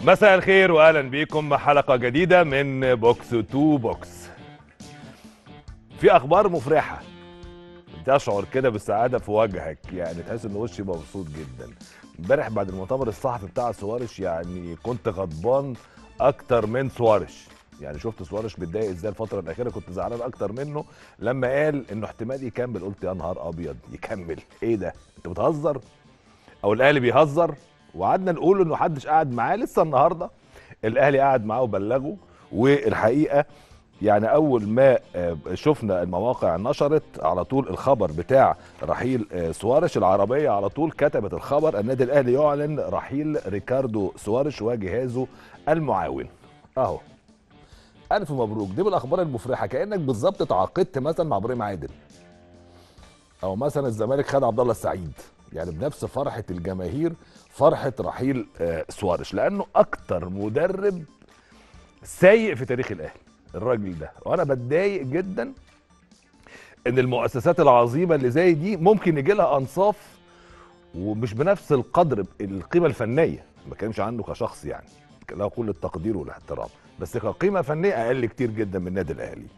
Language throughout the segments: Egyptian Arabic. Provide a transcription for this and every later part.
مساء الخير واهلا بيكم حلقه جديده من بوكس تو بوكس في اخبار مفرحه تشعر كده بالسعاده في وجهك يعني تحس ان وشي مبسوط جدا امبارح بعد المؤتمر الصحفي بتاع سوارش يعني كنت غضبان اكتر من سوارش يعني شفت سوارش متضايق ازاي الفتره الاخيره كنت زعلان اكتر منه لما قال انه احتمال يكمل قلت يا نهار ابيض يكمل ايه ده انت بتهزر او الاهلي بيهزر وقعدنا نقول انه محدش قاعد معاه لسه النهارده الاهلي قاعد معاه وبلغه والحقيقه يعني اول ما آه، شفنا المواقع نشرت على طول الخبر بتاع رحيل آه، سوارش العربيه على طول كتبت الخبر النادي الاهلي يعلن رحيل ريكاردو سوارش وجهازه المعاون اهو الف مبروك دي من الاخبار المفرحه كانك بالظبط تعاقدت مثلا مع ابراهيم عادل او مثلا الزمالك خد عبد الله السعيد يعني بنفس فرحه الجماهير فرحه رحيل آه، سوارش لانه اكتر مدرب سيء في تاريخ الاهلي الراجل ده وانا بتضايق جدا ان المؤسسات العظيمه اللي زي دي ممكن يجي لها انصاف ومش بنفس القدر القيمه الفنيه ما بتكلمش عنه كشخص يعني له كل التقدير والاحترام بس كقيمه فنيه اقل كتير جدا من النادي الاهلي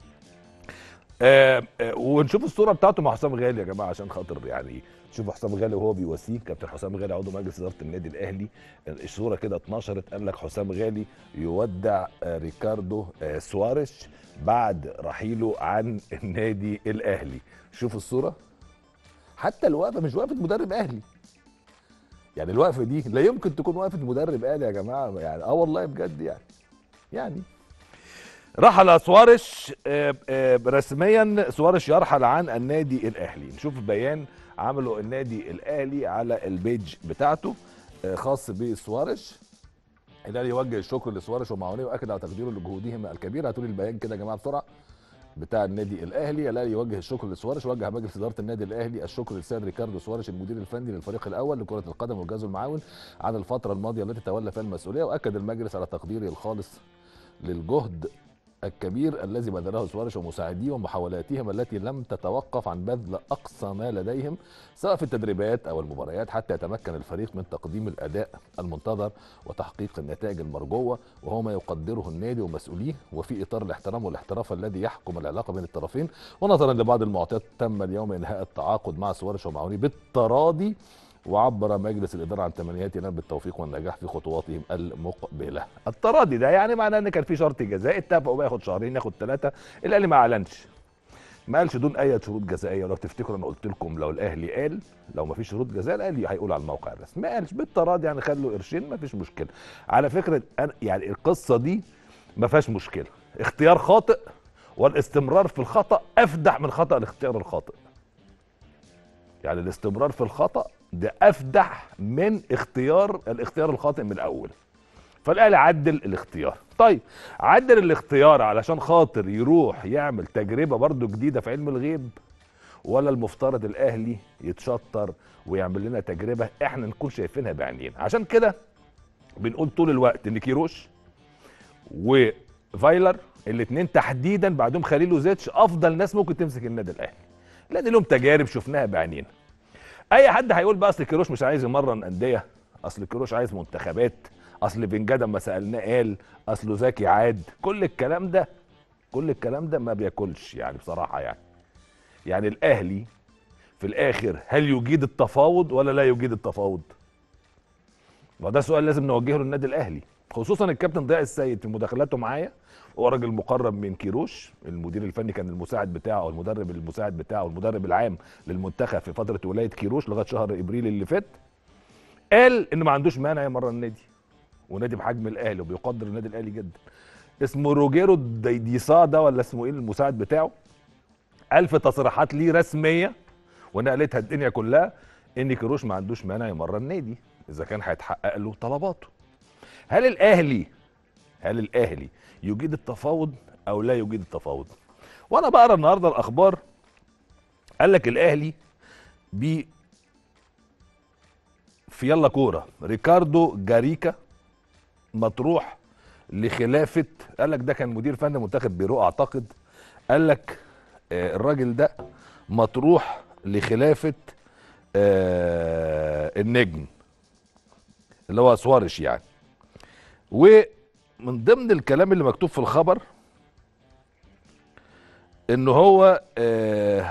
آه آه ونشوف الصوره بتاعته مع حسام غالي يا جماعه عشان خاطر يعني شوفوا حسام غالي وهو بيواسيه كابتن حسام غالي عضو مجلس اداره النادي الاهلي الصوره كده اتنشرت قال لك حسام غالي يودع آه ريكاردو آه سوارش بعد رحيله عن النادي الاهلي شوف الصوره حتى الوقفه مش وقفه مدرب اهلي يعني الوقفه دي لا يمكن تكون وقفه مدرب اهلي يا جماعه يعني اه والله بجد يعني يعني رحل سوارش آه، آه، رسميا سوارش يرحل عن النادي الاهلي نشوف بيان عمله النادي الاهلي على البيج بتاعته آه، خاص بسوارش الاهلي يوجه الشكر لسوارش ومعاونيه واكد على تقديره لجهودهم الكبيره هاتوا لي البيان كده يا جماعه بسرعه بتاع النادي الاهلي الاهلي يوجه الشكر لسوارش وجه مجلس اداره النادي الاهلي الشكر للسيد ريكاردو سوارش المدير الفني للفريق الاول لكره القدم وجهازه المعاون عن الفتره الماضيه التي تولى فيها المسؤوليه واكد المجلس على تقديره الخالص للجهد الكبير الذي بذله سوارش ومساعديه ومحاولاتهم التي لم تتوقف عن بذل اقصى ما لديهم سواء في التدريبات او المباريات حتى يتمكن الفريق من تقديم الاداء المنتظر وتحقيق النتائج المرجوه وهو ما يقدره النادي ومسؤوليه وفي اطار الاحترام والاحتراف الذي يحكم العلاقه بين الطرفين ونظرا لبعض المعطيات تم اليوم انهاء التعاقد مع سوارش ومعاونيه بالتراضي وعبر مجلس الاداره عن تمنياته لهم بالتوفيق والنجاح في خطواتهم المقبله. التراضي ده يعني معناه ان كان في شرط جزائي اتفقوا بقى ياخد شهرين ياخد ثلاثه الاهلي ما اعلنش. ما قالش دون اي شروط جزائيه ولو تفتكروا انا قلت لكم لو الاهلي قال لو ما فيش شروط جزائيه الاهلي هيقول على الموقع الرسمي ما قالش بالتراضي يعني خلوا قرشين ما فيش مشكله. على فكره أنا يعني القصه دي ما فيهاش مشكله. اختيار خاطئ والاستمرار في الخطا افدح من خطا الاختيار الخاطئ. يعني الاستمرار في الخطا ده افدح من اختيار الاختيار الخاطئ من الاول فالاهلي عدل الاختيار طيب عدل الاختيار علشان خاطر يروح يعمل تجربه برضو جديده في علم الغيب ولا المفترض الاهلي يتشطر ويعمل لنا تجربه احنا نكون شايفينها بعينينا عشان كده بنقول طول الوقت ان كيروش وفايلر الاثنين تحديدا بعدهم خليل وزيتش افضل ناس ممكن تمسك النادي الاهلي لان لهم تجارب شفناها بعينينا اي حد هيقول بقى اصل كيروش مش عايز يمرن انديه اصل كيروش عايز منتخبات اصل فينجادا لما سالناه قال اصله زكي عاد كل الكلام ده كل الكلام ده ما بياكلش يعني بصراحه يعني يعني الاهلي في الاخر هل يجيد التفاوض ولا لا يجيد التفاوض وده سؤال لازم نوجهه للنادي الاهلي خصوصا الكابتن ضياء السيد في مداخلاته معايا هو راجل مقرب من كيروش المدير الفني كان المساعد بتاعه او المدرب المساعد بتاعه المدرب العام للمنتخب في فتره ولايه كيروش لغايه شهر ابريل اللي فات قال ان ما عندوش مانع يمرن النادي ونادي بحجم الاهلي وبيقدر النادي الاهلي جدا اسمه روجيرو دي ديسا ده ولا اسمه ايه المساعد بتاعه قال في تصريحات ليه رسميه ونقلتها الدنيا كلها ان كيروش ما عندوش مانع يمرن النادي اذا كان هيتحقق له طلباته هل الاهلي هل الاهلي يجيد التفاوض او لا يجيد التفاوض وانا بقرا النهارده الاخبار قال لك الاهلي بي في يلا كوره ريكاردو جاريكا مطروح لخلافه قال لك ده كان مدير فني منتخب بيرو اعتقد قال لك آه الراجل ده مطروح لخلافه آه النجم اللي هو سوارش يعني ومن ضمن الكلام اللي مكتوب في الخبر ان هو آه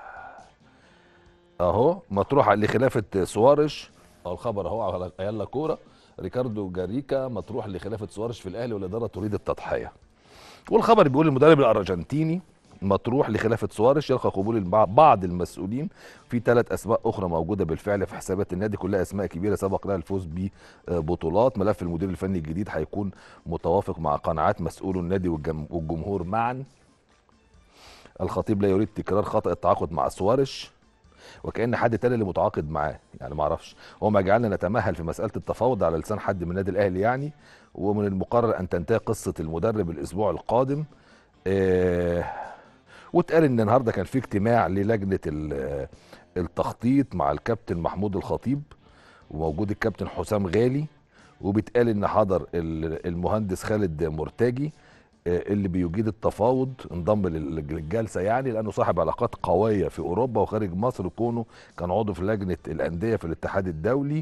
اهو مطروح لخلافه سوارش او الخبر اهو على يلا كوره ريكاردو جاريكا مطروح لخلافه سوارش في الاهلي والاداره تريد التضحيه والخبر بيقول المدرب الارجنتيني مطروح لخلافه سوارش يلقى قبول البع- بعض المسؤولين في ثلاث اسماء اخرى موجوده بالفعل في حسابات النادي كلها اسماء كبيره سبق لها الفوز ببطولات ملف المدير الفني الجديد هيكون متوافق مع قناعات مسؤولو النادي والجم- والجمهور معا الخطيب لا يريد تكرار خطأ التعاقد مع سوارش وكأن حد تاني اللي متعاقد معاه يعني ما اعرفش هو ما جعلنا نتمهل في مسألة التفاوض على لسان حد من النادي الأهلي يعني ومن المقرر أن تنتهي قصة المدرب الأسبوع القادم آه واتقال ان النهارده كان في اجتماع للجنه ال- التخطيط مع الكابتن محمود الخطيب وموجود الكابتن حسام غالي وبيتقال ان حضر ال- المهندس خالد مرتجي آه، اللي بيجيد التفاوض انضم لل- للجلسه يعني لانه صاحب علاقات قويه في اوروبا وخارج مصر كونه كان عضو في لجنه الانديه في الاتحاد الدولي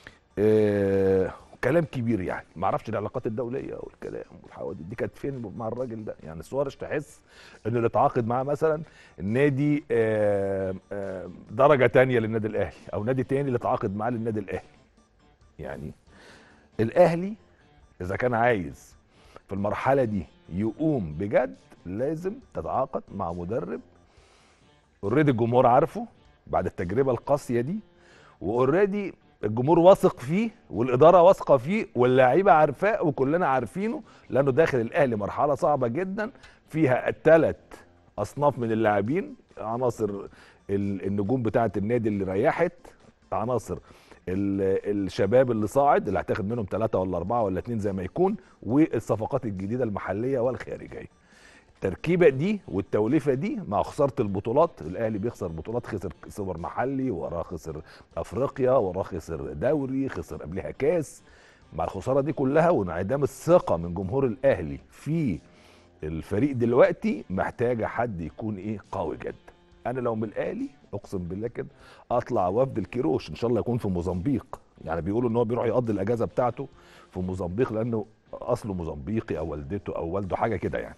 آه، كلام كبير يعني ما اعرفش العلاقات الدوليه والكلام والحوادث دي كانت فين مع الراجل ده يعني سوارش تحس انه اللي اتعاقد معاه مثلا النادي آه، آه، درجه تانية للنادي الاهلي او نادي تاني اللي اتعاقد معاه للنادي الاهلي يعني الاهلي اذا كان عايز في المرحله دي يقوم بجد لازم تتعاقد مع مدرب اوريدي الجمهور عارفه بعد التجربه القاسيه دي واوريدي الجمهور واثق فيه والاداره واثقه فيه واللعيبه عارفاه وكلنا عارفينه لانه داخل الاهلي مرحله صعبه جدا فيها ثلاث اصناف من اللاعبين عناصر ال- النجوم بتاعه النادي اللي ريحت عناصر ال- الشباب اللي صاعد اللي هتاخد منهم ثلاثه ولا اربعه ولا اتنين زي ما يكون والصفقات الجديده المحليه والخارجيه التركيبه دي والتوليفه دي مع خساره البطولات الاهلي بيخسر بطولات خسر سوبر محلي وراه خسر افريقيا وراه خسر دوري خسر قبلها كاس مع الخساره دي كلها وانعدام الثقه من جمهور الاهلي في الفريق دلوقتي محتاجه حد يكون ايه قوي جدا انا لو من الاهلي اقسم بالله كده اطلع وفد الكيروش ان شاء الله يكون في موزمبيق يعني بيقولوا ان هو بيروح يقضي الاجازه بتاعته في موزمبيق لانه اصله موزمبيقي او والدته او والده حاجه كده يعني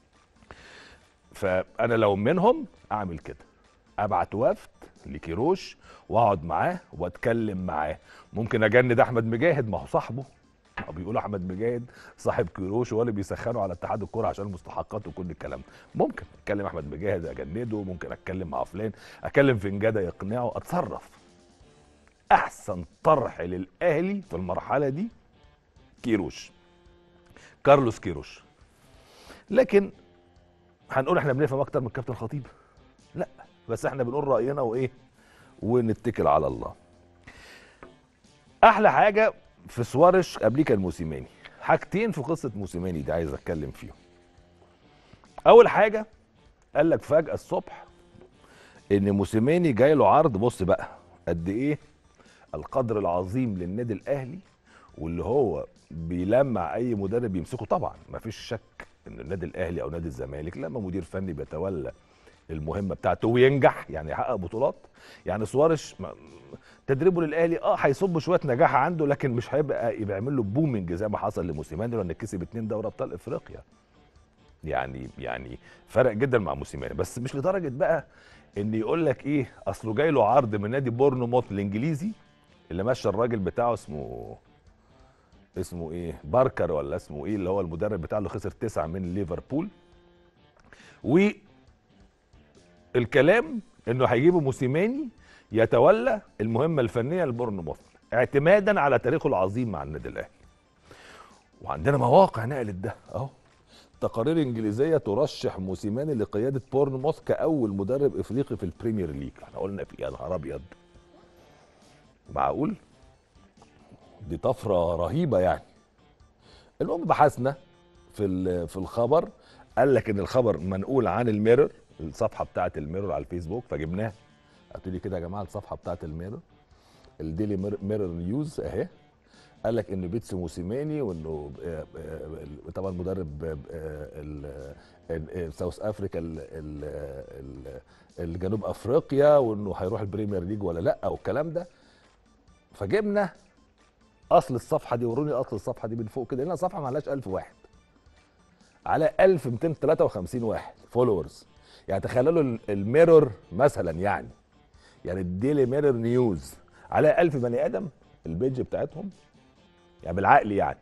فانا لو منهم اعمل كده ابعت وفد لكيروش واقعد معاه واتكلم معاه ممكن اجند احمد مجاهد ما هو صاحبه أو بيقولوا احمد مجاهد صاحب كيروش هو اللي بيسخنوا على اتحاد الكوره عشان المستحقات وكل الكلام ده ممكن اتكلم احمد مجاهد اجنده ممكن اتكلم مع فلان اتكلم في نجاده يقنعه اتصرف احسن طرح للاهلي في المرحله دي كيروش كارلوس كيروش لكن هنقول احنا بنفهم اكتر من الكابتن خطيب لا بس احنا بنقول راينا وايه ونتكل على الله احلى حاجه في سوارش قبليه كان موسيماني حاجتين في قصه موسيماني دي عايز اتكلم فيهم اول حاجه قال لك فجاه الصبح ان موسيماني جاي له عرض بص بقى قد ايه القدر العظيم للنادي الاهلي واللي هو بيلمع اي مدرب يمسكه طبعا ما فيش شك ان النادي الاهلي او نادي الزمالك لما مدير فني بيتولى المهمه بتاعته وينجح يعني يحقق بطولات يعني سوارش ما- تدريبه للاهلي اه هيصب شويه نجاح عنده لكن مش هيبقى يبقى يعمل له بومنج زي ما حصل لموسيماني لانه كسب اتنين دوري ابطال افريقيا يعني يعني فرق جدا مع موسيماني بس مش لدرجه بقى ان يقول لك ايه اصله جاي له عرض من نادي بورنموث الانجليزي اللي مشى الراجل بتاعه اسمه اسمه ايه باركر ولا اسمه ايه اللي هو المدرب بتاعه اللي خسر تسعة من ليفربول والكلام انه هيجيبوا موسيماني يتولى المهمه الفنيه لبورنموث اعتمادا على تاريخه العظيم مع النادي الاهلي وعندنا مواقع نقلت ده اهو تقارير انجليزيه ترشح موسيماني لقياده بورنموث كاول مدرب افريقي في البريمير ليج احنا قلنا في يا نهار ابيض معقول دي طفره رهيبه يعني المهم بحثنا في ال- في الخبر قال لك ان الخبر منقول عن الميرور الصفحه بتاعه الميرور على الفيسبوك فجبناها قلت لي كده يا جماعه الصفحه بتاعه الميرور الديلي مير- ميرور نيوز اهي قال لك ان بيتسو موسيماني وانه آه، آه، طبعا مدرب آه، ال- ال- ال- ساوث افريكا ال- ال- ال- الجنوب افريقيا وانه هيروح البريمير ليج ولا لا والكلام ده فجبنا اصل الصفحه دي وروني اصل الصفحه دي من فوق كده لان صفحه ما عليهاش 1000 واحد على 1253 واحد فولورز يعني تخيلوا ال- الميرور مثلا يعني يعني الديلي ميرور نيوز على 1000 بني ادم البيج بتاعتهم يعني بالعقل يعني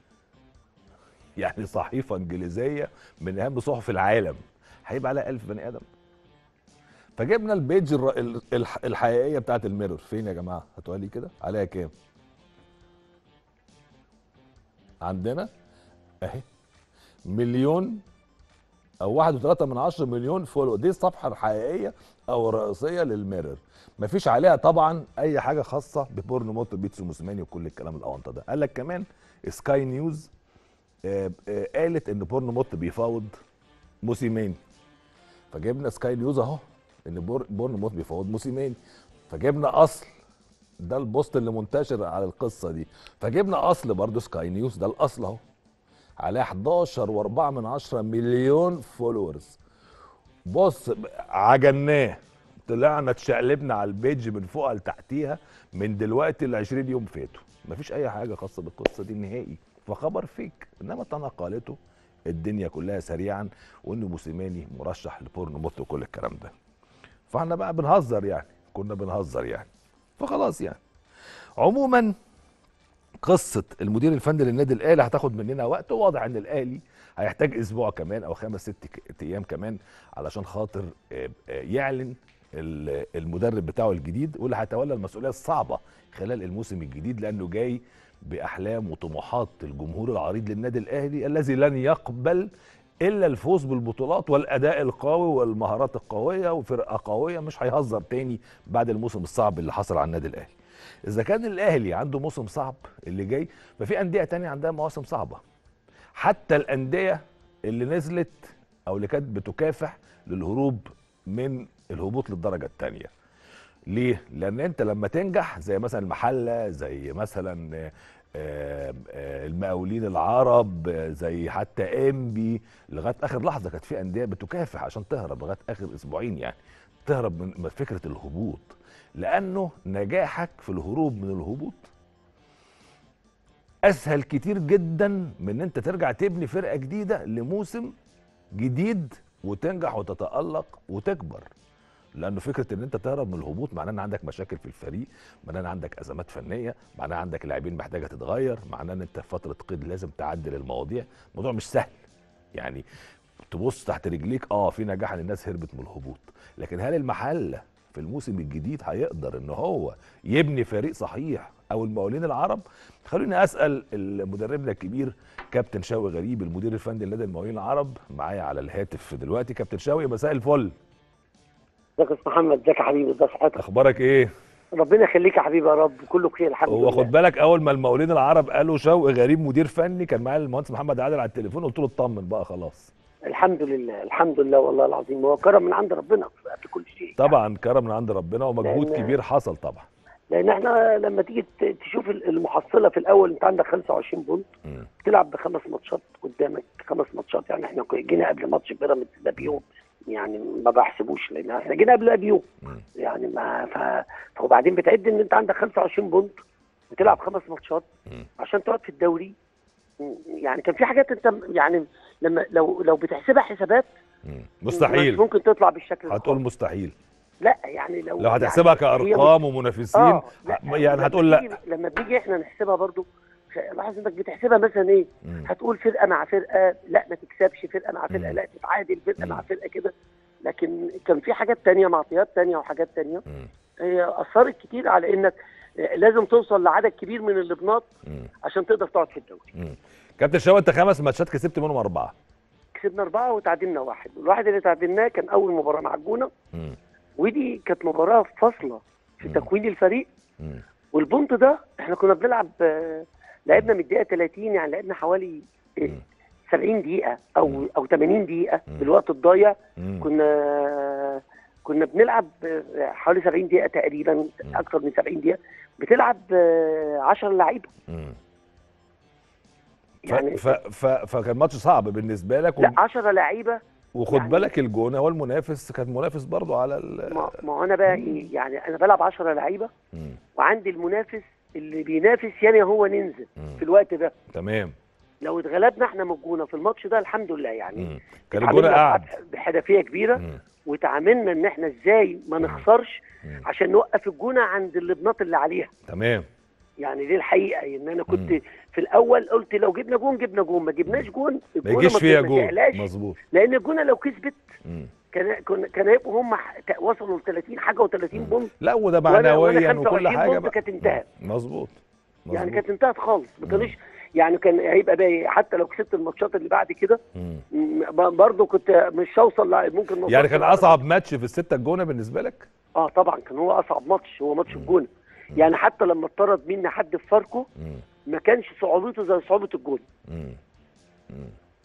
يعني صحيفه انجليزيه من اهم صحف العالم هيبقى عليها 1000 بني ادم فجبنا البيج الر- ال- الح- الحقيقيه بتاعت الميرور فين يا جماعه هاتوها لي كده عليها كام عندنا اهي مليون او واحد وثلاثة من عشرة مليون فولو دي الصفحة الحقيقية او الرئيسية للميرور مفيش عليها طبعا اي حاجة خاصة ببورن موتو بيتسو موسيماني وكل الكلام الاونطه ده قال لك كمان سكاي نيوز آه، آه، قالت ان بورن موتو بيفاوض موسيماني فجبنا سكاي نيوز اهو ان بور- بورن موت بيفاوض موسيماني فجبنا اصل ده البوست اللي منتشر على القصه دي فجبنا اصل برضو سكاي نيوز ده الاصل اهو عليه 11 و4 من 10 مليون فولورز بص عجناه طلعنا اتشقلبنا على البيج من فوق لتحتيها من دلوقتي ل 20 يوم فاتوا مفيش اي حاجه خاصه بالقصه دي نهائي فخبر فيك انما تناقلته الدنيا كلها سريعا وان موسيماني مرشح لبورنو موت وكل الكلام ده فاحنا بقى بنهزر يعني كنا بنهزر يعني فخلاص يعني عموما قصه المدير الفني للنادي الاهلي هتاخد مننا وقت وواضح ان الاهلي هيحتاج اسبوع كمان او خمس ست ك- ايام كمان علشان خاطر آه، آه، يعلن ال- المدرب بتاعه الجديد واللي هيتولى المسؤوليه الصعبه خلال الموسم الجديد لانه جاي باحلام وطموحات الجمهور العريض للنادي الاهلي الذي لن يقبل الا الفوز بالبطولات والاداء القوي والمهارات القويه وفرقه قويه مش هيهزر تاني بعد الموسم الصعب اللي حصل على النادي الاهلي اذا كان الاهلي عنده موسم صعب اللي جاي ففي انديه تانية عندها مواسم صعبه حتى الانديه اللي نزلت او اللي كانت بتكافح للهروب من الهبوط للدرجه الثانيه ليه لان انت لما تنجح زي مثلا المحله زي مثلا آه، آه، آه، المقاولين العرب آه، زي حتى انبي لغايه اخر لحظه كانت في انديه بتكافح عشان تهرب لغايه اخر اسبوعين يعني تهرب من من فكره الهبوط لانه نجاحك في الهروب من الهبوط اسهل كتير جدا من ان انت ترجع تبني فرقه جديده لموسم جديد وتنجح وتتالق وتكبر لانه فكره ان انت تهرب من الهبوط معناه ان عندك مشاكل في الفريق معناه ان عندك ازمات فنيه معناه عندك لاعبين محتاجه تتغير معناه ان انت في فتره قيد لازم تعدل المواضيع الموضوع مش سهل يعني تبص تحت رجليك اه في نجاح ان الناس هربت من الهبوط لكن هل المحله في الموسم الجديد هيقدر ان هو يبني فريق صحيح او المقاولين العرب خلوني اسال مدربنا الكبير كابتن شوقي غريب المدير الفني لنادي المقاولين العرب معايا على الهاتف دلوقتي كابتن شوقي مساء الفل ازيك يا استاذ محمد ازيك يا حبيبي ازي صحتك اخبارك ايه ربنا يخليك يا حبيبي يا رب كله بخير الحمد هو لله خد بالك اول ما المقاولين العرب قالوا شوقي غريب مدير فني كان معايا المهندس محمد عادل على التليفون قلت له اطمن بقى خلاص الحمد لله الحمد لله والله العظيم هو كرم من عند ربنا قبل كل شيء طبعا كرم من عند ربنا ومجهود لأن- كبير حصل طبعا لان احنا لما تيجي ت- تشوف المحصله في الاول انت عندك 25 بونت مم. بتلعب بخمس ماتشات قدامك خمس ماتشات يعني احنا جينا قبل ماتش بيراميدز ده بيوم يعني ما بحسبوش لان احنا جينا قبلها بيوم مم. يعني ما ف... وبعدين بتعد ان انت عندك 25 بونت بتلعب خمس ماتشات مم. عشان تقعد في الدوري م- يعني كان في حاجات انت م- يعني لما لو لو بتحسبها حسابات مم. مش مستحيل ممكن تطلع بالشكل ده هتقول خالص. مستحيل لا يعني لو لو هتحسبها يعني هي كارقام ومنافسين آه، لا، ه- يعني لما هتقول لا بنيجي- لما بنيجي احنا نحسبها برضو خ- لاحظ انك بتحسبها مثلا ايه مم. هتقول فرقه مع فرقه لا ما تكسبش فرقه مع فرقه مم. لا تتعادل فرقه مم. مع فرقه كده لكن كان في حاجات تانية معطيات تانية وحاجات تانية مم. هي اثرت كتير على انك لازم توصل لعدد كبير من اللبنات مم. عشان تقدر تقعد في الدوري مم. كابتن شوقي انت خمس ماتشات كسبت منهم اربعه كسبنا اربعه وتعادلنا واحد والواحد اللي تعادلناه كان اول مباراه مع الجونه مم. ودي كانت مباراه فاصله في مم. تكوين الفريق مم. والبونت ده احنا كنا بنلعب آه، لعبنا من الدقيقه 30 يعني لعبنا حوالي آه، مم. 70 دقيقه او مم. او 80 دقيقه مم. بالوقت الضايع مم. كنا كنا بنلعب آه، حوالي 70 دقيقه تقريبا اكثر من 70 دقيقه بتلعب 10 لعيبه مم. ف... يعني ف... ف... فكان ماتش صعب بالنسبه لك و... لا 10 لعيبه وخد يعني- بالك الجونه هو المنافس كان منافس برضه على ال... ما, ما هو انا بقى ايه يعني انا بلعب 10 لعيبه مم. وعندي المنافس اللي بينافس يعني هو ننزل مم. في الوقت ده تمام لو اتغلبنا احنا من الجونه في الماتش ده الحمد لله يعني مم. كان الجونه اتعاملنا قاعد بح- بحرفيه كبيره مم. وتعاملنا ان احنا ازاي ما نخسرش مم. عشان نوقف الجونه عند اللبنات اللي عليها تمام يعني دي الحقيقه ان انا كنت مم. في الاول قلت لو جبنا جون جبنا جون ما جبناش جون ما الجونة يجيش فيها ما جول تعلاش، مظبوط لان الجونه لو كسبت مم. كان كان كان هيبقوا هم ح- وصلوا ل 30 حاجه و30 بونت لا وده وأنا- وأنا معنويا 25 وكل حاجه بونت بقى كانت انتهت. مم. مظبوط يعني مظبوط. كانت انتهت خالص ما كانوش يعني كان هيبقى باقي حتى لو كسبت الماتشات اللي بعد كده مم. م- برضه كنت مش هوصل ل- ممكن ما يعني أوصلش كان ل- اصعب ماتش في السته الجونه بالنسبه لك اه طبعا كان هو اصعب ماتش هو ماتش الجونه يعني حتى لما اتطرد مني حد في فاركو مم. ما كانش صعوبته زي صعوبه الجون مم. مم.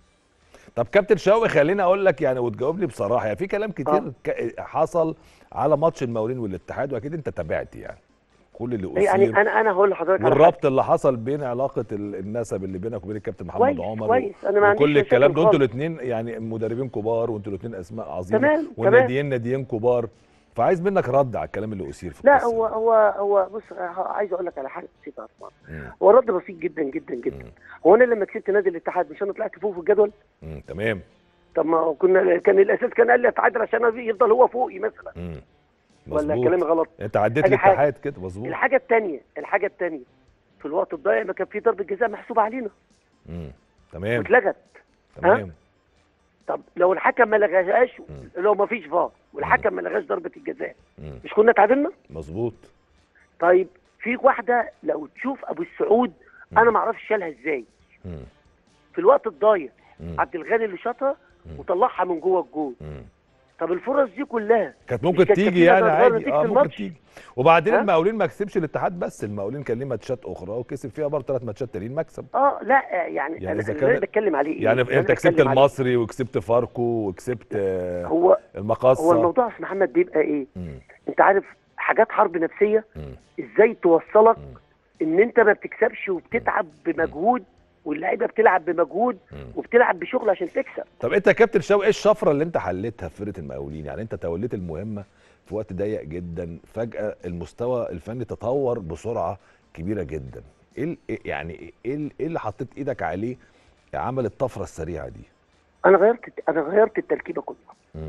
طب كابتن شوقي خليني اقول لك يعني وتجاوب لي بصراحه يعني في كلام كتير آه. ك- حصل على ماتش المقاولين والاتحاد واكيد انت تابعت يعني كل اللي اثير يعني انا انا هقول لحضرتك على حاجة. والربط اللي حصل بين علاقه ال- النسب اللي بينك وبين الكابتن محمد كويس، عمر كويس. أنا ما عنديش وكل الكلام مشاكل ده انتوا خالص. الاثنين يعني مدربين كبار وانتوا الاثنين اسماء عظيمه تمام، تمام. والناديين ناديين كبار فعايز منك رد على الكلام اللي اثير في لا القصة هو دي. هو هو بص ه- عايز اقول لك على حاجه بسيطه يا عثمان مم. هو الرد بسيط جدا جدا جدا مم. هو انا لما كسبت نادي الاتحاد مش انا طلعت فوق في الجدول مم. تمام طب ما كنا كان الاساس كان قال لي اتعادل عشان يفضل هو فوقي مثلا مم. ولا مظبوط. كلامي غلط انت عديت أدي حاجة. الاتحاد كده مظبوط الحاجه الثانيه الحاجه الثانيه في الوقت الضايع ما كان في ضربه جزاء محسوبه علينا مم. تمام واتلغت تمام طب لو الحكم ما لغاهاش مم. لو ما فيش فار والحكم ما لغاش ضربه الجزاء مم. مش كنا اتعادلنا مظبوط طيب في واحده لو تشوف ابو السعود انا ما اعرفش شالها ازاي مم. في الوقت الضايع مم. عبد الغني اللي شاطها مم. وطلعها من جوه الجول مم. طب الفرص دي كلها كانت مش ممكن كانت تيجي كفيلة يعني تغير عادي نتيجة اه ممكن الماتش؟ تيجي وبعدين ها؟ المقاولين ما كسبش الاتحاد بس المقاولين كان ليه ماتشات اخرى وكسب فيها برضه ثلاث ماتشات تانيين مكسب اه لا يعني, يعني يعني إذا انا كان- اللي بتكلم عليه إيه؟ يعني اللي انت أنا كسبت بتكلم عليه المصري وكسبت فاركو وكسبت آه، هو المقاصه هو الموضوع يا محمد بيبقى ايه مم. انت عارف حاجات حرب نفسيه مم. ازاي توصلك مم. ان انت ما بتكسبش وبتتعب بمجهود واللعيبه بتلعب بمجهود مم. وبتلعب بشغل عشان تكسب طب انت يا كابتن شوقي ايه الشفره اللي انت حليتها في فرقه المقاولين يعني انت توليت المهمه في وقت ضيق جدا فجاه المستوى الفني تطور بسرعه كبيره جدا ايه ال- إيه- يعني ايه ال- ايه اللي حطيت ايدك عليه عمل الطفره السريعه دي انا غيرت انا غيرت التركيبه كلها مم.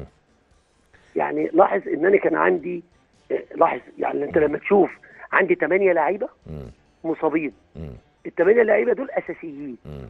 يعني لاحظ ان انا كان عندي آه، لاحظ يعني انت لما تشوف عندي ثمانيه لعيبه مم. مصابين مم. الثمانيه لعيبه دول اساسيين مم.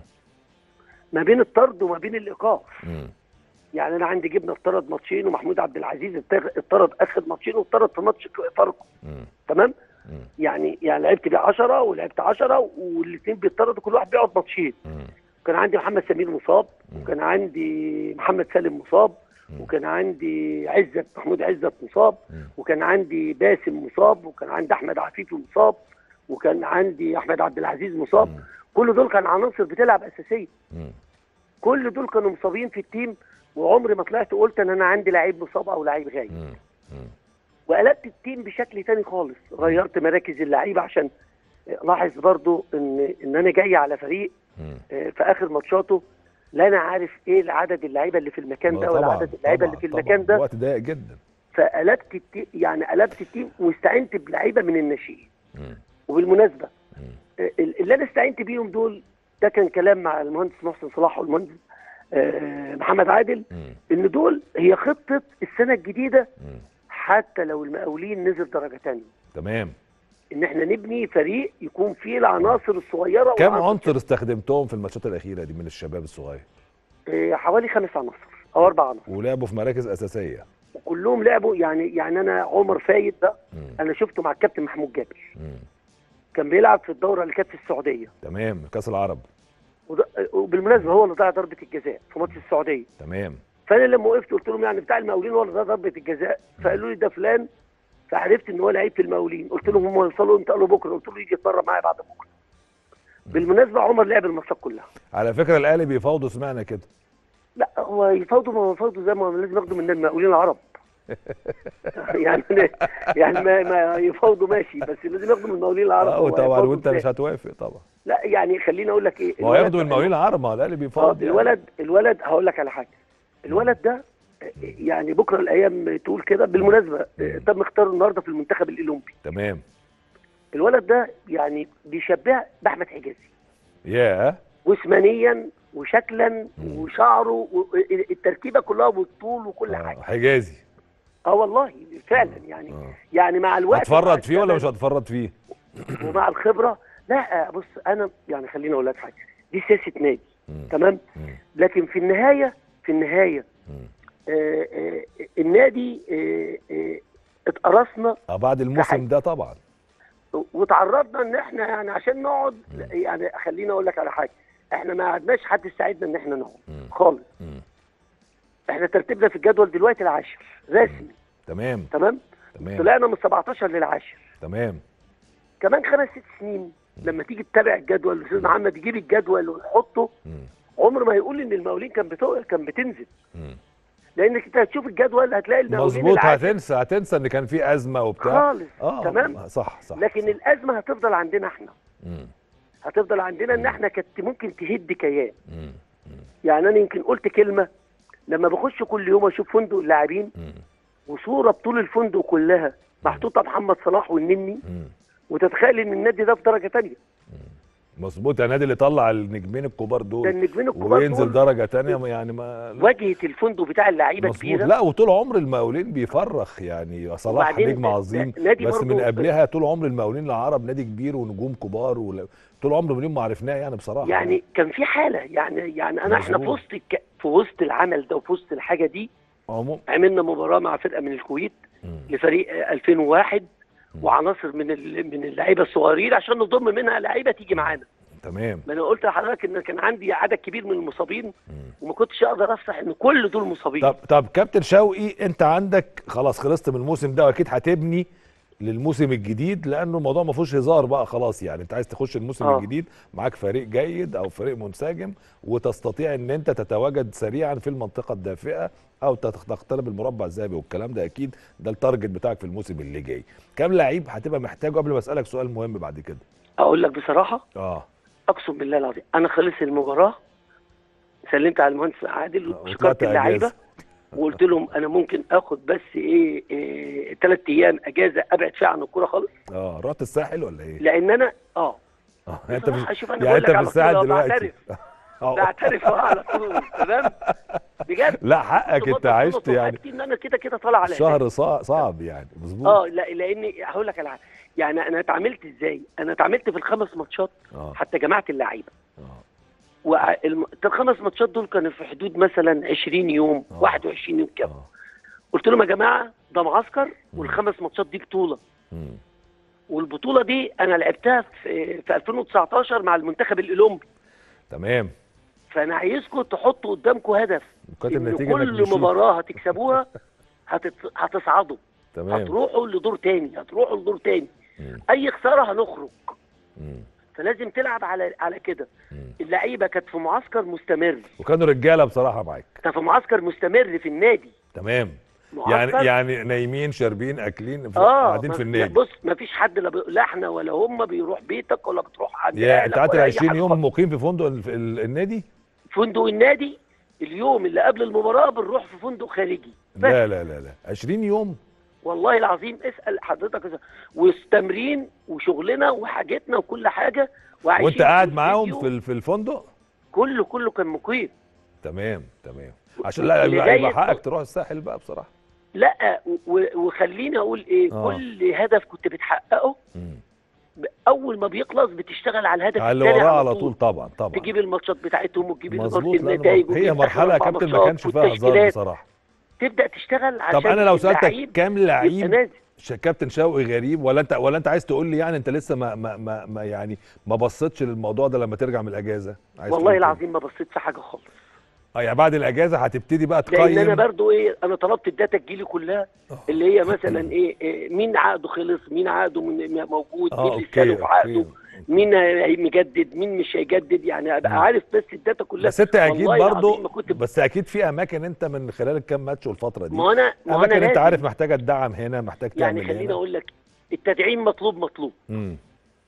ما بين الطرد وما بين الايقاف مم. يعني انا عندي جبنا افترض ماتشين ومحمود عبد العزيز اتغ- افترض اخر ماتشين وافترض في ماتش فاركو مم. تمام مم. يعني يعني لعبت بيه 10 ولعبت 10 والاثنين بيطردوا كل واحد بيقعد ماتشين مم. كان عندي محمد سمير مصاب مم. وكان عندي محمد سالم مصاب مم. وكان عندي عزت محمود عزت مصاب مم. وكان عندي باسم مصاب وكان عندي احمد عفيفي مصاب وكان عندي احمد عبد العزيز مصاب مم. كل دول كان عناصر بتلعب اساسيه مم. كل دول كانوا مصابين في التيم وعمري ما طلعت قلت ان انا عندي لعيب مصاب او لعيب غايب مم. مم. وقلبت التيم بشكل تاني خالص غيرت مراكز اللعيبه عشان لاحظ برضو ان ان انا جاي على فريق مم. آه، في اخر ماتشاته لا انا عارف ايه عدد اللعيبه اللي في المكان ده ولا طبعاً، عدد اللعيبه اللي طبعاً، في طبعاً. المكان ده وقت ضيق جدا فقلبت التيم يعني قلبت التيم واستعنت بلعيبه من الناشئين مم. وبالمناسبه مم. آه، اللي انا استعنت بيهم دول ده كان كلام مع المهندس محسن صلاح والمهندس آه، محمد عادل مم. ان دول هي خطه السنه الجديده مم. حتى لو المقاولين نزل درجه تانية تمام ان احنا نبني فريق يكون فيه العناصر الصغيره كم والعناصر عنصر استخدمتهم في الماتشات الاخيره دي من الشباب الصغير آه، حوالي خمس عناصر او اربع عناصر ولعبوا في مراكز اساسيه وكلهم لعبوا يعني يعني انا عمر فايد ده مم. انا شفته مع الكابتن محمود جابر مم. كان بيلعب في الدوره اللي كانت في السعوديه تمام كاس العرب وده- وبالمناسبه هو اللي ضيع ضربه الجزاء في ماتش السعوديه تمام فانا لما وقفت قلت لهم يعني بتاع المقاولين هو اللي ضيع ضربه الجزاء فقالوا لي ده فلان فعرفت ان هو لعيب في المقاولين قلت لهم هم يوصلوا امتى قالوا بكره قلت له يجي يتمرن معايا بعد بكره بالمناسبه عمر لعب الماتشات كلها على فكره الاهلي بيفاوضوا سمعنا كده لا هو يفاوضوا ما هو يفاوضوا زي ما هو لازم ياخدوا من المقاولين العرب يعني يعني ما, ما يفاوضوا ماشي بس لازم ياخدوا من المقاولين العرب اه هو طبعا يفاوضوا وانت إزاي؟ مش هتوافق طبعا لا يعني خليني اقول لك ايه ما هو الولد- ياخدوا من المقاولين العرب ما هو الاهلي اه بيفاوض يعني. الولد الولد هقول لك على حاجه الولد ده يعني بكره الايام تقول كده بالمناسبه مم. تم اختاره النهارده في المنتخب الاولمبي تمام الولد ده يعني بيشبه باحمد حجازي يا جسمانيا وشكلا مم. وشعره و- التركيبه كلها والطول وكل آه، حاجه حجازي اه والله فعلا يعني آه. يعني مع الوقت ومع هتفرط فيه ولا مش الزمن هتفرط فيه ومع الخبره لا بص انا يعني خليني اقول لك حاجه دي سياسه نادي مم. تمام مم. لكن في النهايه في النهايه مم. آه آه النادي آه آه اتقرصنا اه بعد الموسم حاجة. ده طبعا وتعرضنا ان احنا يعني عشان نقعد مم. يعني خليني اقول لك على حاجه احنا ما قعدناش حد يساعدنا ان احنا نقعد مم. خالص مم. احنا ترتيبنا في الجدول دلوقتي العاشر رسمي تمام تمام تمام طلعنا من 17 للعاشر تمام كمان خمس ست سنين لما تيجي تتابع الجدول الاستاذ محمد يجيب الجدول ويحطه مم. عمر ما يقول ان المقاولين كان بتو... كان بتنزل مم. لانك انت هتشوف الجدول هتلاقي المقاولين مظبوط العاشر هتنسى هتنسى ان كان في ازمه وبتاع خالص اه تمام صح صح لكن صح. الازمه هتفضل عندنا احنا مم. هتفضل عندنا ان احنا كانت ممكن تهد كيان مم. يعني انا يمكن قلت كلمه لما بخش كل يوم اشوف فندق اللاعبين مم. وصوره بطول الفندق كلها محطوطه محمد صلاح والنني مم. وتتخيل ان النادي ده في درجه ثانيه مظبوط يا نادي اللي طلع النجمين الكبار ده دول النجمين الكبار وينزل دول درجه تانية يعني ما واجهه الفندق بتاع اللعيبه مظبوط كبيره لا وطول عمر المقاولين بيفرخ يعني صلاح وبعدين نجم عظيم نادي بس من برضو- قبلها طول عمر المقاولين العرب نادي كبير ونجوم كبار ولا- طول عمر منين ما عرفناه يعني بصراحه يعني كان في حاله يعني يعني انا احنا في مظبوط. وسط الك... في وسط العمل ده وفي وسط الحاجه دي عموم عملنا مباراه مع فرقه من الكويت مم. لفريق آه، 2001 مم. وعناصر من ال... من اللعيبه الصغيرين عشان نضم منها لعيبه تيجي معانا تمام ما انا قلت لحضرتك ان كان عندي عدد كبير من المصابين مم. وما كنتش اقدر افرح ان كل دول مصابين طب طب كابتن شوقي انت عندك خلاص خلصت من الموسم ده واكيد هتبني للموسم الجديد لانه الموضوع ما فيهوش هزار بقى خلاص يعني انت عايز تخش الموسم آه. الجديد معاك فريق جيد او فريق منسجم وتستطيع ان انت تتواجد سريعا في المنطقه الدافئه او تت- تقترب المربع الذهبي والكلام ده اكيد ده التارجت بتاعك في الموسم اللي جاي كام لعيب هتبقى محتاجه قبل ما اسالك سؤال مهم بعد كده اقول لك بصراحه اه اقسم بالله العظيم انا خلص المباراه سلمت على المهندس عادل وطلعت وشكرت اللعيبه أجازة. وقلت لهم انا ممكن اخد بس ايه, إيه ثلاث ايام اجازه ابعد فيها عن الكوره خالص اه رحت الساحل ولا ايه؟ لان انا اه اه انت بصراحة مش شوف أنا يعني بقول انت لك في على الساحل طول أهو دلوقتي آه. بعترف أهو على طول تمام بجد لا حقك كنت انت بطلع عشت طول يعني حاجتي ان انا كده كده طالع على هناك. شهر صع- صعب يعني مظبوط اه لا لاني هقول لك على حاجه يعني انا اتعاملت ازاي؟ انا اتعاملت في الخمس ماتشات اه حتى جمعت اللعيبه اه والخمس ماتشات دول كانوا في حدود مثلا 20 يوم آه. 21 يوم كده اه قلت لهم يا جماعه ده معسكر والخمس ماتشات دي بطوله مم. والبطوله دي انا لعبتها في في 2019 مع المنتخب الاولمبي تمام فانا عايزكم تحطوا قدامكم هدف وكانت ان النتيجه انك كل مشيت. مباراه هتكسبوها هتت... هتصعدوا تمام هتروحوا لدور تاني هتروحوا لدور تاني مم. اي خساره هنخرج مم. فلازم تلعب على على كده مم. اللعيبه كانت في معسكر مستمر وكانوا رجاله بصراحه معاك كان في معسكر مستمر في النادي تمام يعني معسكر يعني نايمين شاربين اكلين في- اه قاعدين ما- في النادي بص ما فيش حد لا, ب... لا احنا ولا هم بيروح بيتك ولا بتروح عند يا أهلك انت قعدت ولا أي 20 حاجة يوم خالص. مقيم في فندق ال- ال- النادي فندق النادي اليوم اللي قبل المباراه بنروح في فندق خارجي بس لا لا لا لا 20 يوم والله العظيم اسال حضرتك إذا- والتمرين وشغلنا وحاجتنا وكل حاجه وعايشين وانت قاعد في معاهم الفيديو. في ال- في الفندق كله كله كان مقيم تمام تمام عشان لا اللي يبقى يبقى جاي- حقك تروح الساحل بقى بصراحه لا و- وخليني اقول ايه آه. كل هدف كنت بتحققه مم. ب- اول ما بيخلص بتشتغل على الهدف على اللي الثاني وراه على طول طبعا طبعا تجيب الماتشات بتاعتهم وتجيب إدارة مظبوط لأن النتائج هي وتجيب مرحله يا آخر كابتن ما ماتشات كانش فيها هزار والتشكيلات. بصراحه تبدا تشتغل عشان طب انا لو سالتك اللعيب كام يبقى لعيب نازل ش- كابتن شوقي غريب ولا انت ولا انت عايز تقول لي يعني انت لسه ما ما ما, ما يعني ما بصيتش للموضوع ده لما ترجع من الاجازه عايز والله تقول كده؟ العظيم ما بصيت في حاجه خالص اه يعني بعد الاجازه هتبتدي بقى لان انا تقيم برضو ايه انا طلبت الداتا تجيلي كلها آه. اللي هي مثلا ايه, إيه مين عقده خلص مين عقده من موجود اه مين اوكي لسه في عقده اوكي مين هي- مجدد مين مش هيجدد يعني ابقى مم. عارف بس الداتا كلها بس انت اكيد والله العظيم برضو ما كنت بس اكيد في اماكن انت من خلال الكام ماتش والفتره دي ما انا ما انا اماكن انت لازم. عارف محتاجه تدعم هنا محتاج تعمل يعني خليني هنا اقول لك التدعيم مطلوب مطلوب امم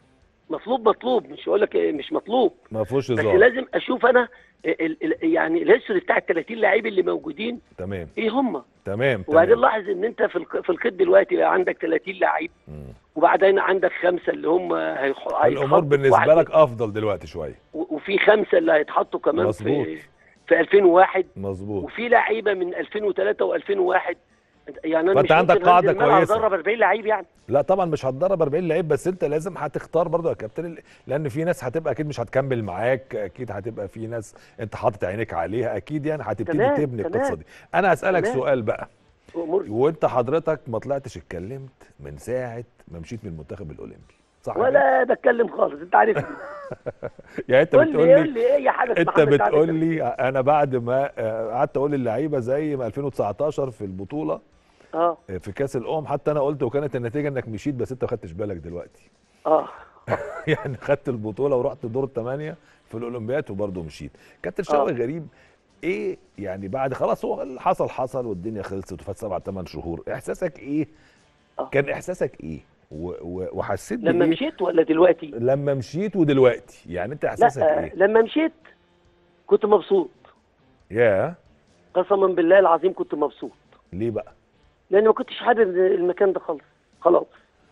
مطلوب مطلوب مش هقول لك مش مطلوب ما فيهوش بس هزار لازم اشوف انا ال ال يعني الهيستوري بتاع ال 30 لعيب اللي موجودين تمام ايه هم تمام وبعدين تمام لاحظ ان انت في الق- في القيد دلوقتي بقى عندك 30 لعيب مم. وبعدين عندك خمسه اللي هم هيخ- الامور هيتحطوا بالنسبه واحد- لك افضل دلوقتي شويه و- وفي خمسه اللي هيتحطوا كمان مظبوط. في في 2001 مظبوط وفي لعيبه من 2003 و2001 يعني انا فأنت مش عندك ممكن قاعدة هنزل الملعب كويسة. ادرب 40 لعيب يعني لا طبعا مش هتدرب 40 لعيب بس انت لازم هتختار برضو يا كابتن ال- لان في ناس هتبقى اكيد مش هتكمل معاك اكيد هتبقى في ناس انت حاطط عينيك عليها اكيد يعني هتبتدي تمام، تبني تمام. القصه دي انا اسالك تمام. سؤال بقى امور وانت حضرتك ما طلعتش اتكلمت من ساعه ما مشيت من المنتخب الاولمبي صح كده؟ ولا بتكلم خالص انت عارفني يعني انت قول لي بتقول قول لي لي ايه حدث انت محمد سعد بتقول لي انا بعد ما آه، قعدت اقول للعيبه زي ما 2019 في البطوله اه آه، في كاس الامم حتى انا قلت وكانت النتيجه انك مشيت بس انت ما خدتش بالك دلوقتي اه يعني خدت البطوله ورحت دور الثمانيه في الاولمبياد وبرضه مشيت كابتن شوقي آه. غريب ايه يعني بعد خلاص هو اللي حصل حصل والدنيا خلصت وفات سبع ثمان شهور احساسك ايه آه. كان احساسك ايه و و وحسيت لما بإيه مشيت ولا دلوقتي لما مشيت ودلوقتي يعني انت لا احساسك آه، ايه لما مشيت كنت مبسوط يا قسما بالله العظيم كنت مبسوط ليه بقى لان ما كنتش حابب المكان ده خالص خلاص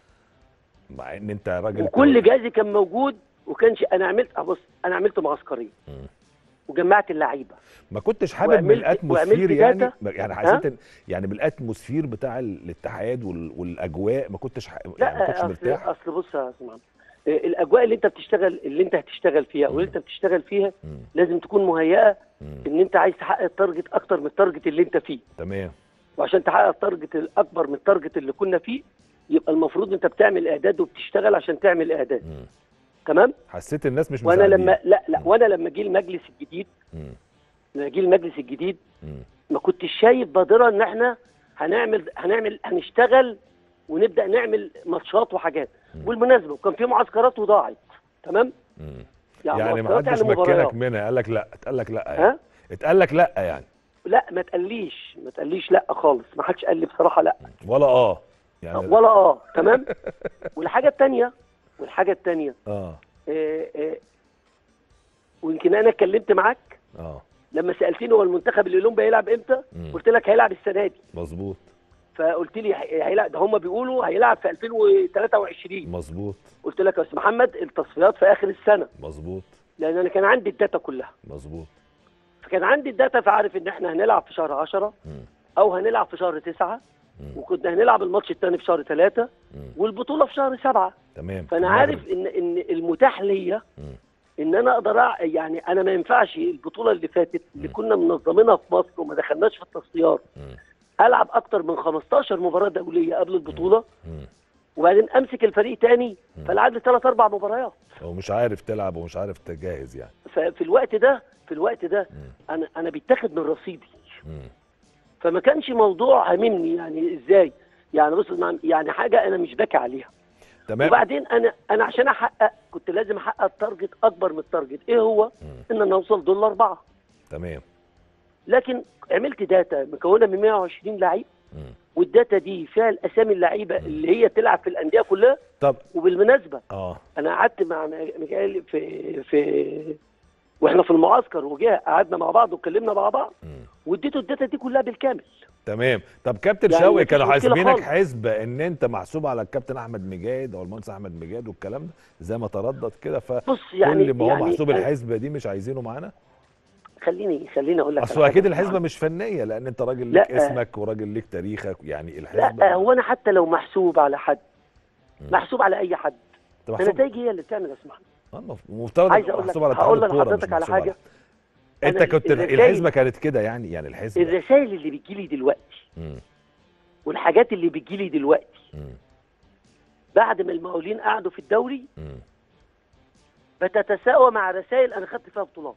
مع ان انت راجل وكل جهازي كان موجود وكانش انا عملت آه، بص انا عملت معسكريه مم. وجمعت اللعيبه ما كنتش حابب وعملت- بالاتموسفير وعملت يعني داتا. يعني حسيت ان يعني بالاتموسفير بتاع الاتحاد وال- والاجواء ما كنتش ح... يعني ما كنتش لا مرتاح اصل اصل بص يا استاذ محمد آه، الاجواء اللي انت بتشتغل اللي انت هتشتغل فيها واللي انت بتشتغل فيها مم. لازم تكون مهيئه مم. ان انت عايز تحقق التارجت اكتر من التارجت اللي انت فيه تمام وعشان تحقق التارجت الاكبر من التارجت اللي كنا فيه يبقى المفروض انت بتعمل اعداد وبتشتغل عشان تعمل اعداد مم. تمام حسيت الناس مش وانا مساعدين. لما لا لا مم. وانا لما جه المجلس الجديد مم. لما جه المجلس الجديد مم. ما كنتش شايف بادره ان احنا هنعمل هنعمل هنشتغل ونبدا نعمل ماتشات وحاجات مم. بالمناسبه وكان في معسكرات وضاعت تمام مم. يعني, يعني ما معسكرات حدش يعني مباريات مكنك منها قال لك لا اتقال لك لا يعني. ها اتقال لك لا يعني لا ما تقليش ما تقليش لا خالص ما حدش قال لي بصراحه لا ولا اه يعني ولا اه تمام والحاجه الثانيه والحاجه الثانيه اه آه آه ويمكن انا اتكلمت معاك اه لما سالتني هو المنتخب الاولمبي هيلعب امتى مم. قلت لك هيلعب السنه دي مظبوط فقلت لي هي- هيلعب ده هم بيقولوا هيلعب في 2023 مظبوط قلت لك يا استاذ محمد التصفيات في اخر السنه مظبوط لان انا كان عندي الداتا كلها مظبوط فكان عندي الداتا فعارف ان احنا هنلعب في شهر 10 مم. او هنلعب في شهر 9 مم. وكنا هنلعب الماتش الثاني في شهر 3 مم. والبطوله في شهر 7 تمام فانا المغرب. عارف ان ان المتاح ليا مم. ان انا اقدر أع- يعني انا ما ينفعش البطوله اللي فاتت اللي مم. كنا منظمينها في مصر وما دخلناش في التصفيات مم. العب اكتر من 15 مباراه دوليه قبل البطوله مم. وبعدين امسك الفريق تاني مم. فالعب لي ثلاث اربع مباريات ومش عارف تلعب ومش عارف تجهز يعني ففي الوقت ده في الوقت ده مم. انا انا بيتاخد من رصيدي مم. فما كانش موضوع هاممني يعني ازاي يعني بص مع- يعني حاجه انا مش باكي عليها تمام وبعدين انا انا عشان احقق كنت لازم احقق التارجت اكبر من التارجت ايه هو مم. ان انا اوصل دول اربعه تمام لكن عملت داتا مكونه من 120 لعيب مم. والداتا دي فيها الاسامي اللعيبه اللي هي تلعب في الانديه كلها طب وبالمناسبه اه انا قعدت مع ميكائيل في في واحنا في المعسكر وجه قعدنا مع بعض واتكلمنا مع بعض مم. واديته الداتا دي كلها بالكامل تمام طب كابتن يعني شوقي مفيش كانوا مشكلة حاسبينك خالص. حسبه ان انت محسوب على الكابتن احمد مجاهد او المهندس احمد مجاهد والكلام ده زي ما تردد كده فكل بص يعني ما هو يعني محسوب أنا- الحسبه دي مش عايزينه معانا خليني خليني اقول لك اصل على حاجة اكيد يا الحسبه محمد. مش فنيه لان انت راجل لا. ليك اسمك وراجل ليك تاريخك يعني الحسبه لا هو انا حتى لو محسوب على حد مم. محسوب على اي حد أنت محسوب النتائج هي اللي بتعمل اسمها آه، المف- مفترض عايز يبقى أقول لك- محسوب على اتحاد هقول الكوره مش لحضرتك على محسوب حاجة. انت أنا كنت الرسايل- الحسبه كانت كده يعني يعني الحسبه الرسائل اللي بتجيلي دلوقتي مم. والحاجات اللي بتجيلي دلوقتي مم. بعد ما المقاولين قعدوا في الدوري مم. بتتساوى مع رسائل انا خدت فيها بطولات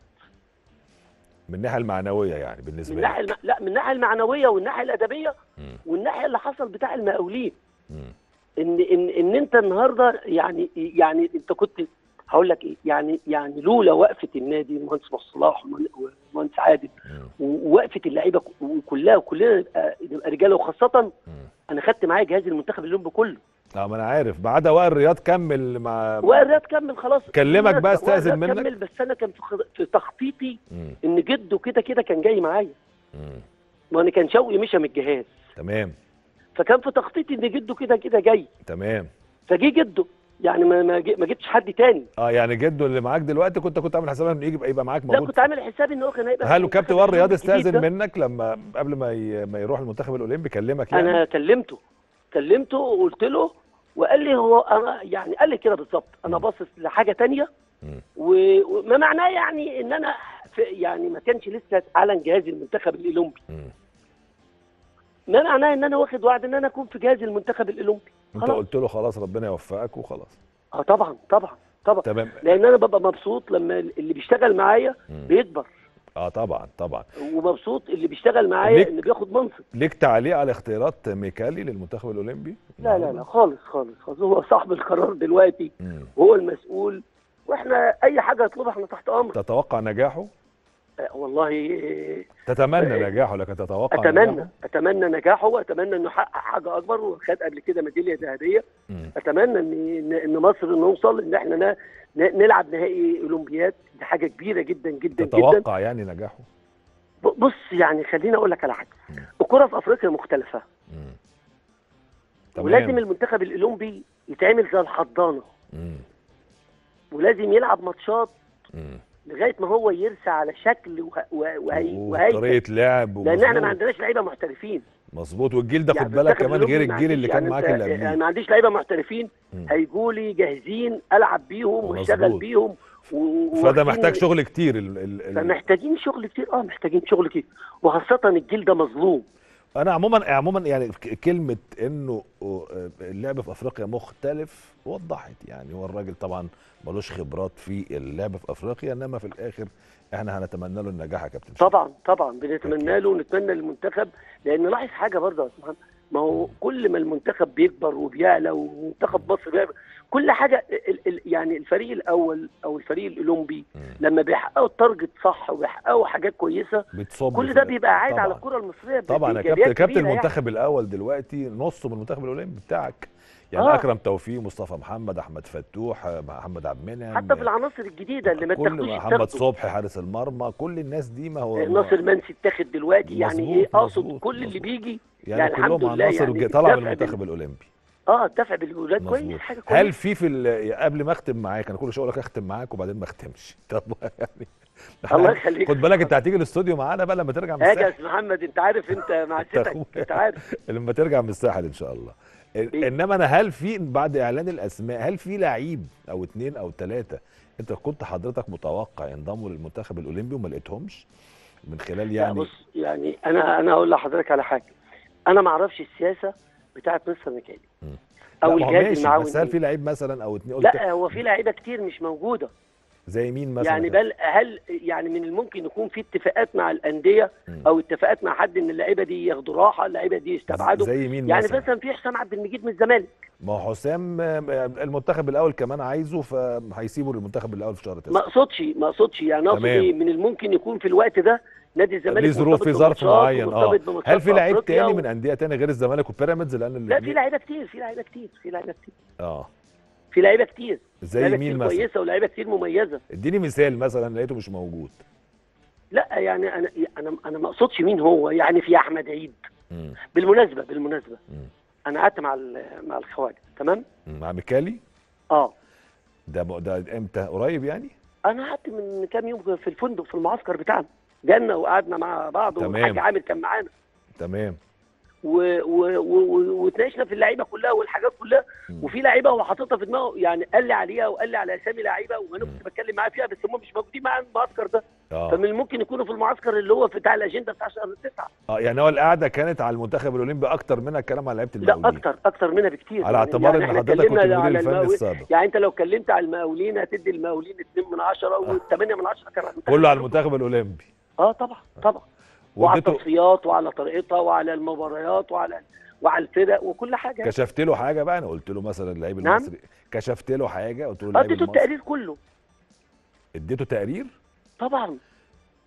من الناحيه المعنويه يعني بالنسبه من لك الناحيه الم... لا من الناحيه المعنويه والناحيه الادبيه مم. والناحيه اللي حصل بتاع المقاولين مم. ان ان ان انت النهارده يعني يعني انت كنت هقول لك ايه يعني يعني لولا وقفه النادي المهندس مصطفى صلاح والمهندس عادل مم. ووقفه اللعيبه كلها وكلنا نبقى نبقى رجاله وخاصه مم. انا خدت معايا جهاز المنتخب الاولمبي كله اه ما انا عارف ما عدا وائل رياض كمل مع والرياض كمل خلاص كلمك بقى وائل استأذن رياض منك؟ كمل بس انا كان في خ- في تخطيطي مم. ان جده كده كده كان جاي معايا مم. ما انا كان شوقي مشى من الجهاز تمام فكان في تخطيطي ان جده كده كده جاي تمام فجه جده يعني ما ما جي- ما جبتش حد تاني اه يعني جده اللي معاك دلوقتي كنت كنت عامل حسابك انه يجي يبقى معاك لا موجود كنت عامل حسابي ان هو كان هيبقى في هل كابتن المنتخب وائل رياض الجديد استاذن ده. منك لما قبل ما ي... ما يروح المنتخب الاولمبي كلمك يعني انا كلمته كلمته وقلت له وقال لي هو انا يعني قال لي كده بالظبط انا باصص لحاجه تانية مم. و- وما معناه يعني ان انا في يعني ما كانش لسه اعلن جهاز المنتخب الاولمبي مم. ما معناه ان انا واخد وعد ان انا اكون في جهاز المنتخب الاولمبي انت خلاص. قلت له خلاص ربنا يوفقك وخلاص اه طبعا طبعا طبعا تمام لان انا ببقى مبسوط لما اللي بيشتغل معايا مم. بيكبر اه طبعا طبعا ومبسوط اللي بيشتغل معايا ليك- ان بياخد منصب ليك تعليق على اختيارات ميكالي للمنتخب الاولمبي لا لا لا خالص خالص خالص هو صاحب القرار دلوقتي مم. وهو المسؤول واحنا اي حاجه يطلبها احنا تحت امر تتوقع نجاحه آه، والله آه، تتمنى آه، نجاحه لكن تتوقع اتمنى نجاحه؟ اتمنى نجاحه واتمنى انه يحقق حاجه اكبر وخد قبل كده ميداليه ذهبيه مم. اتمنى ان ان إن مصر نوصل ان احنا ن- ن- نلعب نهائي اولمبياد دي حاجه كبيره جدا جدا جدا تتوقع يعني نجاحه ب- بص يعني خليني اقول لك على حاجه مم. الكره في افريقيا مختلفه مم. ولازم المنتخب الاولمبي يتعمل زي الحضانه مم. ولازم يلعب ماتشات مم. لغايه ما هو يرسى على شكل وه- وه- وهي وهيكل وطريقه لعب لان احنا ما ومظبوط. عندناش لعيبه محترفين مظبوط والجيل ده يعني خد بالك المنتخب كمان غير الأولمبي ما الجيل اللي عنديش- كان يعني معاك أنت- اللي يعني قبليه ما عنديش لعيبه محترفين مم. هيجوا لي جاهزين العب بيهم واشتغل مظبوط. بيهم و- فده واخدين- محتاج شغل كتير ال ال ال فمحتاجين شغل كتير اه محتاجين شغل كتير وخاصه الجيل ده مظلوم انا عموما عموما يعني ك- كلمه انه آه، اللعب في افريقيا مختلف وضحت يعني هو الراجل طبعا ملوش خبرات في اللعب في افريقيا انما في الاخر احنا هنتمنى له النجاح يا كابتن شريف. طبعا طبعا بنتمنى له ونتمنى للمنتخب لان لاحظ حاجه برضه يا أستاذ محمد ما هو كل ما المنتخب بيكبر وبيعلى ومنتخب مصر بيعلى كل حاجه ال ال يعني الفريق الاول او الفريق الاولمبي مم. لما بيحققوا التارجت صح وبيحققوا حاجات كويسه بتصب كل في- ده بيبقى عايد طبعاً. على الكره المصريه طبعا يا بإيجابيات كابتن كابتن كبيرة يعني. المنتخب الاول دلوقتي نصه من المنتخب الاولمبي بتاعك يعني آه. اكرم توفيق مصطفى محمد احمد فتوح آه، محمد عبد المنعم حتى في العناصر الجديده اللي ما كل تاخدوش محمد التاخدوا. صبحي حارس المرمى كل الناس دي ما هو ناصر منسي اتاخد دلوقتي يعني مظبوط، ايه اقصد مظبوط، كل اللي مظبوط. بيجي يعني, يعني الحمد كلهم لله عناصر يعني يعني طالعه من الدفع المنتخب الاولمبي اه الدفع بالولاد كويس مظبوط حاجه كويسه هل في في ال- قبل ما اختم معاك انا كل شويه اقول لك اختم معاك وبعدين ما اختمش طب يعني الله يخليك. خد بالك انت هتيجي الاستوديو معانا بقى لما ترجع من هاجي يا الساحل استاذ محمد انت عارف انت مع أنت ستك أخويا. انت عارف لما ترجع من الساحل ان شاء الله إيه؟ انما انا هل في بعد اعلان الاسماء هل في لعيب او اتنين او ثلاثه انت كنت حضرتك متوقع ينضموا للمنتخب الاولمبي وما لقيتهمش من خلال لا يعني بص يعني انا انا اقول لحضرتك على حاجه انا ما اعرفش السياسه بتاعت مستر مكالي مم. او لا، ما هو الجهاز ماشي المعاون بس هل ليه. في لعيب مثلا او اتنين قلت لا هو في لعيبه كتير مش موجوده زي مين مثلا يعني بل هل يعني من الممكن يكون في اتفاقات مع الانديه مم. او اتفاقات مع حد ان اللعيبه دي ياخدوا راحه اللعيبه دي يستبعدوا زي مين يعني مثلا مثلا في حسام عبد المجيد من الزمالك ما هو حسام آه، المنتخب الاول كمان عايزه فهيسيبه للمنتخب الاول في شهر ما 9 اقصدش ما اقصدش يعني اقصد تمام. ايه من الممكن يكون في الوقت ده نادي الزمالك ليه ظروف مرتبط في ظرف بماتشات معين اه ومرتبط بماتشات هل في لعيب أفريقيا تاني و- من انديه تاني غير الزمالك وبيراميدز لان لا في الاتنين- لعيبه كتير في لعيبه كتير في لعيبه كتير اه في لعيبه كتير زي لعيبه مين كتير مثلا كويسه ولاعيبه كتير مميزه اديني مثال مثلا لقيته مش موجود لا يعني انا انا انا ما اقصدش مين هو يعني في احمد عيد مم. بالمناسبه بالمناسبه مم. انا قعدت مع ال- مع الخواجه تمام مم. مع ميكالي اه ده ب- ده امتى قريب يعني انا قعدت من كام يوم في الفندق في المعسكر بتاعنا جالنا وقعدنا مع بعض تمام. والحاج عامر كان معانا تمام و- و- و- واتناقشنا في اللعيبه كلها والحاجات كلها مم. وفي لعيبه هو حاططها في دماغه يعني قال لي عليها وقال لي على اسامي لعيبه وانا مم. كنت بتكلم معاه فيها بس هم مش موجودين معايا في المعسكر ده اه فمن الممكن يكونوا في المعسكر اللي هو بتاع الاجنده بتاع شهر تسعه اه يعني هو القعده كانت على المنتخب الاولمبي اكتر منها الكلام على لعيبه لا المقاولين اكتر اكتر منها بكتير على اعتبار ان احنا حضرتك كنت اتكلمنا المدير على الفني المقاولين- السابق يعني انت لو اتكلمت على المقاولين هتدي المقاولين 2 من 10 و8 من 10 كان على المنتخب كله على الأولمبي. المنتخب الاولمبي اه طبعا طبعا وعلى واديته التصفيات وعلى طريقتها وعلى المباريات وعلى وعلى الفرق وكل حاجه كشفت له حاجه بقى انا قلت له مثلا اللعيب نعم. المصري كشفت له حاجه قلت له اللعيب اديته المصري التقرير كله اديته تقرير طبعا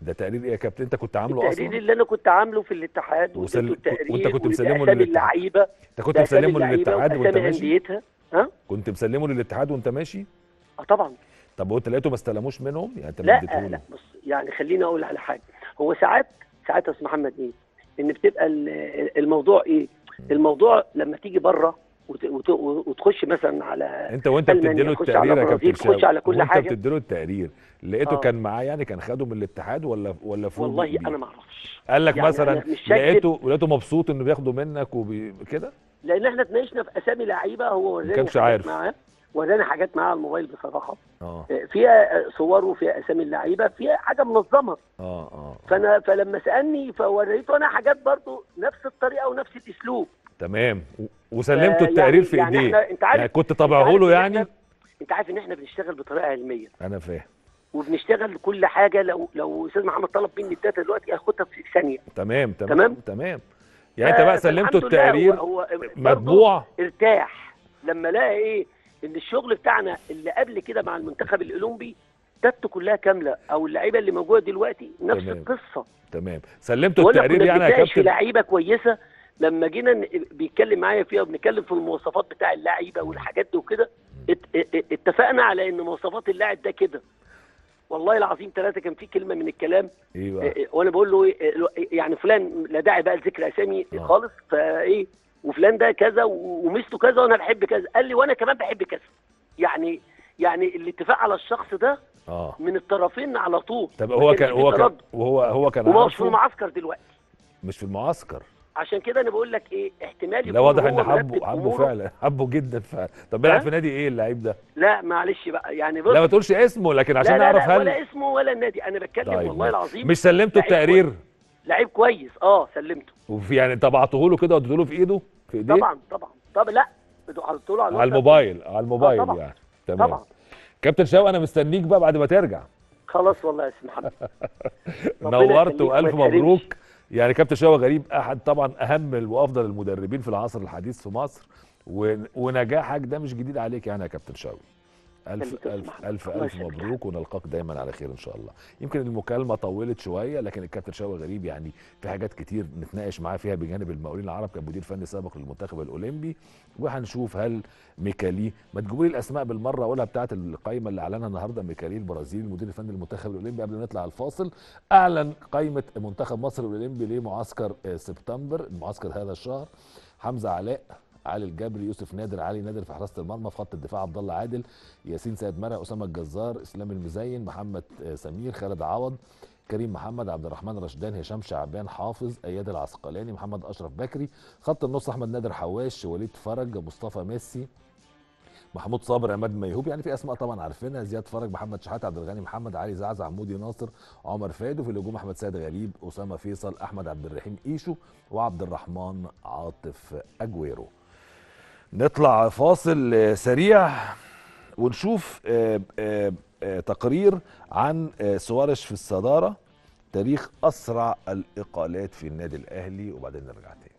ده تقرير ايه يا كابتن انت كنت عامله التقرير اصلا اللي انا كنت عامله في الاتحاد وسل- واديته التقرير وأنت كنت مسلمه وبأسامي للاتحاد؟ اللعيبه انت كنت بأسامي مسلمه اللعيبة للاتحاد وانت وأسامي ماشي أنديتها ها كنت مسلمه للاتحاد وانت ماشي اه طبعا طب وانت لقيته ما استلموش منهم يعني انت ما لا اديتهوله لا بص يعني خليني اقول على حاجه هو ساعات ساعات يا استاذ محمد ايه ان بتبقى ال- الموضوع ايه الموضوع لما تيجي بره وت- وت- وتخش مثلا على انت وانت ألمانيا، بتديله تخش التقرير على يا برازيل، كابتن شاوي تخش على كل وانت حاجة. بتديله التقرير لقيته آه. كان معاه يعني كان خده من الاتحاد ولا ولا فوق والله بيه؟ انا ما اعرفش قال لك يعني مثلا أنا مش هكذب. لقيته لقيته مبسوط انه بياخده منك وكده لان احنا اتناقشنا في اسامي لعيبه هو وراني كانش حاجات عارف. معاه وراني حاجات معاه على الموبايل بصراحه اه فيها صور وفيها اسامي اللعيبه فيها حاجه منظمه اه اه فانا فلما سالني فوريته انا حاجات برضو نفس الطريقه ونفس الاسلوب تمام و- وسلمته يعني- التقرير في يعني ايديه إحنا- أنت عارف- يعني كنت أنت طبعه عارف له إن يعني إحنا- انت عارف ان احنا بنشتغل بطريقه علميه انا فاهم وبنشتغل كل حاجه لو لو استاذ محمد طلب مني الداتا دلوقتي اخدها في ثانيه تمام تمام تمام؟ تمام يعني انت بقى ف- سلمته فالحمد لله التقرير هو هو برضو مطبوع ارتاح لما لقى ايه ان الشغل بتاعنا اللي قبل كده مع المنتخب الاولمبي داته كلها كامله او اللعيبه اللي موجوده دلوقتي نفس تمام. القصه تمام سلمته ولا التقرير كنا يعني يا بنتناقش في كابتن لعيبه كويسه لما جينا ن- بيتكلم معايا فيها وبنتكلم في المواصفات بتاع اللعيبه والحاجات دي وكده ات- ات- اتفقنا على ان مواصفات اللاعب ده كده والله العظيم ثلاثه كان في كلمه من الكلام ايه إيه- بقى إيه، وانا بقول له إيه، إيه، يعني فلان لا داعي بقى لذكر اسامي آه. خالص فايه وفلان ده كذا و- وميزته كذا وانا بحب كذا قال لي وانا كمان بحب كذا يعني يعني الاتفاق على الشخص ده اه من الطرفين على طول طب ما هو كانش كان فيه هو كان تردد. وهو هو كان وما هوش في عارفه المعسكر دلوقتي مش في المعسكر عشان كده انا بقول لك ايه احتمال لا يكون واضح هو ان مرتب حبه حبه أموره. فعلا حبه جدا فعلا طب بيلعب ها؟ في نادي ايه اللعيب ده لا معلش بقى يعني بص لا ما تقولش اسمه لكن عشان لا لا نعرف لا هل ولا اسمه ولا النادي انا بتكلم طيب والله العظيم مش سلمته لعيب التقرير لعيب كويس اه سلمته وفي يعني طبعته له كده واديته له في ايده في ايديه طبعا طبعا طب لا حطيت له على الموبايل على الموبايل طبعا. يعني تمام طبعا كابتن شاوي انا مستنيك بقى بعد ما ترجع خلاص والله يا استاذ محمد ربنا نورت يخليك وما والف يتحرمش. مبروك يعني كابتن شاوي غريب احد طبعا اهم وافضل المدربين في العصر الحديث في مصر و... ونجاحك ده مش جديد عليك يعني يا كابتن شاوي الف خليك يا الف أستاذ الف محمد. الله الف يخليك. مبروك ونلقاك دايما على خير ان شاء الله يمكن المكالمه طولت شويه لكن الكابتن شاوي غريب يعني في حاجات كتير نتناقش معاه فيها بجانب المقاولين العرب كان مدير فني سابق للمنتخب الاولمبي وهنشوف هل ميكالي ما تجيبوا لي الاسماء بالمره اقولها بتاعت القائمه اللي اعلنها النهارده ميكالي البرازيلي المدير الفني للمنتخب الاولمبي قبل ما نطلع الفاصل اعلن قائمه منتخب مصر الاولمبي لمعسكر آه، سبتمبر معسكر هذا الشهر حمزه علاء علي الجبري يوسف نادر علي نادر في حراسه المرمى في خط الدفاع عبد الله عادل ياسين سيد مرعي اسامه الجزار اسلام المزين محمد آه، سمير خالد عوض كريم محمد عبد الرحمن رشدان هشام شعبان حافظ اياد العسقلاني محمد اشرف بكري خط النص احمد نادر حواش وليد فرج مصطفى ميسي محمود صابر عماد ميهوب يعني في اسماء طبعا عارفينها زياد فرج محمد شحاته عبد الغني محمد علي زعزع مودي ناصر عمر فادي وفي الهجوم احمد سيد غريب اسامه فيصل احمد عبد الرحيم ايشو وعبد الرحمن عاطف اجويرو نطلع فاصل آه، سريع ونشوف آه، آه، آه، تقرير عن آه، سوارش في الصداره تاريخ اسرع الاقالات في النادي الاهلي وبعدين نرجع تاني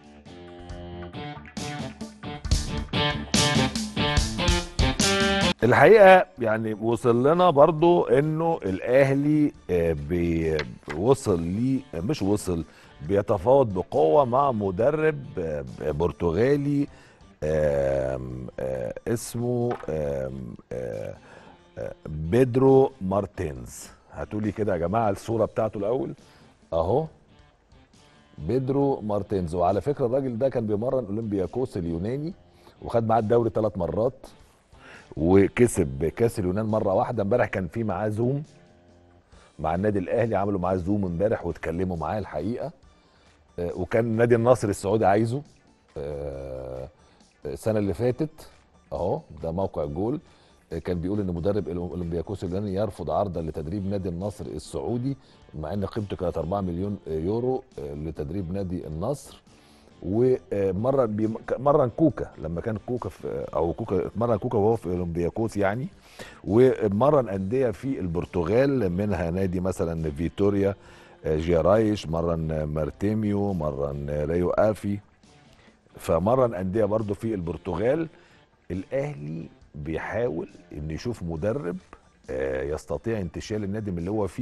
الحقيقه يعني وصل لنا برضو انه الاهلي آه، بي- وصل لي مش وصل بيتفاوض بقوه مع مدرب آه، برتغالي آم، آه، اسمه آم، آه، آه، بيدرو مارتينز هاتولي كده يا جماعه الصوره بتاعته الاول اهو بيدرو مارتينز وعلى فكره الراجل ده كان بيمرن اولمبياكوس اليوناني وخد معاه الدوري ثلاث مرات وكسب كاس اليونان مره واحده امبارح كان في معاه زوم مع النادي الاهلي عملوا معاه زوم امبارح واتكلموا معاه الحقيقه آه، وكان نادي النصر السعودي عايزه آه، السنه اللي فاتت اهو ده موقع جول آه، كان بيقول ان مدرب اولمبياكوس اليوناني يرفض عرضا لتدريب نادي النصر السعودي مع ان قيمته كانت 4 مليون يورو آه، لتدريب نادي النصر ومره بيم- مرن كوكا لما كان كوكا في او كوكا اتمرن كوكا وهو في اولمبياكوس يعني ومرن انديه في البرتغال منها نادي مثلا فيتوريا آه، جيرايش مرن مارتيميو مرن ريو افي فمرن انديه برضو في البرتغال الاهلي بيحاول انه يشوف مدرب آه، يستطيع انتشال النادي من اللي هو فيه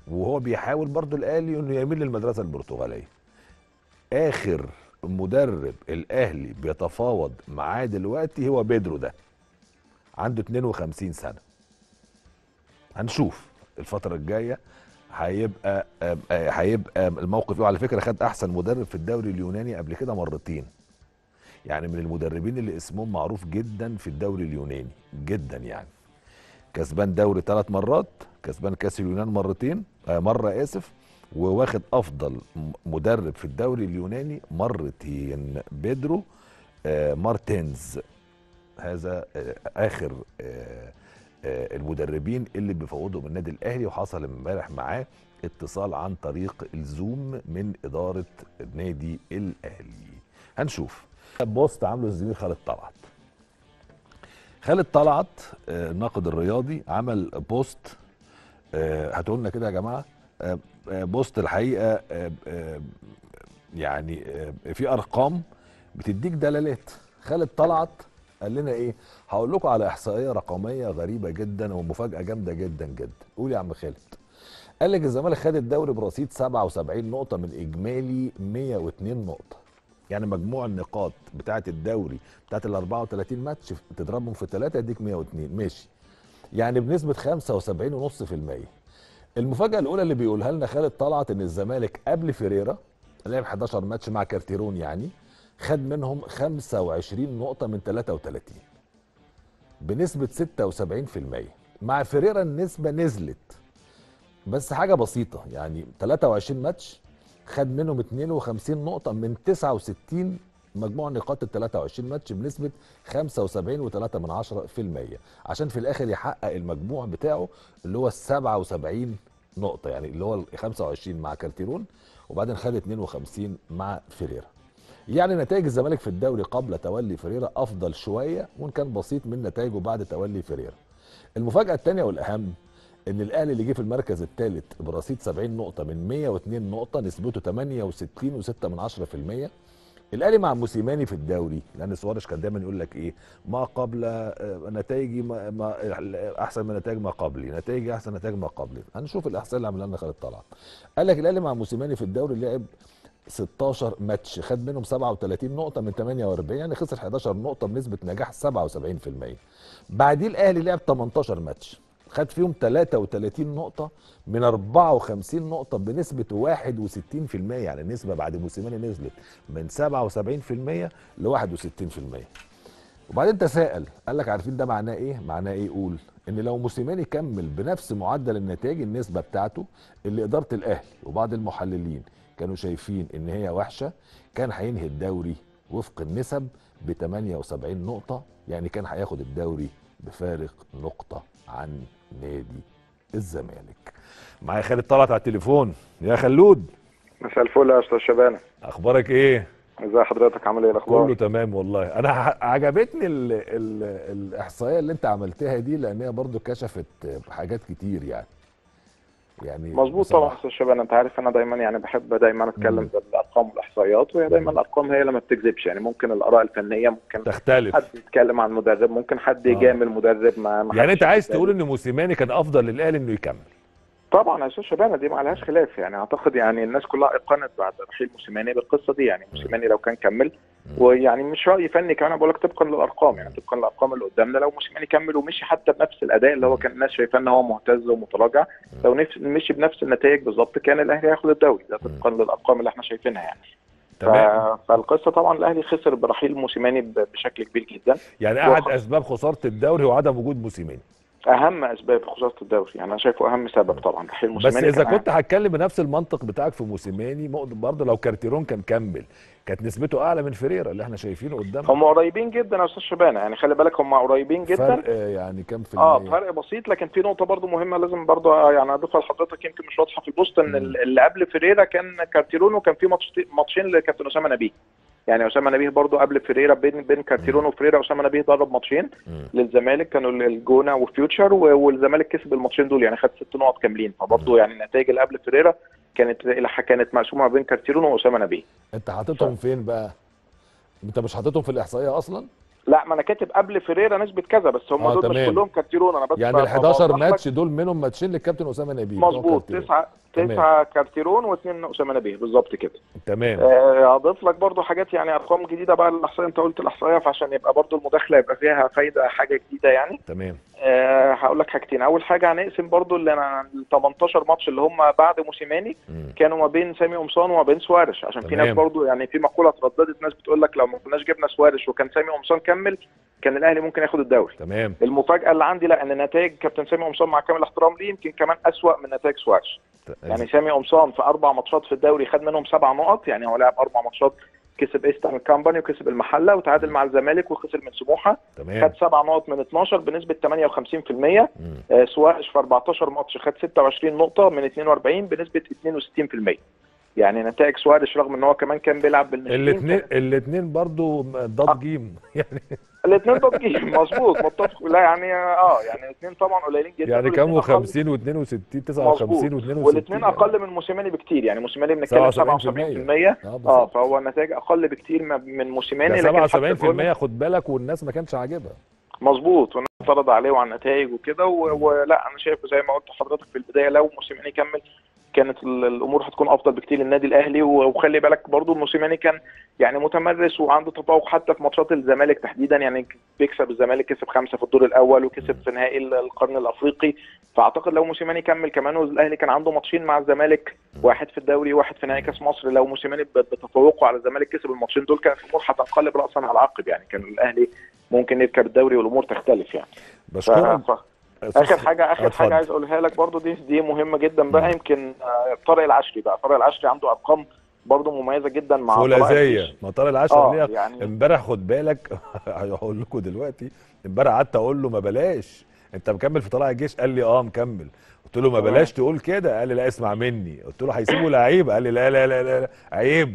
وهو بيحاول برضو الاهلي انه يميل للمدرسه البرتغاليه اخر مدرب الاهلي بيتفاوض معاه دلوقتي هو بيدرو ده عنده 52 سنه هنشوف الفتره الجايه هيبقى آه، آه، هيبقى الموقف ايه وعلى فكره خد احسن مدرب في الدوري اليوناني قبل كده مرتين يعني من المدربين اللي اسمهم معروف جدا في الدوري اليوناني جدا يعني كسبان دوري ثلاث مرات كسبان كاس اليونان مرتين آه مره اسف وواخد افضل م- مدرب في الدوري اليوناني مرتين بيدرو آه مارتينز هذا آه اخر آه آه المدربين اللي بيفوضوا من النادي الاهلي وحصل امبارح معاه اتصال عن طريق الزوم من اداره النادي الاهلي هنشوف بوست عامله الزميل خالد طلعت خالد طلعت آه، الناقد الرياضي عمل بوست آه، هاتوا لنا كده يا جماعه آه، آه، بوست الحقيقه آه، آه، يعني آه، في ارقام بتديك دلالات خالد طلعت قال لنا ايه هقول لكم على احصائيه رقميه غريبه جدا ومفاجاه جامده جدا جدا قول يا عم خالد قال لك الزمالك خد الدوري برصيد 77 نقطه من اجمالي 102 نقطه يعني مجموع النقاط بتاعه الدوري بتاعه ال 34 ماتش تضربهم في 3 يديك 102 ماشي يعني بنسبه 75.5% المفاجاه الاولى اللي بيقولها لنا خالد طلعت ان الزمالك قبل فيريرا لعب 11 ماتش مع كارتيرون يعني خد منهم 25 نقطه من 33 بنسبه 76% مع فيريرا النسبه نزلت بس حاجه بسيطه يعني 23 ماتش خد منهم 52 نقطه من 69 مجموع نقاط ال 23 ماتش بنسبه 75.3% عشان في الاخر يحقق المجموع بتاعه اللي هو ال 77 نقطه يعني اللي هو ال 25 مع كارتيرون وبعدين خد 52 مع فيريرا يعني نتائج الزمالك في الدوري قبل تولي فيريرا افضل شويه وان كان بسيط من نتائجه بعد تولي فيريرا المفاجاه الثانيه والاهم ان الاهلي اللي جه في المركز الثالث برصيد 70 نقطه من 102 نقطه نسبته 68.6% الاهلي مع موسيماني في الدوري لان سوارش كان دايما يقول لك ايه ما قبل آه، نتائجي ما, ما احسن من نتائج ما قبلي نتائجي احسن نتائج ما قبلي هنشوف الاحصائيه اللي عملها لنا خالد طلعت قال لك الاهلي مع موسيماني في الدوري لعب 16 ماتش خد منهم 37 نقطة من 48 يعني خسر 11 نقطة بنسبة نجاح 77% بعديه الأهلي لعب 18 ماتش خد فيهم 33 نقطة من 54 نقطة بنسبة 61% يعني النسبة بعد موسيماني نزلت من 77% ل 61% وبعدين تساءل قال لك عارفين ده معناه ايه؟ معناه ايه يقول ان لو موسيماني كمل بنفس معدل النتائج النسبه بتاعته اللي اداره الاهلي وبعض المحللين كانوا شايفين ان هي وحشه كان هينهي الدوري وفق النسب ب 78 نقطه يعني كان هياخد الدوري بفارق نقطه عن نادي الزمالك. معايا خالد طلعت على التليفون يا خلود مساء الفل يا استاذ شبانه اخبارك ايه؟ ازي حضرتك عامل ايه الاخبار كله تمام والله انا ع- عجبتني ال ال الاحصائيه اللي انت عملتها دي لان هي برضو كشفت حاجات كتير يعني يعني مظبوط بصراحة. طبعا استاذ شبانه انت عارف انا دايما يعني بحب دايما اتكلم مم. بالارقام والاحصائيات وهي دايما الارقام هي اللي ما بتكذبش يعني ممكن الاراء الفنيه ممكن تختلف حد يتكلم عن مدرب ممكن حد آه. يجامل مدرب ما ما يعني حدش انت عايز يتكلم. تقول ان موسيماني كان افضل للاهلي انه يكمل طبعا يا استاذ شبانه دي ما عليهاش خلاف يعني اعتقد يعني الناس كلها ايقنت بعد رحيل موسيماني بالقصه دي يعني موسيماني لو كان كمل ويعني مش راي فني كمان أنا بقول لك طبقا للارقام يعني طبقا للارقام اللي قدامنا لو موسيماني كمل ومشي حتى بنفس الاداء اللي هو كان الناس شايفاه ان هو مهتز ومتراجع لو نفس مشي بنفس النتائج بالظبط كان الاهلي هياخد الدوري ده طبقا للارقام اللي احنا شايفينها يعني ف... تمام فالقصه طبعا الاهلي خسر برحيل موسيماني ب- بشكل كبير جدا يعني هو احد خ- اسباب خساره الدوري هو عدم وجود موسيماني اهم اسباب خساره الدوري يعني انا شايفه اهم سبب طبعا رحيل بس موسيماني اذا كان كنت هتكلم بنفس المنطق بتاعك في موسيماني برضه لو كارتيرون كان كمل كانت نسبته اعلى من فيريرا اللي احنا شايفينه قدامنا هم قريبين جدا يا استاذ شبانه يعني خلي بالك هم قريبين جدا فرق آه، يعني كام في اه المية فرق بسيط لكن في نقطه برضو مهمه لازم برضو آه، يعني اضيفها لحضرتك يمكن مش واضحه في البوست ان مم. ال- اللي قبل فيريرا كان كارتيرون وكان في ماتش ماتشين لكابتن اسامه نبيه يعني اسامه نبيه برضو قبل فيريرا بين بين كارتيرون وفيريرا اسامه نبيه درب ماتشين مم. للزمالك كانوا الجونه وفيوتشر و- والزمالك كسب الماتشين دول يعني خد ست نقط كاملين فبرضو يعني النتائج اللي قبل فيريرا كانت كانت مقسومه بين كارتيرون واسامه نبيه انت حاططهم فين بقى انت مش حاططهم في الاحصائيه اصلا لا ما انا كاتب قبل فيريرا نسبه كذا بس هم آه، دول تمام. مش كلهم كارتيرون انا بس يعني ب- ال 11 بوضح لك. ماتش دول منهم ماتشين للكابتن اسامه نبيل بتوع مظبوط كارتيرون. تسعه تمام. تسعه كارتيرون واثنين اسامه نبيه بالظبط كده تمام آه، اضيف لك برضو حاجات يعني ارقام جديده بقى الاحصائيه انت قلت الاحصائيه فعشان يبقى برضو المداخله يبقى فيها فايده حاجه جديده يعني تمام أه هقول لك حاجتين اول حاجه هنقسم برضو اللي انا ال 18 ماتش اللي هم بعد موسيماني مم. كانوا ما بين سامي قمصان وما بين سوارش عشان في تمام. ناس برضو يعني في مقوله اترددت ناس بتقول لك لو ما كناش جبنا سوارش وكان سامي قمصان كمل كان الاهلي ممكن ياخد الدوري تمام المفاجاه اللي عندي لا ان نتائج كابتن سامي قمصان مع كامل احترام ليه يمكن كمان اسوا من نتائج سوارش يعني سامي قمصان في اربع ماتشات في الدوري خد منهم سبع نقط يعني هو لعب اربع ماتشات كسب ايسترن كامباني وكسب المحله وتعادل مع الزمالك وخسر من سموحه تمام خد سبع نقط من 12 بنسبه 58% مم. آه، سوارش في 14 ماتش خد 26 نقطه من 42 بنسبه 62% يعني نتائج سوارش رغم ان هو كمان كان بيلعب بالناشئين الاثنين الاثنين برضو ضاد جيم يعني الاثنين تضجيج مظبوط متفق لا يعني اه يعني الاثنين طبعا قليلين جدا يعني والاتنين كانوا أقل- 50 و62 59 و62 والاثنين اقل من موسيماني بكتير يعني موسيماني بنتكلم 77% 77%. اه اه بالظبط فهو النتائج اقل بكتير ما- من موسيماني ده لكن حتى 77% خد بالك والناس ما كانش عاجبها مظبوط والناس اعترض عليه وعلى النتائج وكده و- ولا انا شايف زي ما قلت لحضرتك في البدايه لو موسيماني كمل كانت ال- الامور هتكون افضل بكتير للنادي الاهلي و- وخلي بالك برضو موسيماني كان يعني متمرس وعنده تفوق حتى في ماتشات الزمالك تحديدا يعني بيكسب الزمالك كسب خمسه في الدور الاول وكسب في نهائي ال- القرن الافريقي فاعتقد لو موسيماني كمل كمان والاهلي كان عنده ماتشين مع الزمالك واحد في الدوري واحد في نهائي كاس مصر لو موسيماني ب- بتفوقه على الزمالك كسب الماتشين دول كانت الامور هتنقلب راسا على عقب يعني كان الاهلي ممكن يركب الدوري والامور تختلف يعني ف... بشكرك ف... اخر حاجه اخر اتفضل. حاجه عايز اقولها لك برضو دي دي مهمه جدا بقى مم. يمكن آه، طارق العشري بقى طارق العشري عنده ارقام برضو مميزه جدا مع طلائع فولاذيه الجيش. مطار العشرة اه ليها يعني امبارح خد بالك هقول لكم دلوقتي امبارح قعدت اقول له ما بلاش انت مكمل في طلائع الجيش قال لي اه مكمل قلت له ما تمام. بلاش تقول كده قال لي لا اسمع مني قلت له هيسيبوا لعيبه قال لي لا لا لا لا, لا. عيب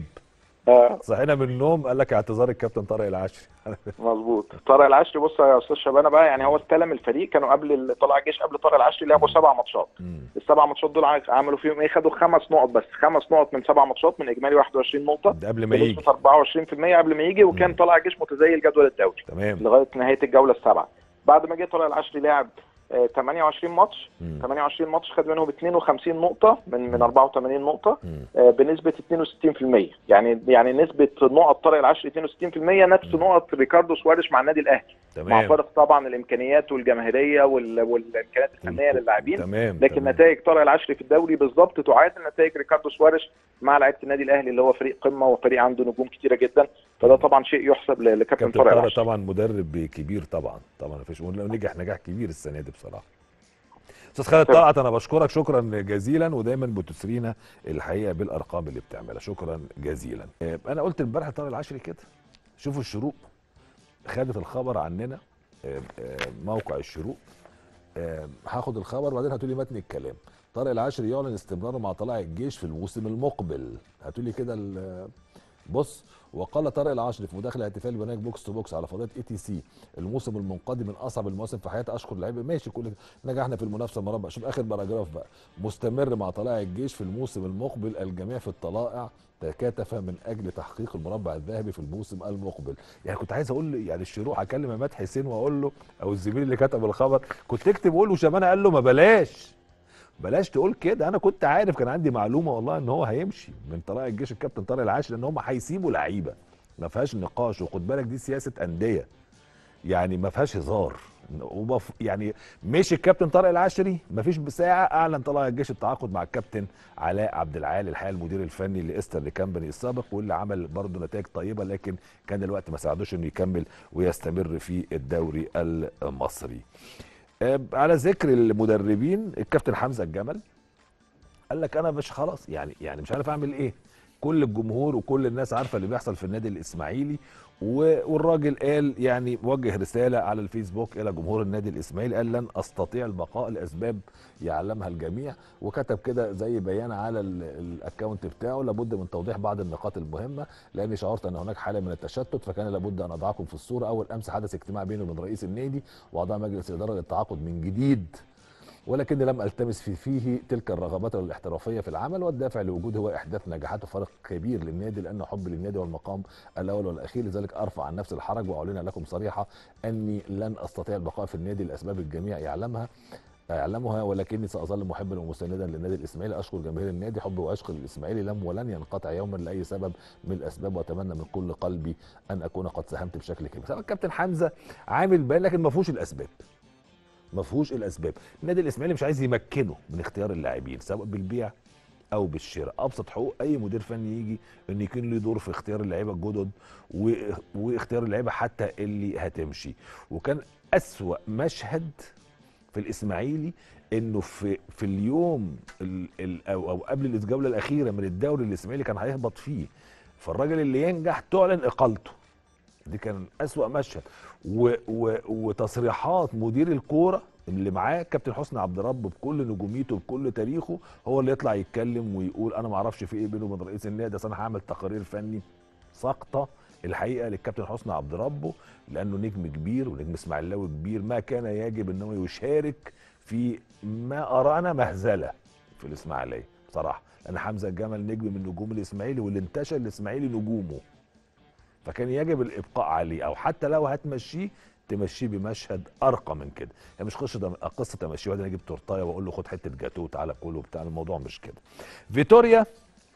آه صحينا من النوم قال لك اعتذار الكابتن طارق العشري مظبوط طارق العشري بص يا استاذ شبانه بقى يعني هو استلم الفريق كانوا قبل ال- طلائع الجيش قبل طارق العشري لعبوا سبع ماتشات مم. السبع ماتشات دول ع- عملوا فيهم ايه خدوا خمس نقط بس خمس نقط من سبع ماتشات من اجمالي 21 نقطه ده قبل ما يجي بنسبه 24% قبل ما يجي وكان مم. طلائع الجيش متزيل جدول الدوري تمام لغايه نهايه الجوله السابعه بعد ما جه طلائع العشري لعب آه، 28 ماتش مم. 28 ماتش خد منهم 52 نقطه من من 84 نقطه مم. آه، بنسبه 62% يعني يعني نسبه نقط طارق العشري 62% نفس نقط ريكاردو سواريش مع النادي الاهلي مع تمام فرق طبعا الامكانيات والجماهيريه وال- والامكانيات الفنيه للاعبين تمام لكن تمام. نتائج طارق العشري في الدوري بالظبط تعادل نتائج ريكاردو سواريش مع لعيبه النادي الاهلي اللي هو فريق قمه وفريق عنده نجوم كتيره جدا فده طبعا شيء يحسب ل- لكابتن كابتن طارق طارق العشري طبعا مدرب كبير طبعا طبعا مفيش نجح نجاح كبير السنه دي بصراحه استاذ خالد تمام. طلعت انا بشكرك شكرا جزيلا ودايما بتسرينا الحقيقه بالارقام اللي بتعملها شكرا جزيلا آه، انا قلت امبارح طارق العشري كده شوفوا الشروق خدت الخبر عننا آه، آه، موقع الشروق آه، هاخد الخبر وبعدين هاتولي متن الكلام طارق العشري يعلن استمراره مع طلائع الجيش في الموسم المقبل هاتولي كده ال- بص وقال طارق العشري في مداخله احتفال برنامج بوكس تو بوكس على فضائيه اي تي سي الموسم المنقضي من اصعب المواسم في حياتي اشكر اللعيبه ماشي كل نجحنا في المنافسه مربع شوف اخر باراجراف بقى مستمر مع طلائع الجيش في الموسم المقبل الجميع في الطلائع تكاتف من اجل تحقيق المربع الذهبي في الموسم المقبل يعني كنت عايز اقول له يعني الشروق هكلم عماد حسين واقول له او الزميل اللي كتب الخبر كنت اكتب قول له شبانه قال له ما بلاش بلاش تقول كده انا كنت عارف كان عندي معلومه والله ان هو هيمشي من طلائع الجيش الكابتن طارق العاشر لان هم هيسيبوا لعيبه ما فيهاش نقاش وخد بالك دي سياسه انديه يعني ما فيهاش هزار وبف يعني مشي الكابتن طارق العشري ما فيش بساعه اعلن طلائع الجيش التعاقد مع الكابتن علاء عبد العال الحقيقه المدير الفني لاستر كامباني السابق واللي عمل برضه نتائج طيبه لكن كان الوقت ما ساعدوش انه يكمل ويستمر في الدوري المصري آه، على ذكر المدربين الكابتن حمزه الجمل قال لك انا مش خلاص يعني يعني مش عارف اعمل ايه كل الجمهور وكل الناس عارفه اللي بيحصل في النادي الاسماعيلي و- والراجل قال يعني وجه رساله على الفيسبوك الى جمهور النادي الاسماعيلي قال لن استطيع البقاء لاسباب يعلمها الجميع وكتب كده زي بيان على ال- الاكونت بتاعه لابد من توضيح بعض النقاط المهمه لاني شعرت ان هناك حاله من التشتت فكان لابد ان اضعكم في الصوره اول امس حدث اجتماع بيني وبين رئيس النادي واعضاء مجلس الاداره للتعاقد من جديد ولكني لم التمس في فيه تلك الرغبات والاحترافيه في العمل والدافع لوجوده هو احداث نجاحات وفرق كبير للنادي لان حبي للنادي والمقام الاول والاخير لذلك ارفع عن نفسي الحرج واعلن لكم صريحه اني لن استطيع البقاء في النادي لاسباب الجميع يعلمها يعلمها ولكني ساظل محبا ومساندا للنادي الاسماعيلي اشكر جماهير النادي حبي وعشق للاسماعيلي لم ولن ينقطع يوما لاي سبب من الاسباب واتمنى من كل قلبي ان اكون قد ساهمت بشكل كبير طبعا الكابتن حمزه عامل بيان لكن ما فيهوش الاسباب ما فيهوش الاسباب النادي الاسماعيلي مش عايز يمكنه من اختيار اللاعبين سواء بالبيع او بالشراء ابسط حقوق اي مدير فني يجي ان يكون له دور في اختيار اللعيبه الجدد و... واختيار اللعيبه حتى اللي هتمشي وكان اسوا مشهد في الاسماعيلي انه في في اليوم ال... ال... أو... او قبل الجوله الاخيره من الدوري الاسماعيلي كان هيهبط فيه فالراجل اللي ينجح تعلن اقالته دي كان اسوا مشهد و... و... وتصريحات مدير الكوره اللي معاه كابتن حسني عبد رب بكل نجوميته بكل تاريخه هو اللي يطلع يتكلم ويقول انا ما اعرفش في ايه بينه وبين رئيس النادي اصل انا هعمل تقارير فني ساقطه الحقيقه للكابتن حسني عبد ربه لانه نجم كبير ونجم اسماعيلاوي كبير ما كان يجب انه يشارك في ما ارانا مهزله في الاسماعيليه بصراحه لان حمزه الجمل نجم من نجوم الاسماعيلي واللي انتشل الاسماعيلي نجومه فكان يجب الابقاء عليه او حتى لو هتمشيه تمشيه بمشهد ارقى من كده يعني مش قصه قصه تمشيه وبعدين اجيب تورتايه واقول له خد حته جاتوه وتعالى كله بتاع الموضوع مش كده فيتوريا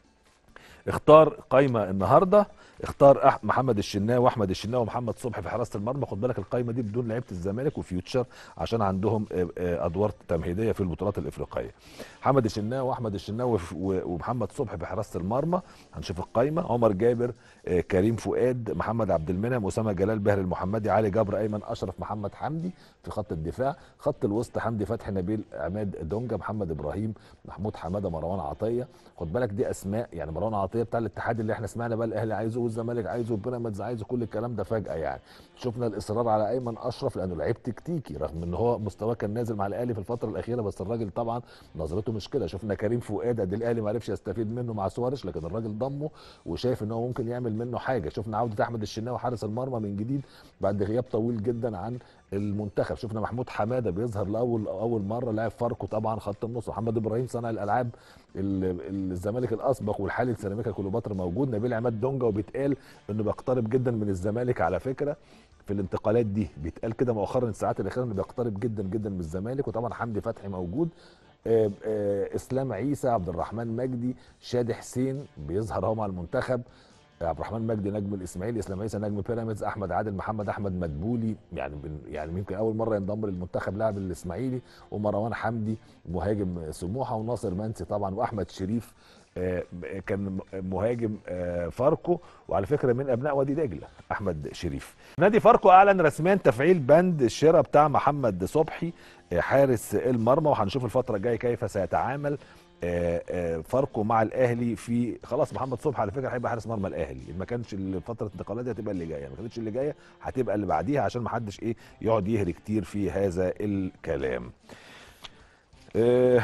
اختار قايمه النهارده اختار أح محمد الشناوي واحمد الشناوي ومحمد صبحي في حراسه المرمى خد بالك القايمه دي بدون لعيبه الزمالك وفيوتشر عشان عندهم آه، آه، ادوار تمهيديه في البطولات الافريقيه محمد الشناوي واحمد الشناوي ف- و- ومحمد صبحي في حراسه المرمى هنشوف القايمه عمر جابر آه، كريم فؤاد محمد عبد المنعم اسامه جلال بهر المحمدي علي جبر ايمن اشرف محمد حمدي في خط الدفاع خط الوسط حمدي فتحي نبيل عماد دونجا محمد ابراهيم محمود حماده مروان عطيه خد بالك دي اسماء يعني مروان عطيه بتاع الاتحاد اللي احنا سمعنا بقى الاهلي عايزه والزمالك عايزه وبيراميدز عايزه كل الكلام ده فجاه يعني شفنا الاصرار على ايمن اشرف لانه لعيب تكتيكي رغم ان هو مستواه كان نازل مع الاهلي في الفتره الاخيره بس الراجل طبعا نظرته مش كده شفنا كريم فؤاد قد الاهلي ما عرفش يستفيد منه مع سوارش لكن الراجل ضمه وشايف ان هو ممكن يعمل منه حاجه شفنا عوده احمد الشناوي حارس المرمى من جديد بعد غياب طويل جدا عن المنتخب شفنا محمود حماده بيظهر لاول اول مره لاعب فاركو طبعا خط النص محمد ابراهيم صانع الالعاب ال- الزمالك الاسبق والحالي سيراميكا كليوباترا موجود نبيل عماد دونجا وبيتقال انه بيقترب جدا من الزمالك على فكره في الانتقالات دي بيتقال كده مؤخرا الساعات الاخيره انه بيقترب جدا جدا من الزمالك وطبعا حمدي فتحي موجود آه، آه، اسلام عيسى عبد الرحمن مجدي شادي حسين بيظهر اهو مع المنتخب عبد الرحمن مجدي نجم الاسماعيلي اسلام عيسى نجم بيراميدز احمد عادل محمد احمد مدبولي يعني بن- يعني يمكن اول مره ينضم للمنتخب لاعب الاسماعيلي ومروان حمدي مهاجم سموحه وناصر منسي طبعا واحمد شريف آه، كان مهاجم آه، فاركو وعلى فكره من ابناء وادي دجله احمد شريف نادي فاركو اعلن رسميا تفعيل بند الشراء بتاع محمد صبحي آه، حارس المرمى وهنشوف الفتره الجايه كيف سيتعامل آه، آه، فاركو مع الاهلي في خلاص محمد صبحي على فكره هيبقى حارس مرمى الاهلي ما كانش فتره الانتقالات دي هتبقى اللي جايه ما كانتش اللي جايه هتبقى اللي بعديها عشان ما حدش ايه يقعد يهري كتير في هذا الكلام آه،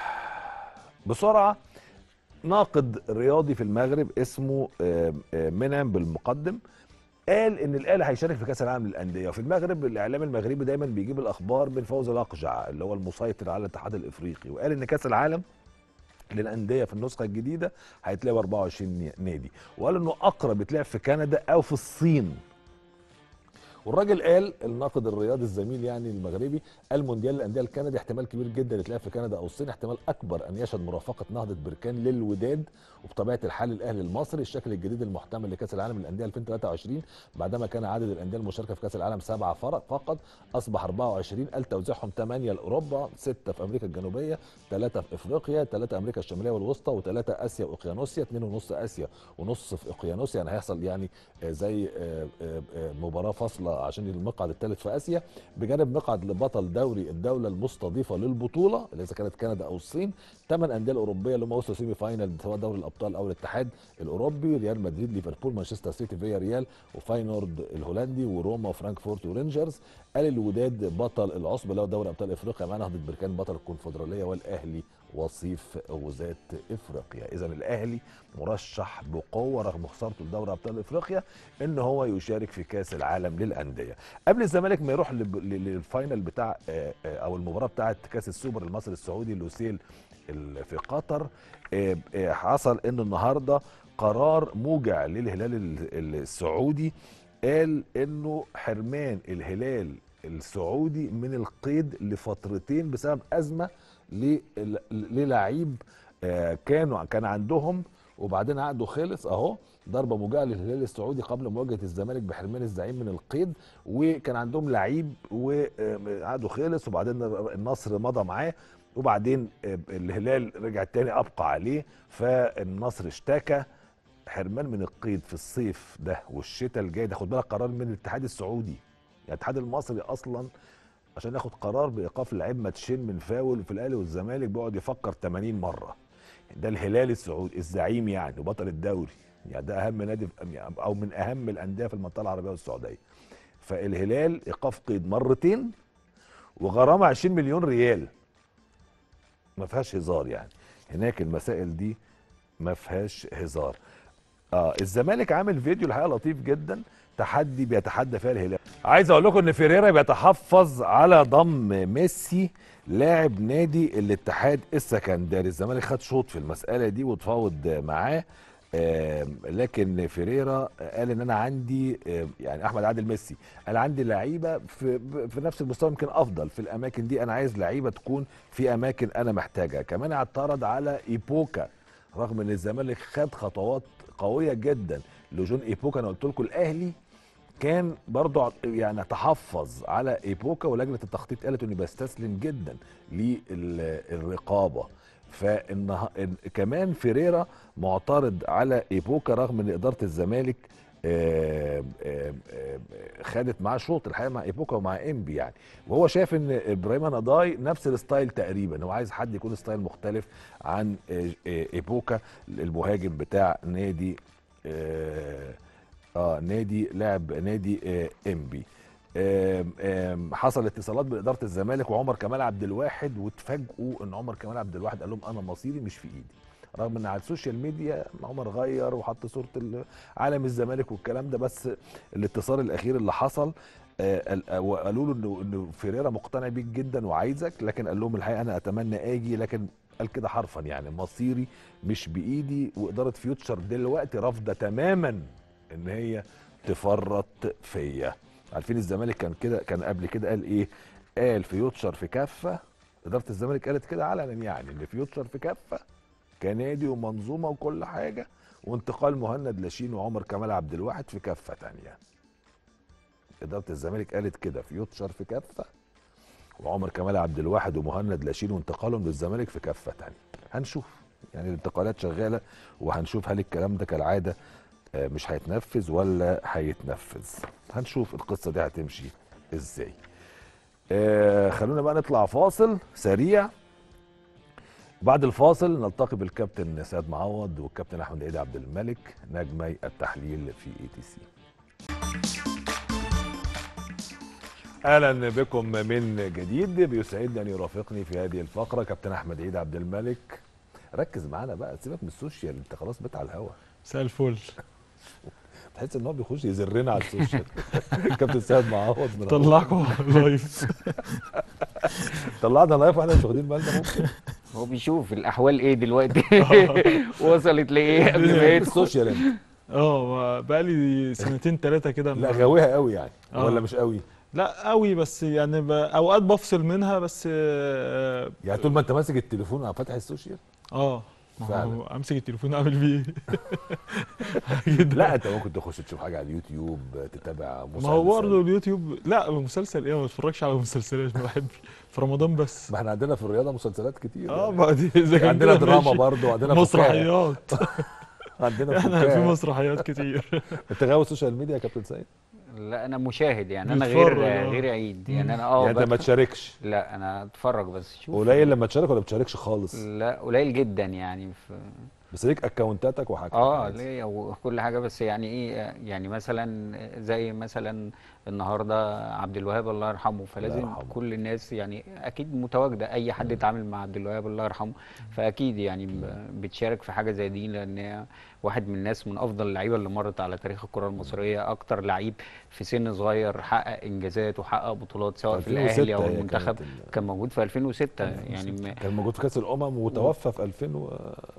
بسرعه ناقد رياضي في المغرب اسمه آه، آه، منعم بالمقدم قال ان الاهلي هيشارك في كاس العالم للانديه وفي المغرب الاعلام المغربي دايما بيجيب الاخبار من فوز الاقجع اللي هو المسيطر على الاتحاد الافريقي وقال ان كاس العالم للانديه في النسخه الجديده هيتلعب 24 نادي وقال انه اقرب يتلعب في كندا او في الصين والراجل قال الناقد الرياضي الزميل يعني المغربي قال مونديال الانديه الكندي احتمال كبير جدا يتلعب في كندا او الصين احتمال اكبر ان يشهد مرافقه نهضه بركان للوداد وبطبيعه الحال الاهلي المصري الشكل الجديد المحتمل لكاس العالم للانديه 2023 بعدما كان عدد الانديه المشاركه في كاس العالم سبعه فرق فقط اصبح 24 قال توزيعهم 8 لاوروبا 6 في امريكا الجنوبيه 3 في افريقيا 3 امريكا الشماليه والوسطى و3 اسيا واوقيانوسيا 2.5 اسيا ونص في اوقيانوسيا يعني هيحصل يعني آه، زي آه، آه، آه، مباراه فاصله عشان المقعد الثالث في اسيا بجانب مقعد لبطل دوري الدوله المستضيفه للبطوله اللي اذا كانت كندا او الصين ثمان انديه الاوروبيه اللي هم وصلوا سيمي فاينل سواء دوري الابطال او الاتحاد الاوروبي ريال مدريد ليفربول مانشستر سيتي فيا ريال وفاينورد الهولندي وروما وفرانكفورت ورينجرز قال الوداد بطل العصبه اللي هو دوري ابطال افريقيا مع نهضه بركان بطل الكونفدراليه والاهلي وصيف غزاة افريقيا اذا الاهلي مرشح بقوه رغم خسارته لدوري ابطال افريقيا ان هو يشارك في كاس العالم للانديه قبل الزمالك ما يروح لب- لل- للفاينل بتاع آه، آه، او المباراه بتاعه كاس السوبر المصري السعودي لوسيل ال- في قطر آه، آه، حصل ان النهارده قرار موجع للهلال ال- السعودي قال انه حرمان الهلال السعودي من القيد لفترتين بسبب ازمه لل- للعيب آه، كانوا كان عندهم وبعدين عقده خلص اهو ضربه موجعه للهلال السعودي قبل مواجهه الزمالك بحرمان الزعيم من القيد وكان عندهم لعيب وعقده خلص وبعدين النصر مضى معاه وبعدين آه، الهلال رجع تاني ابقى عليه فالنصر اشتكى حرمان من القيد في الصيف ده والشتاء الجاي ده خد بالك قرار من الاتحاد السعودي يعني الاتحاد المصري اصلا عشان ياخد قرار بايقاف اللعيب ماتشين من فاول في الاهلي والزمالك بيقعد يفكر 80 مره ده الهلال السعودي الزعيم يعني وبطل الدوري يعني ده اهم نادي في- او من اهم الانديه في المنطقه العربيه والسعوديه فالهلال ايقاف قيد مرتين وغرامه 20 مليون ريال ما فيهاش هزار يعني هناك المسائل دي ما فيهاش هزار اه الزمالك عامل فيديو الحقيقه لطيف جدا تحدي بيتحدى فيها الهلال عايز اقول لكم ان فيريرا بيتحفظ على ضم ميسي لاعب نادي الاتحاد السكندري الزمالك خد شوط في المساله دي وتفاوض معاه آم، لكن فيريرا قال ان انا عندي آم، يعني احمد عادل ميسي قال عندي لعيبه في في نفس المستوى يمكن افضل في الاماكن دي انا عايز لعيبه تكون في اماكن انا محتاجها كمان اعترض على ايبوكا رغم ان الزمالك خد خطوات قويه جدا لجون ايبوكا انا قلت لكم الاهلي كان برضه يعني تحفظ على ايبوكا ولجنه التخطيط قالت انه بيستسلم جدا للرقابه فإنها إن- كمان فيريرا معترض على ايبوكا رغم ان اداره الزمالك آم، آم، آم، خدت معاه شوط الحقيقه مع ايبوكا ومع انبي يعني وهو شايف ان ابراهيم نضاي نفس الستايل تقريبا هو عايز حد يكون ستايل مختلف عن آه، آه، ايبوكا المهاجم بتاع نادي اه آه، نادي لاعب نادي آه انبي آم، آم، حصل اتصالات باداره الزمالك وعمر كمال عبد الواحد واتفاجئوا ان عمر كمال عبد الواحد قال لهم انا مصيري مش في ايدي رغم ان على السوشيال ميديا عمر غير وحط صوره ال- علم الزمالك والكلام ده بس الاتصال الاخير اللي حصل آه، قال- آه، وقالوا له انه انه فيريرا مقتنع بيك جدا وعايزك لكن قال لهم الحقيقه انا اتمنى اجي لكن قال كده حرفا يعني مصيري مش بايدي واداره فيوتشر دلوقتي رافضه تماما ان هي تفرط فيا عارفين الزمالك كان كده كان قبل كده قال ايه قال فيوتشر في كفه اداره الزمالك قالت كده علنا يعني ان فيوتشر في كفه كنادي ومنظومه وكل حاجه وانتقال مهند لاشين وعمر كمال عبد الواحد في كفه تانية اداره الزمالك قالت كده فيوتشر في كفه وعمر كمال عبد الواحد ومهند لاشين وانتقالهم للزمالك في كفه تانية هنشوف يعني الانتقالات شغاله وهنشوف هل الكلام ده كالعاده آه، مش هيتنفذ ولا هيتنفذ هنشوف القصه دي هتمشي ازاي آه خلونا بقى نطلع فاصل سريع بعد الفاصل نلتقي بالكابتن سيد معوض والكابتن احمد عيد عبد الملك نجمي التحليل في اي تي سي اهلا بكم من جديد بيسعدني ان يرافقني في هذه الفقره كابتن احمد عيد عبد الملك ركز معانا بقى سيبك من السوشيال انت خلاص بقيت على الهوا مساء الفل تحس ان هو بيخش يزرنا على السوشيال كابتن سيد معوض من طلعكم لايف طلعنا لايف واحنا مش واخدين بالنا ممكن هو بيشوف الاحوال ايه دلوقتي وصلت لايه قبل ما ايه يدخل السوشيال انت اه بقالي سنتين ثلاثه كده لا ما- غاويها قوي يعني آه. ولا مش قوي لا قوي بس يعني ب... اوقات بفصل منها بس اه يعني طول ما انت ماسك التليفون او فاتح السوشيال آه، ما هو فعلا. امسك التليفون اعمل بيه إيه؟ لا انت ممكن تخش تشوف حاجه على اليوتيوب تتابع مسلسل ما هو برضه اليوتيوب لا مسلسل ايه ما بتفرجش على مسلسلات ما بحب في رمضان بس ما احنا عندنا في الرياضه مسلسلات كتير اه يعني. بعد اذا كان عندنا كده دراما ماشي. برضه عندنا فكاهة. مسرحيات عندنا احنا في فكاهة. مسرحيات كتير انت غاوي السوشيال ميديا يا كابتن سيد لا انا مشاهد يعني انا بيتفرج، غير آه. غير عيد يعني انا يعني اه انت ما بت- تشاركش لا انا اتفرج بس شوف قليل لما تشارك ولا بتشاركش خالص لا قليل جدا يعني في بس ليك اكونتاتك وحاجتك اه عادي. ليا وكل حاجه بس يعني ايه يعني مثلا زي مثلا النهارده عبد الوهاب الله يرحمه فلازم يرحمه. كل الناس يعني اكيد متواجده اي حد اتعامل مع عبد الوهاب الله يرحمه فاكيد يعني ب- بتشارك في حاجه زي دي لان هي واحد من الناس من افضل اللعيبه اللي مرت على تاريخ الكره المصريه اكتر لعيب في سن صغير حقق انجازات وحقق بطولات سواء في 2006 الاهلي او هي المنتخب كانت ال- كان موجود في 2006 يعني م- كان موجود في كاس الامم وتوفى في 2000 و...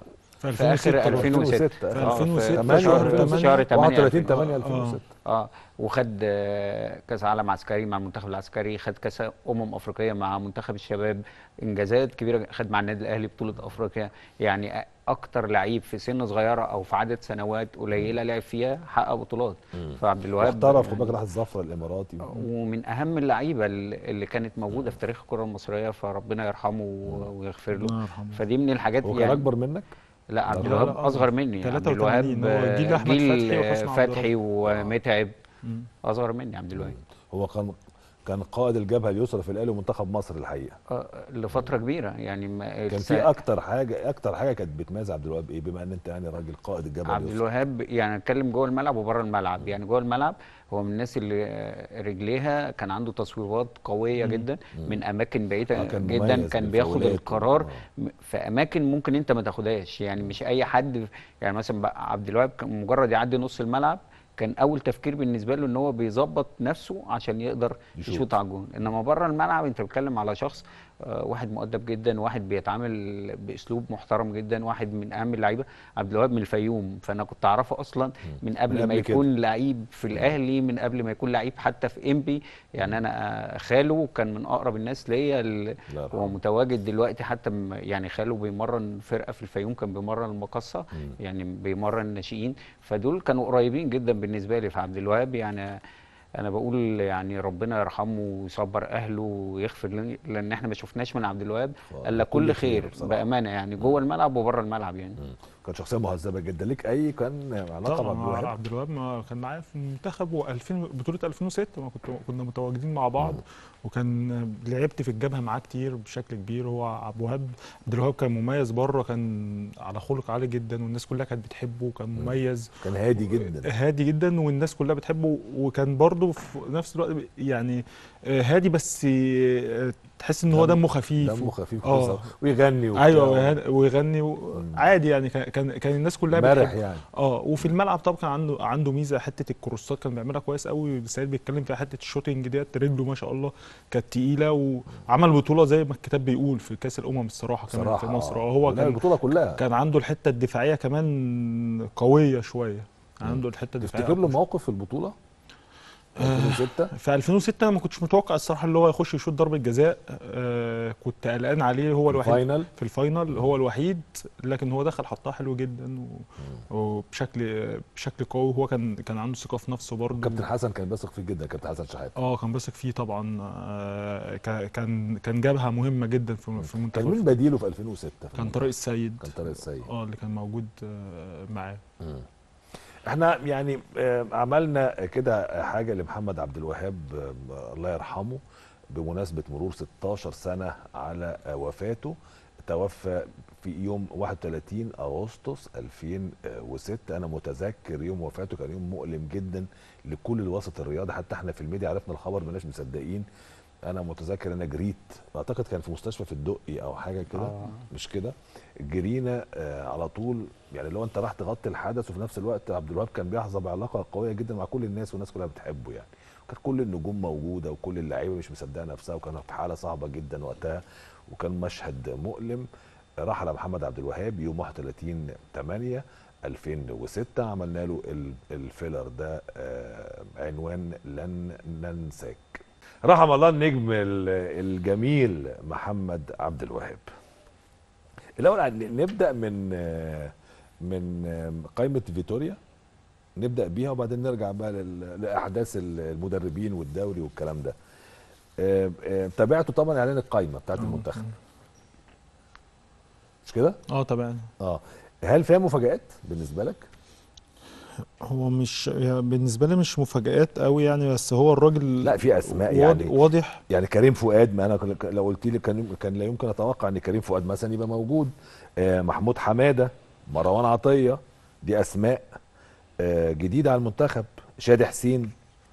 في في اخر 2006 2006 في آه، 2006 8 شهر في 8 شهر 8 31 2000. 8 2006 اه وخد آه، كاس عالم عسكري مع المنتخب العسكري خد كاس امم افريقيه مع منتخب الشباب انجازات كبيره خد مع النادي الاهلي بطوله افريقيا يعني اكتر لعيب في سن صغيره او في عدد سنوات قليله لعب فيها حقق بطولات فعبد الوهاب واحترف خد بالك راح الظفره الاماراتي ومن اهم اللعيبه اللي اللي كانت موجوده في تاريخ الكره المصريه فربنا يرحمه ويغفر له الله يرحمه فدي من الحاجات هو كان يعني اكبر منك لا عبد لا، الوهاب لا، اصغر مني عبد 83 الوهاب هو جيل آه، أحمد جيل فتحي وحسني عبد فتحي ومتعب مم. اصغر مني عبد الوهاب هو كان كان قائد الجبهه اليسرى في الاهلي ومنتخب مصر الحقيقه آه، لفتره كبيره يعني ما- كان الس- في اكتر حاجه اكتر حاجه كانت بتميز عبد الوهاب ايه بما ان انت يعني راجل قائد الجبهه عبد اليسرى الوهاب يعني اتكلم جوه الملعب وبره الملعب يعني جوه الملعب هو من الناس اللي آه، رجليها كان عنده تصويبات قويه جدا من اماكن بعيده آه، كان جدا مميز كان بياخد بالفاولات القرار آه. م- في اماكن ممكن انت ما تاخدهاش يعني مش اي حد يعني مثلا بقى عبد الوهاب كان مجرد يعدي نص الملعب كان اول تفكير بالنسبه له ان هو بيظبط نفسه عشان يقدر يشوط. يشوط على الجون انما بره الملعب انت بتتكلم على شخص آه، واحد مؤدب جدا واحد بيتعامل باسلوب محترم جدا واحد من اهم اللعيبه عبد الوهاب من الفيوم فانا كنت اعرفه اصلا من قبل قبل ما كده. يكون لعيب في الاهلي من قبل ما يكون لعيب حتى في انبي يعني انا آه، خاله كان من اقرب الناس ليا ال- الله يرحمه. هو متواجد دلوقتي حتى م- يعني خاله بيمرن فرقه في الفيوم كان بيمرن المقصه يعني بيمرن الناشئين فدول كانوا قريبين جدا بالنسبه لي فعبد الوهاب يعني انا بقول يعني ربنا يرحمه ويصبر اهله ويغفر لنا لان احنا ما شفناش من عبد الوهاب الا كل كل خير خير بصراحة. بامانه يعني جوه الملعب وبره الملعب يعني كان شخصيه مهذبه جدا ليك اي كان علاقه طبعا بعبد مع الوهاب عبد الوهاب ما كان معايا في المنتخب و2000 بطوله 2006 ما كنت كنا متواجدين مع بعض وكان لعبت في الجبهه معاه كتير بشكل كبير هو عبد الوهاب عبد الوهاب كان مميز بره كان على خلق عالي جدا والناس كلها كانت بتحبه وكان مميز كان هادي جدا هادي جدا والناس كلها بتحبه وكان برضه في نفس الوقت يعني آه، هادي بس آه، تحس ان هو دم- دمه خفيف دمه خفيف اه خالص ويغني وبتاع. ايوه ويغني- ويغني و- عادي يعني كان كان كان الناس كلها مرح بتحبه يعني اه وفي الملعب طبعا كان عنده عنده ميزه حته الكروسات كان بيعملها كويس قوي سعيد بيتكلم فيها حته الشوتنج ديت رجله ما شاء الله كانت تقيله وعمل بطوله زي ما الكتاب بيقول في كاس الامم الصراحه كمان بصراحه في مصر آه. اه هو لا، كان البطوله كلها كان عنده الحته الدفاعيه كمان قويه شويه عنده الحته الدفاعيه تفتكر له موقف في البطوله 2006 في 2006 انا ما كنتش متوقع الصراحه اللي هو يخش يشوط ضربه جزاء آه كنت قلقان عليه هو الوحيد فاينل في الفاينل هو الوحيد لكن هو دخل حطها حلو جدا و... وبشكل بشكل قوي هو كان كان عنده ثقه في نفسه برضه كابتن حسن كان بيثق فيه جدا كابتن حسن شحاته اه كان ماسك فيه طبعا آه كا- كان كان جبهه مهمه جدا في في كان المنتخب مين بديله في 2006 في كان طارق السيد كان طارق السيد اه اللي كان موجود آه معاه احنا يعني آه، عملنا كده حاجه لمحمد عبد الوهاب آه، الله يرحمه بمناسبه مرور 16 سنه على آه، وفاته توفى في يوم 31 اغسطس 2006 انا متذكر يوم وفاته كان يوم مؤلم جدا لكل الوسط الرياضي حتى احنا في الميديا عرفنا الخبر مالناش مصدقين انا متذكر انا جريت اعتقد كان في مستشفى في الدقي او حاجه كده آه. مش كده جرينا آه على طول يعني لو انت راح تغطي الحدث وفي نفس الوقت عبد الوهاب كان بيحظى بعلاقه قويه جدا مع كل الناس والناس كلها بتحبه يعني كانت كل النجوم موجوده وكل اللعيبه مش مصدقه نفسها وكانت في حاله صعبه جدا وقتها وكان مشهد مؤلم رحل محمد عبد الوهاب يوم 31 8 2006 عملنا له ال- الفيلر ده آه، عنوان لن ننساك رحم الله النجم ال- الجميل محمد عبد الوهاب الاول عن- نبدا من آه، من آه، قائمه فيتوريا نبدا بيها وبعدين نرجع بقى لل- لاحداث ال- المدربين والدوري والكلام ده آه، آه، تابعته طبعا اعلان القائمه بتاعت آه، المنتخب مش كده اه طبعا اه هل فيها مفاجآت بالنسبه لك هو مش يعني بالنسبه لي مش مفاجآت قوي يعني بس هو الراجل لا في اسماء واضح, يعني واضح يعني كريم فؤاد ما انا كل- لو قلت لي كان كان لا يمكن اتوقع ان كريم فؤاد مثلا يبقى موجود آه محمود حماده مروان عطيه دي اسماء آه، جديده على المنتخب شادي حسين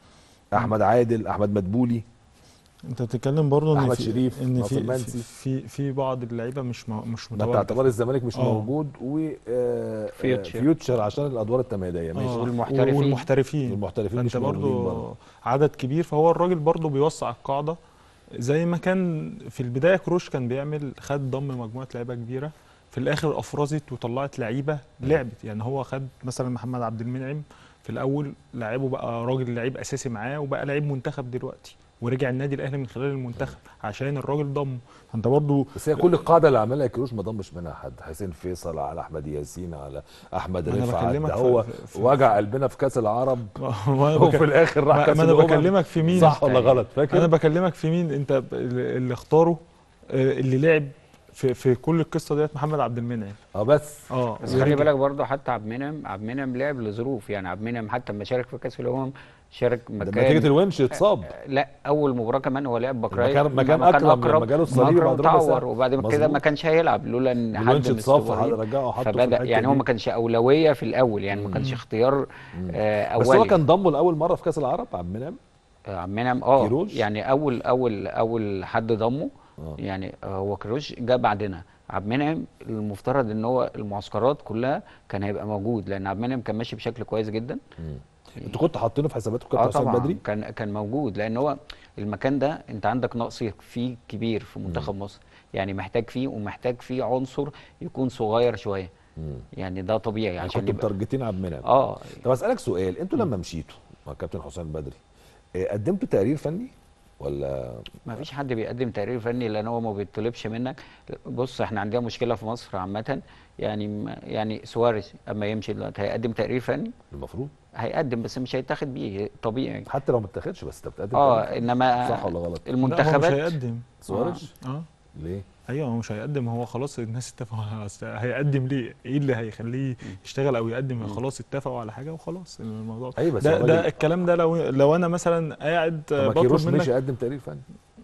احمد عادل احمد مدبولي انت بتتكلم برضه ان أحمد في شريف، ان ناصر في منسي. في في, في بعض اللعيبه مش مو- مش ده متواجده باعتبار الزمالك مش آه. موجود و آه، فيوتشر. آه، فيوتشر عشان الادوار التمهيديه ماشي آه، والمحترفين. والمحترفين والمحترفين مش فانت موجودين برضو برضه. عدد كبير فهو الراجل برضو بيوسع القاعده زي ما كان في البدايه كروش كان بيعمل خد ضم مجموعه لعيبه كبيره في الاخر افرزت وطلعت لعيبه لعبت يعني هو خد مثلا محمد عبد المنعم في الاول لعبه بقى راجل لعيب اساسي معاه وبقى لعيب منتخب دلوقتي ورجع النادي الاهلي من خلال المنتخب عشان الراجل ضمه فانت برضو بس هي كل القاعده اللي عملها كروش ما ضمش منها حد حسين فيصل على احمد ياسين على احمد ما أنا رفعت بكلمك ده في- هو في- في- وجع قلبنا في كاس العرب ما وفي الاخر راح ما كاس ما انا الأمم. بكلمك في مين صح ولا غلط فاكر انا بكلمك في مين انت ب- اللي اختاره آه، اللي لعب في في كل القصه ديت محمد عبد المنعم اه بس اه بس خلي بالك برضه حتى عبد المنعم عبد المنعم لعب لظروف يعني عبد المنعم حتى لما شارك في كاس الامم شارك ده مكان نتيجه الونش اتصاب لا اول مباراه كمان هو لعب بكراي مكان- مكان أكرم لما جاله الصليب بعد ربع ساعة. تعور وبعد كده مظبوط. ما كانش هيلعب لولا ان حد الونش من اتصاب الصغيرين فرجعه حطه في فبدا الحتة يعني هو دي. ما كانش اولويه في الاول يعني ما كانش اختيار آه اولي بس هو كان ضمه لاول مره في كاس العرب عبد المنعم آه، عبد المنعم اه كيروش؟ يعني اول اول اول حد ضمه آه. يعني آه، هو كروش جه بعدنا عبد المنعم المفترض ان هو المعسكرات كلها كان هيبقى موجود لان عبد المنعم كان ماشي بشكل كويس جدا انتوا كنتوا حاطينه في حساباتكم اه كابتن حسام طبعا بدري كان كان موجود لان هو المكان ده انت عندك نقص فيه كبير في منتخب مصر يعني محتاج فيه ومحتاج فيه عنصر يكون صغير شويه يعني ده طبيعي يعني عشان كنتوا يبقى متارجتين عبد المنعم اه طب اسالك سؤال انتوا لما مشيتوا مع كابتن حسام بدري آه، قدمتوا تقرير فني ولا ما فيش حد بيقدم تقرير فني لان هو ما بيطلبش منك بص احنا عندنا مشكله في مصر عامه يعني ما- يعني سواريز اما يمشي دلوقتي هيقدم تقرير فني المفروض هيقدم بس مش هيتاخد بيه طبيعي حتى لو ما اتاخدش بس انت بتقدم اه تقرير. انما صح ولا غلط لا هو مش المنتخبات هيقدم سواريز اه ليه ايوه هو مش هيقدم هو خلاص الناس اتفقوا أصل هيقدم ليه؟ ايه اللي هيخليه يشتغل او يقدم خلاص اتفقوا على حاجه وخلاص الموضوع أيوة بس ده هو ده راجل- الكلام ده لو لو انا مثلا قاعد طب آه، ما كيروش بطلب مشي منك يقدم تقرير فني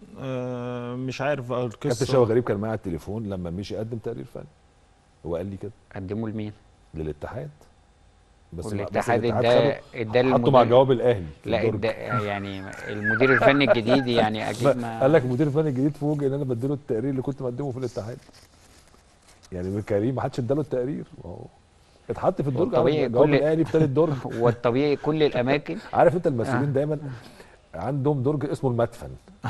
آه مش عارف بقى كابتن شوقي القصه غريب كان معايا على التليفون لما مشي يقدم تقرير فني هو قال لي كده قدموا لمين للاتحاد بس ما- بس والاتحاد الاتحاد ادى خده- ادى حطه مع للمدير- الجواب الاهلي في لا الدرج. ادى يعني المدير الفني الجديد يعني اكيد ما قال لك المدير الفني الجديد فوجئ ان انا بديله التقرير اللي كنت مقدمه في الاتحاد يعني كريم ما حدش اداله التقرير ما هو اتحط في الدرج طبيعي على الجواب كل- الاهلي في ثالث درج والطبيعي كل الاماكن عارف انت المسؤولين آه. دايما عندهم درج اسمه المدفن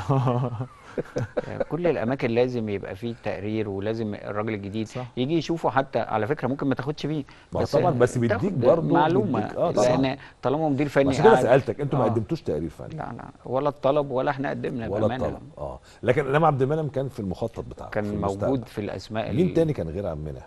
كل الاماكن لازم يبقى فيه تقرير ولازم الراجل الجديد صح. يجي يشوفه حتى على فكره ممكن ما تاخدش بيه ما هو طبعا بس بيديك تاخد برضه معلومه بيديك- آه طبعا. لان طالما مدير فني عشان كده قاعد- سالتك انتوا ما آه. قدمتوش تقرير فني لا لا ولا الطلب ولا احنا قدمنا ولا بامانه الطلب اه لكن انما عبد المنعم كان في المخطط بتاعه في كان المستقبل. موجود في الاسماء مين ال- تاني كان غير عبد المنعم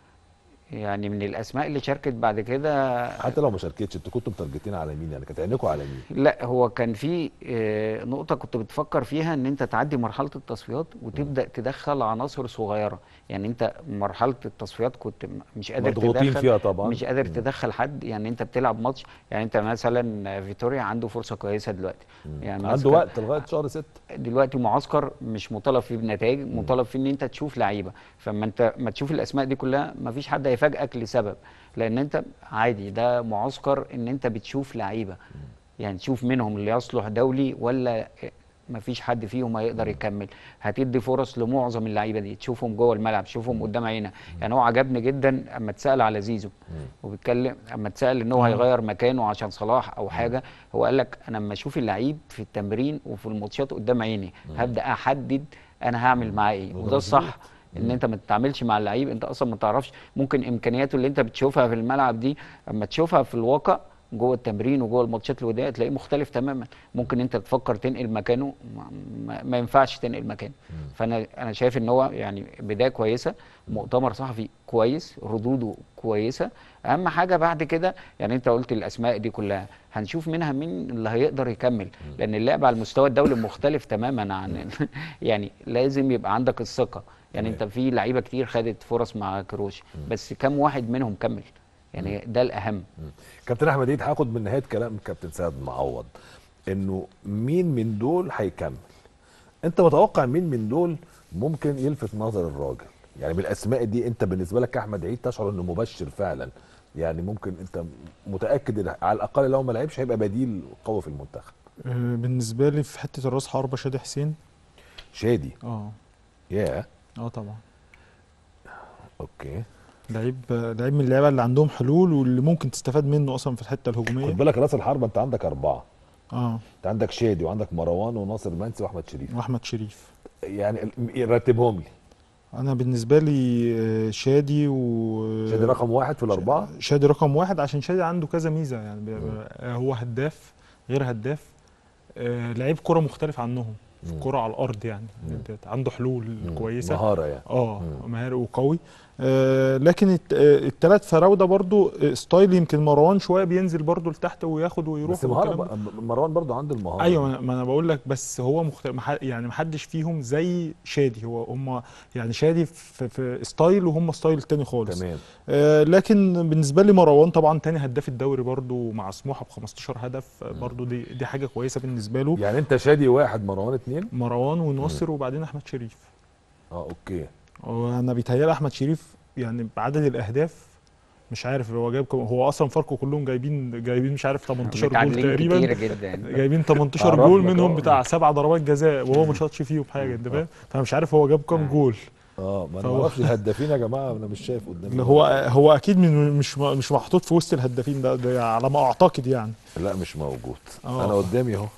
يعني من الاسماء اللي شاركت بعد كده حتى لو ما شاركتش انتوا كنتوا متارجتين على مين يعني كانت عينيكم على مين لا هو كان في آه، نقطة كنت بتفكر فيها ان انت تعدي مرحلة التصفيات وتبدأ تدخل عناصر صغيرة يعني انت مرحلة التصفيات كنت م- مش قادر مضغوطين تدخل فيها طبعا مش قادر تدخل حد يعني انت بتلعب ماتش يعني انت مثلا فيتوريا عنده فرصة كويسة دلوقتي يعني عنده ماسكة- وقت لغايه شهر 6 دلوقتي معسكر مش مطالب فيه بنتائج مطالب فيه ان انت تشوف لعيبه فما انت ما تشوف الاسماء دي كلها ما فيش حد هيفاجئك لسبب لان انت عادي ده معسكر ان انت بتشوف لعيبه يعني تشوف منهم اللي يصلح دولي ولا ما فيش حد فيهم هيقدر يكمل هتدي فرص لمعظم اللعيبه دي تشوفهم جوه الملعب تشوفهم قدام عينك يعني هو عجبني جدا اما اتسال على زيزو وبيتكلم اما اتسال ان هو هيغير مكانه عشان صلاح او حاجه هو قال لك انا لما اشوف اللعيب في التمرين وفي الماتشات قدام عيني هبدا احدد انا هعمل معاه ايه وده الصح ان انت ما تتعاملش مع اللعيب انت اصلا ما تعرفش ممكن امكانياته اللي انت بتشوفها في الملعب دي اما تشوفها في الواقع جوه التمرين وجوه الماتشات الوديه تلاقيه مختلف تماما ممكن انت تفكر تنقل مكانه ما, ما, ما ينفعش تنقل مكانه فانا انا شايف ان هو يعني بدايه كويسه مؤتمر صحفي كويس ردوده كويسه اهم حاجه بعد كده يعني انت قلت الاسماء دي كلها هنشوف منها مين اللي هيقدر يكمل لان اللعب على المستوى الدولي مختلف تماما عن يعني لازم يبقى عندك الثقه يعني انت في لعيبه كتير خدت فرص مع كروش بس كم واحد منهم كمل يعني ده الاهم كابتن احمد عيد هاخد من نهايه كلام كابتن سيد معوض انه مين من دول هيكمل انت متوقع مين من دول ممكن يلفت نظر الراجل يعني من الاسماء دي انت بالنسبه لك احمد عيد تشعر انه مبشر فعلا يعني ممكن انت متاكد ان على الاقل لو ما لعبش هيبقى بديل قوي في المنتخب آه، بالنسبه لي في حته الراس حربه شادي حسين شادي اه يا اه طبعا اوكي لعيب لعيب من اللعيبه اللي عندهم حلول واللي ممكن تستفاد منه اصلا في الحته خد الهجوميه بالك راس الحربه انت عندك اربعه اه انت عندك شادي وعندك مروان وناصر منسي واحمد شريف واحمد شريف يعني ال- رتبهم لي انا بالنسبه لي آه، شادي و شادي رقم واحد في الاربعه شادي رقم واحد عشان شادي عنده كذا ميزه يعني بي- آه، هو هداف غير هداف آه، لعيب كره مختلف عنهم في مم. كره على الارض يعني مم. عنده حلول مم. كويسه مهاره يعني اه مم. مهاري وقوي آه لكن الثلاث فراوده برضو آه، ستايل يمكن مروان شويه بينزل برضو لتحت وياخد ويروح بس مهاره والكلام ده. ب- مروان برضو عنده المهاره ايوه ما أنا- ما انا بقول لك بس هو مختلف مح- يعني محدش فيهم زي شادي هو هم يعني شادي في, في ستايل وهم ستايل تاني خالص تمام آه لكن بالنسبه لي مروان طبعا تاني هداف الدوري برضو مع سموحه ب 15 هدف آه، برضو دي دي حاجه كويسه بالنسبه له يعني انت شادي واحد مروان اتنين مروان وناصر وبعدين احمد شريف اه اوكي وانا بيتهيألي احمد شريف يعني بعدد الاهداف مش عارف هو جايب كم هو اصلا فاركو كلهم جايبين جايبين مش عارف 18 جول متعادلين كتير تقريبا جدا جايبين 18 أعرف جول لك منهم آه. بتاع سبع ضربات جزاء وهو ما شاطش فيهم حاجه انت فاهم فانا مش عارف هو جاب كام جول اه ما انا فهو- ما اعرفش الهدافين يا جماعه انا مش شايف قدامي اللي هو هو اكيد من مش مش محطوط في وسط الهدافين ده, ده على ما اعتقد يعني لا مش موجود آه. انا قدامي اهو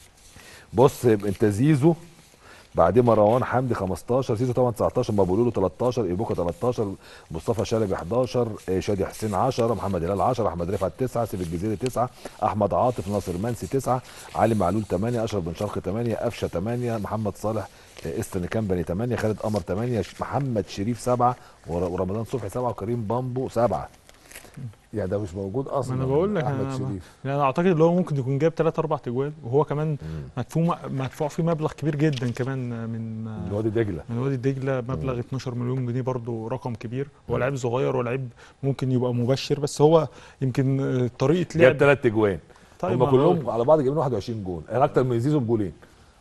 بص يبقى انت زيزو بعدين مروان حمدي 15 زيزو طبعا 19 مبولولو 13 ايبوكا 13 مصطفى شلبي 11 آه، شادي حسين 10 محمد هلال 10 احمد رفعت 9 سيف الجزيري 9 احمد عاطف ناصر منسي 9 علي معلول 8 اشرف بن شرقي 8 قفشه 8 محمد صالح آه، استن كامباني 8 خالد قمر 8 ش- محمد شريف 7 ور- ورمضان صبحي 7 وكريم بامبو 7 يعني ده مش موجود اصلا ما انا بقول لك احمد انا شريف يعني انا اعتقد اللي هو ممكن يكون جايب 3 4 تجوال وهو كمان مم. مدفوع مدفوع فيه مبلغ كبير جدا كمان من من وادي دجله من وادي دجله مبلغ 12 مليون جنيه برضو رقم كبير هو لعيب صغير ولعيب ممكن يبقى مبشر بس هو يمكن آه، طريقه جاب لعب ثلاث اجوان طيب هم ما كلهم على بعض جايبين 21 جون يعني اكتر من زيزو بجولين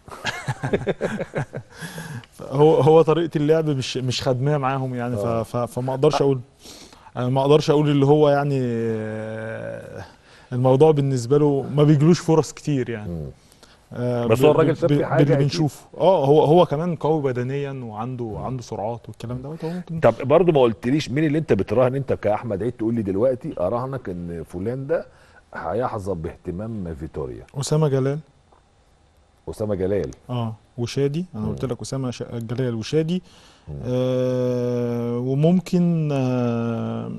هو هو طريقه اللعب مش مش خدماه معاهم يعني ف آه. ف فما اقدرش اقول انا ما اقدرش اقول اللي هو يعني آه، الموضوع بالنسبه له ما بيجلوش فرص كتير يعني آه، بس ب- هو الراجل ب- شاف في ب- حاجة باللي أكيد. بنشوفه اه هو هو كمان قوي بدنيا وعنده عنده سرعات والكلام دوت هو ممكن طب برضه ما قلتليش مين اللي انت بتراهن انت كاحمد عيد تقول لي دلوقتي اراهنك ان فلان ده هيحظى باهتمام فيتوريا اسامه جلال اسامه جلال اه وشادي انا قلت لك اسامه ش- جلال وشادي مم. آه وممكن آه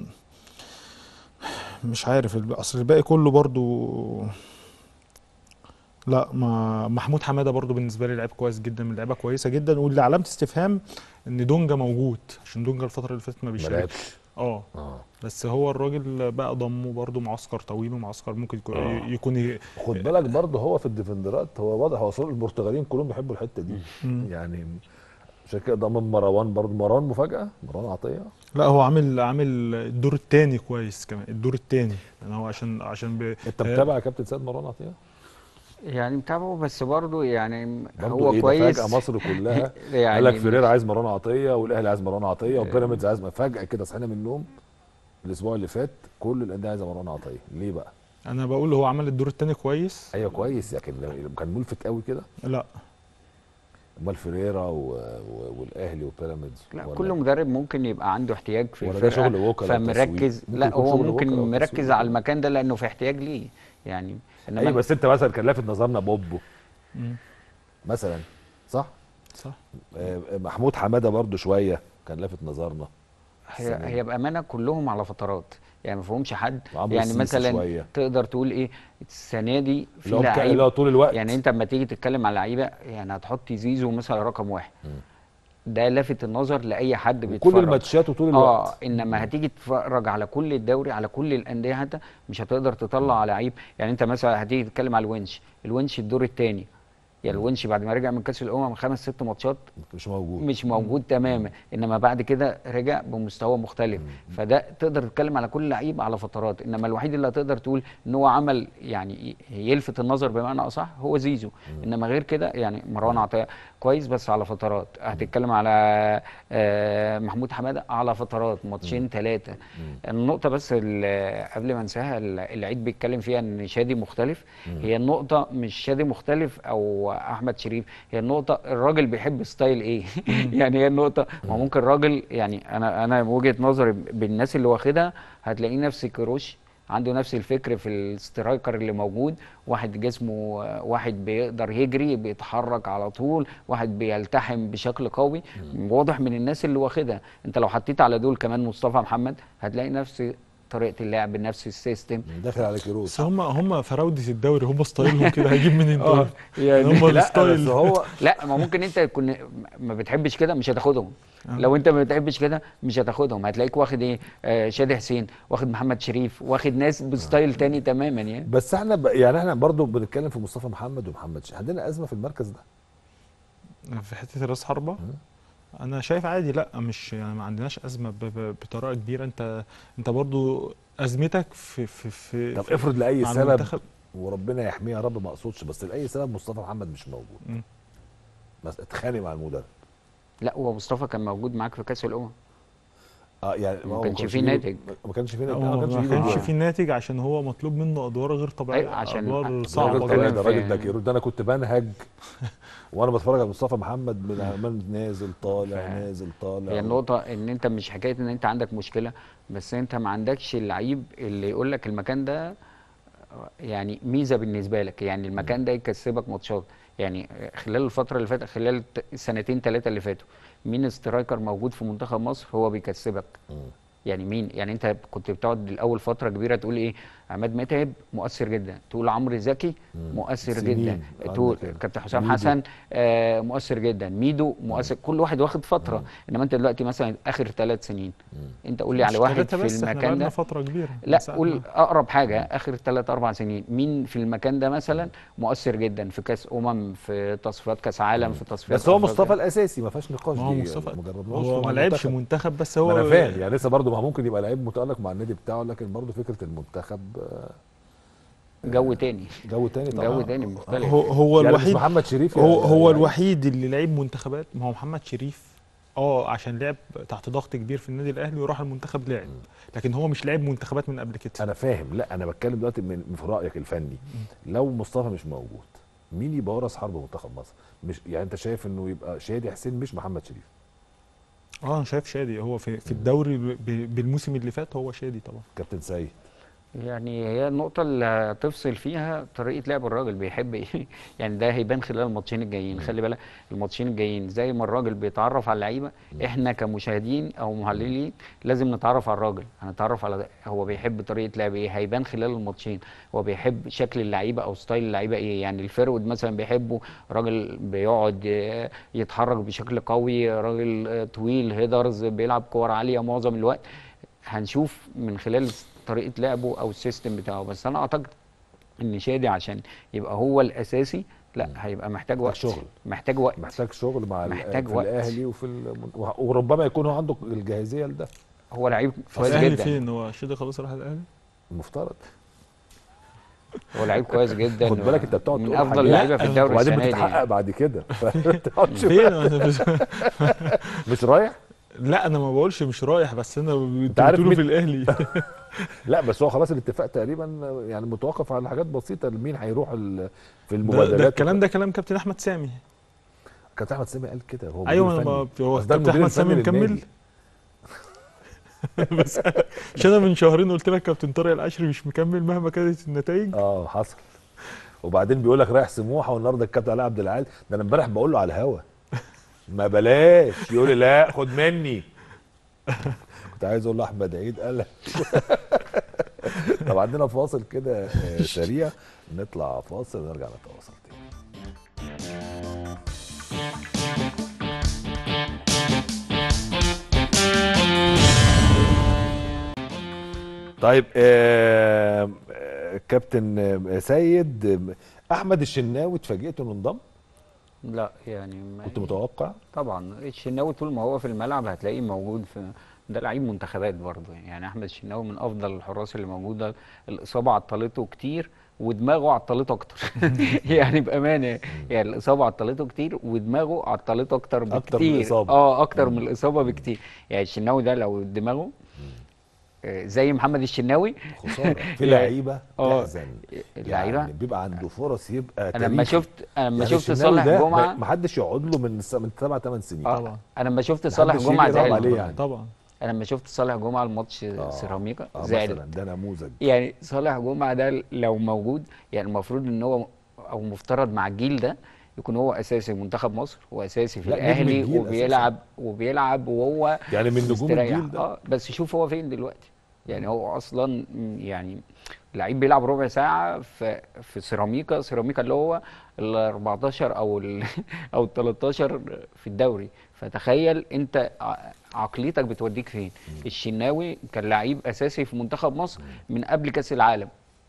مش عارف الب- اصل الباقي كله برضو لا ما محمود حماده برضو بالنسبه لي لعيب كويس جدا من لعيبه كويسه جدا واللي علامه استفهام ان دونجا موجود عشان دونجا الفتره اللي فاتت ما ما بيشاركش لعبش اه اه بس هو الراجل بقى ضمه برضو معسكر طويل ومعسكر ممكن يكون, آه. يكون ي- خد بالك برضه هو في الديفندرات هو واضح هو اصل البرتغاليين كلهم بيحبوا الحته دي مم. يعني عشان كده ضمن مروان برضه مروان مفاجاه مروان عطيه لا هو عامل عامل الدور الثاني كويس كمان الدور الثاني يعني هو عشان عشان ب... انت متابع يا كابتن سيد مروان عطيه يعني متابعه بس برضه يعني برضه هو ايه ده كويس فجاه مصر كلها يعني قال لك فيريرا عايز مروان عطيه والاهلي عايز مروان عطيه وبيراميدز عايز فجاه كده صحينا من النوم الاسبوع اللي فات كل الانديه عايزه مروان عطيه ليه بقى؟ انا بقول هو عمل الدور الثاني كويس ايوه كويس لكن كان ملفت قوي كده لا امال فيريرا و... و... والاهلي وبيراميدز لا ولا- كل مدرب ممكن يبقى عنده احتياج في ولا ده الفرقه شغل وكلاء فمركز وتسويق؟ لا ممكن يكون هو شغل ممكن وكلاء مركز وتسويق. على المكان ده لانه في احتياج ليه يعني انما ايوه بس انت مثلا كان لافت نظرنا بوبو مم. مثلا صح؟ صح آه، محمود حماده برضو شويه كان لافت نظرنا هي هي بامانه كلهم على فترات يعني ما فيهمش حد وعمرو يعني السيسي مثلا شوية. تقدر تقول ايه السنه دي في اللي هو كان- اللي لعيب هو طول الوقت يعني انت لما تيجي تتكلم على لعيبه يعني هتحط زيزو مثلا رقم واحد ده لافت النظر لاي حد بيتفرج كل الماتشات وطول الوقت اه انما هتيجي تتفرج على كل الدوري على كل الانديه حتى مش هتقدر تطلع لعيب يعني انت مثلا هتيجي تتكلم على الونش الونش الدور الثاني يعني الونش بعد ما رجع من كاس الامم خمس ست ماتشات مش موجود مش موجود تماما انما بعد كده رجع بمستوى مختلف فده تقدر تتكلم على كل لعيب على فترات انما الوحيد اللي هتقدر تقول ان هو عمل يعني ي- يلفت النظر بمعنى اصح هو زيزو انما غير كده يعني مروان عطيه كويس بس على فترات هتتكلم على آه، محمود حماده على فترات ماتشين ثلاثه النقطه بس اللي قبل ما انساها اللي العيد بيتكلم فيها ان شادي مختلف هي النقطه مش شادي مختلف او احمد شريف هي النقطه الراجل بيحب ستايل ايه يعني هي النقطه ما ممكن راجل يعني انا انا وجهه نظري بالناس اللي واخدها هتلاقيه نفس كروش عنده نفس الفكر في السترايكر اللي موجود واحد جسمه واحد بيقدر يجري بيتحرك على طول واحد بيلتحم بشكل قوي واضح من الناس اللي واخدها انت لو حطيت على دول كمان مصطفى محمد هتلاقي نفس طريقه اللعب نفس السيستم داخل على كيروش بس هم هم فراوده الدوري هم ستايلهم كده هيجيب منين اه دول يعني هم لا الستايل بس هو لا ما ممكن انت تكون ما بتحبش كده مش هتاخدهم آه. لو انت ما بتحبش كده مش هتاخدهم هتلاقيك واخد ايه آه شادي حسين واخد محمد شريف واخد ناس بستايل تاني تماما يعني بس احنا ب... يعني احنا برضو بنتكلم في مصطفى محمد ومحمد شيخ عندنا ازمه في المركز ده في حته راس حربه انا شايف عادي لا مش يعني ما عندناش ازمه ب- ب- بطريقه كبيره انت انت برضو ازمتك في في في طب في- افرض لاي مع سبب المنتخب. وربنا يحميه يا رب ما اقصدش بس لاي سبب مصطفى محمد مش مم. موجود بس اتخانق مع المدرب لا هو مصطفى كان موجود معاك في كاس الامم اه يعني ما هو كانش ليه- فيه ناتج. ما كانش فيه ناتج هو آه، ما ما كانش فيه كانش ناتج. في ناتج عشان هو مطلوب منه ادوار غير طبيعيه أيوة، عشان- ادوار عشان- ده صعبه راجل بتكلم طبيعي، جدا ده في- الراجل ده كيروش ده انا كنت بنهج وانا بتفرج على مصطفى محمد من عمال نازل طالع ف- نازل طالع هي النقطة إن أنت مش حكاية إن أنت عندك مشكلة بس أنت ما عندكش اللعيب اللي يقول لك المكان ده يعني ميزة بالنسبة لك يعني المكان ده يكسبك ماتشات يعني خلال الفترة اللي فاتت خلال الت- السنتين ثلاثة اللي فاتوا مين سترايكر موجود في منتخب مصر هو بيكسبك مم. يعني مين يعني انت كنت بتقعد الاول فتره كبيره تقول ايه عماد متعب مؤثر جدا تقول عمرو زكي مؤثر سنين جدا عندك تقول كده. كابتن حسام ميدو. حسن آه مؤثر جدا ميدو مؤثر كل واحد واخد فتره انما انت دلوقتي مثلا اخر ثلاث سنين انت قول لي على مش واحد تلاتة في بس، احنا المكان بقالنا ده فتره كبيره لا بس قول أنا- اقرب حاجه اخر ثلاث اربع سنين مين في المكان ده مثلا مؤثر جدا في كاس امم في تصفيات كاس عالم في تصفيات بس هو أفريقيا؟ مصطفى الاساسي ما فيهاش نقاش ما هو دي مصطفى ما جربناهوش هو مع ما لعبش المنتخب. منتخب بس ما هو انا فاهم يعني لسه برضه ما ممكن يبقى لعيب متالق مع النادي بتاعه لكن برضه فكره المنتخب آه، جو تاني جو تاني طبعا جو تاني مختلف هو هو يعني الوحيد مش محمد شريف هو يعني- هو يعني الوحيد اللي لعب منتخبات ما هو محمد شريف اه عشان لعب تحت ضغط كبير في النادي الاهلي وراح المنتخب لعب لكن هو مش لاعب منتخبات من قبل كده انا فاهم لا انا بتكلم دلوقتي من من في رايك الفني لو مصطفى مش موجود مين يبقى راس حرب منتخب مصر مش يعني انت شايف انه يبقى شادي حسين مش محمد شريف اه انا شايف شادي هو في في الدوري ب- بالموسم اللي فات هو شادي طبعا كابتن سيد يعني هي النقطة اللي هتفصل فيها طريقة لعب الراجل بيحب ايه يعني ده هيبان خلال الماتشين الجايين خلي بالك الماتشين الجايين زي ما الراجل بيتعرف على اللعيبة احنا كمشاهدين او محللين لازم نتعرف على الراجل هنتعرف على ده. هو بيحب طريقة لعب ايه هيبان خلال الماتشين هو بيحب شكل اللعيبة او ستايل اللعيبة ايه يعني الفيرود مثلا بيحبه راجل بيقعد آه، يتحرك بشكل قوي راجل آه، طويل هيدرز بيلعب كور عالية معظم الوقت هنشوف من خلال طريقه لعبه او السيستم بتاعه بس انا اعتقد ان شادي عشان يبقى هو الاساسي لا هيبقى محتاج وقت شغل. محتاج وقت محتاج شغل مع ال- محتاج في وقت. الاهلي وفي الم... وربما يكون هو عنده الجاهزيه لده هو لعيب كويس الاهلي جدا فين هو شادي خلاص راح الاهلي المفترض هو لعيب كويس جدا خد بالك انت بتقعد من تقول افضل حاجات اللعيبه في الدوري وبعدين السنه بتتحقق دي بعد كده فتقعد شوف- فين أنا بس- مش رايح لا انا ما بقولش مش رايح بس انا انت عارف بتقولوا مين- في الاهلي لا بس هو خلاص الاتفاق تقريبا يعني متوقف على حاجات بسيطه مين هيروح ال- في ده, المبادلات ده الكلام ده كلام كابتن احمد سامي كابتن احمد سامي قال كده هو ايوه مدير انا فني. ما هو بس ده كابتن المدير احمد سامي الفني مكمل للنادي. بس أنا- مش انا من شهرين قلت لك كابتن طارق العشري مش مكمل مهما كانت النتائج اه حصل وبعدين بيقول لك رايح سموحه والنهارده الكابتن علي عبد العال ده انا امبارح بقول له على الهوا ما بلاش يقول لي لا خد مني كنت عايز اقول له احمد عيد قال لك. طب عندنا فاصل كده آه، سريع نطلع فاصل ونرجع نتواصل تاني طيب آه آه، كابتن آه، سيد آه، احمد الشناوي اتفاجئت انه انضم لا يعني ما- كنت متوقع طبعا الشناوي طول ما هو في الملعب هتلاقيه موجود في ده لعيب منتخبات برضه يعني احمد الشناوي من افضل الحراس اللي موجوده الاصابه عطلته كتير ودماغه عطلته اكتر يعني بامانه يعني الاصابه عطلته كتير ودماغه عطلته اكتر بكتير أكتر من الإصابة. اه اكتر من الاصابه بكتير يعني الشناوي ده لو دماغه آه، زي محمد الشناوي خساره في يعني- لعيبه آه، تحزن اللعيبه يعني بيبقى عنده فرص يبقى انا لما تاريخي. شفت انا لما يعني شفت الشناوي صالح ده جمعه ما حدش يقعد له من س- من سبع ثمان سنين اه طبعا. انا لما شفت صالح محدش جمعه يجي يلعب زعلت عليه يعني. طبعا انا لما شفت صالح جمعه الماتش آه. سيراميكا اه زعلت مثلا ده نموذج يعني صالح جمعه ده لو موجود يعني المفروض ان هو او مفترض مع الجيل ده يكون هو اساسي منتخب مصر واساسي في لا، نجم الاهلي الجيل وبيلعب وبيلعب وهو يعني من نجوم مستريح. الجيل ده اه بس شوف هو فين دلوقتي يعني هو اصلا م- يعني لعيب بيلعب ربع ساعه في في سيراميكا سيراميكا اللي هو ال 14 او ال او ال 13 في الدوري فتخيل انت ع- عقليتك بتوديك فين الشناوي كان لعيب اساسي في منتخب مصر من قبل كاس العالم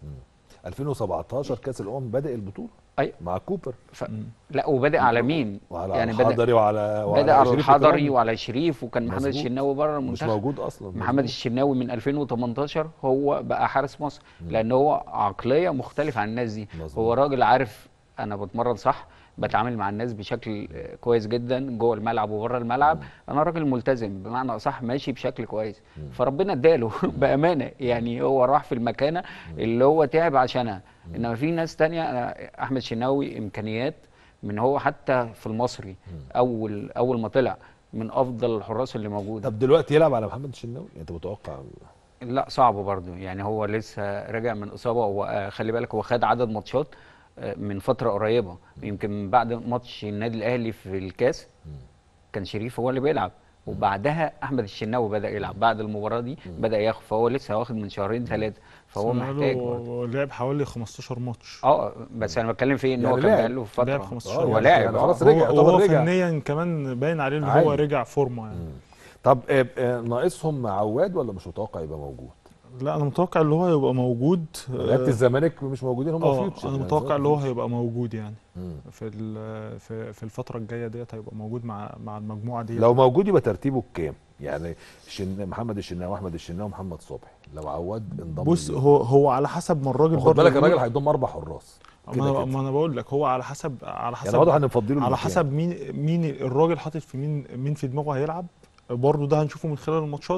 2017 كاس الامم بدا البطوله أي. مع كوبر ف... لا وبادئ على مين وعلى يعني يعني بدا الحضري وعلى وعلى بدا على شريف الحضري إكرامي. وعلى شريف وكان محمد مظبوط. الشناوي بره مش المنتخب موجود اصلا محمد مظبوط. الشناوي من 2018 هو بقى حارس مصر لان هو عقليه مختلفه عن الناس دي مظبوط. هو راجل عارف انا بتمرن صح بتعامل مع الناس بشكل آه، كويس جدا جوه الملعب وبره الملعب انا راجل ملتزم بمعنى اصح ماشي بشكل كويس فربنا اداله بامانه يعني هو راح في المكانه اللي هو تعب عشانها انما في ناس تانية أنا- احمد شناوي امكانيات من هو حتى في المصري اول اول ما طلع من افضل الحراس اللي موجوده طب دلوقتي يلعب على محمد الشناوي انت متوقع لا صعب برضه يعني هو لسه راجع من اصابه وخلي بالك هو خد عدد ماتشات آه، من فتره قريبه يمكن من بعد ماتش النادي الاهلي في الكاس كان شريف هو اللي بيلعب وبعدها احمد الشناوي بدا يلعب بعد المباراه دي بدا ياخد فهو لسه واخد من شهرين ثلاثه فهو محتاج برضه. لعب حوالي 15 ماتش اه بس انا بتكلم في ان يعني هو كان لعب. بقاله فتره لعب 15 آه، هو يعني- لاعب يعني آه. خلاص هو, رجع هو يعتبر رجع فنيا كمان باين عليه ان عادي. هو رجع فورمه يعني طب آه، آه، ناقصهم عواد ولا مش متوقع يبقى موجود؟ لا انا متوقع اللي هو هيبقى موجود لعيبه الزمالك مش موجودين هم اه فيوتشر انا يعني متوقع اللي هو فيوتشر. هيبقى موجود يعني مم. في ال- في في الفتره الجايه ديت هيبقى موجود مع مع المجموعه دي لو موجود يبقى ترتيبه كام؟ يعني شن... محمد الشناوي واحمد الشناوي ومحمد صبحي لو عواد انضم بص ليه. هو هو على حسب ما الراجل خد برضه بالك بيقول- الراجل هيضم اربع حراس ما كده انا كده. ما انا بقول لك هو على حسب على حسب يعني واضح ان مفضله على المكان. حسب مين مين الراجل حاطط في مين مين في دماغه هيلعب برضه ده هنشوفه من خلال الماتشات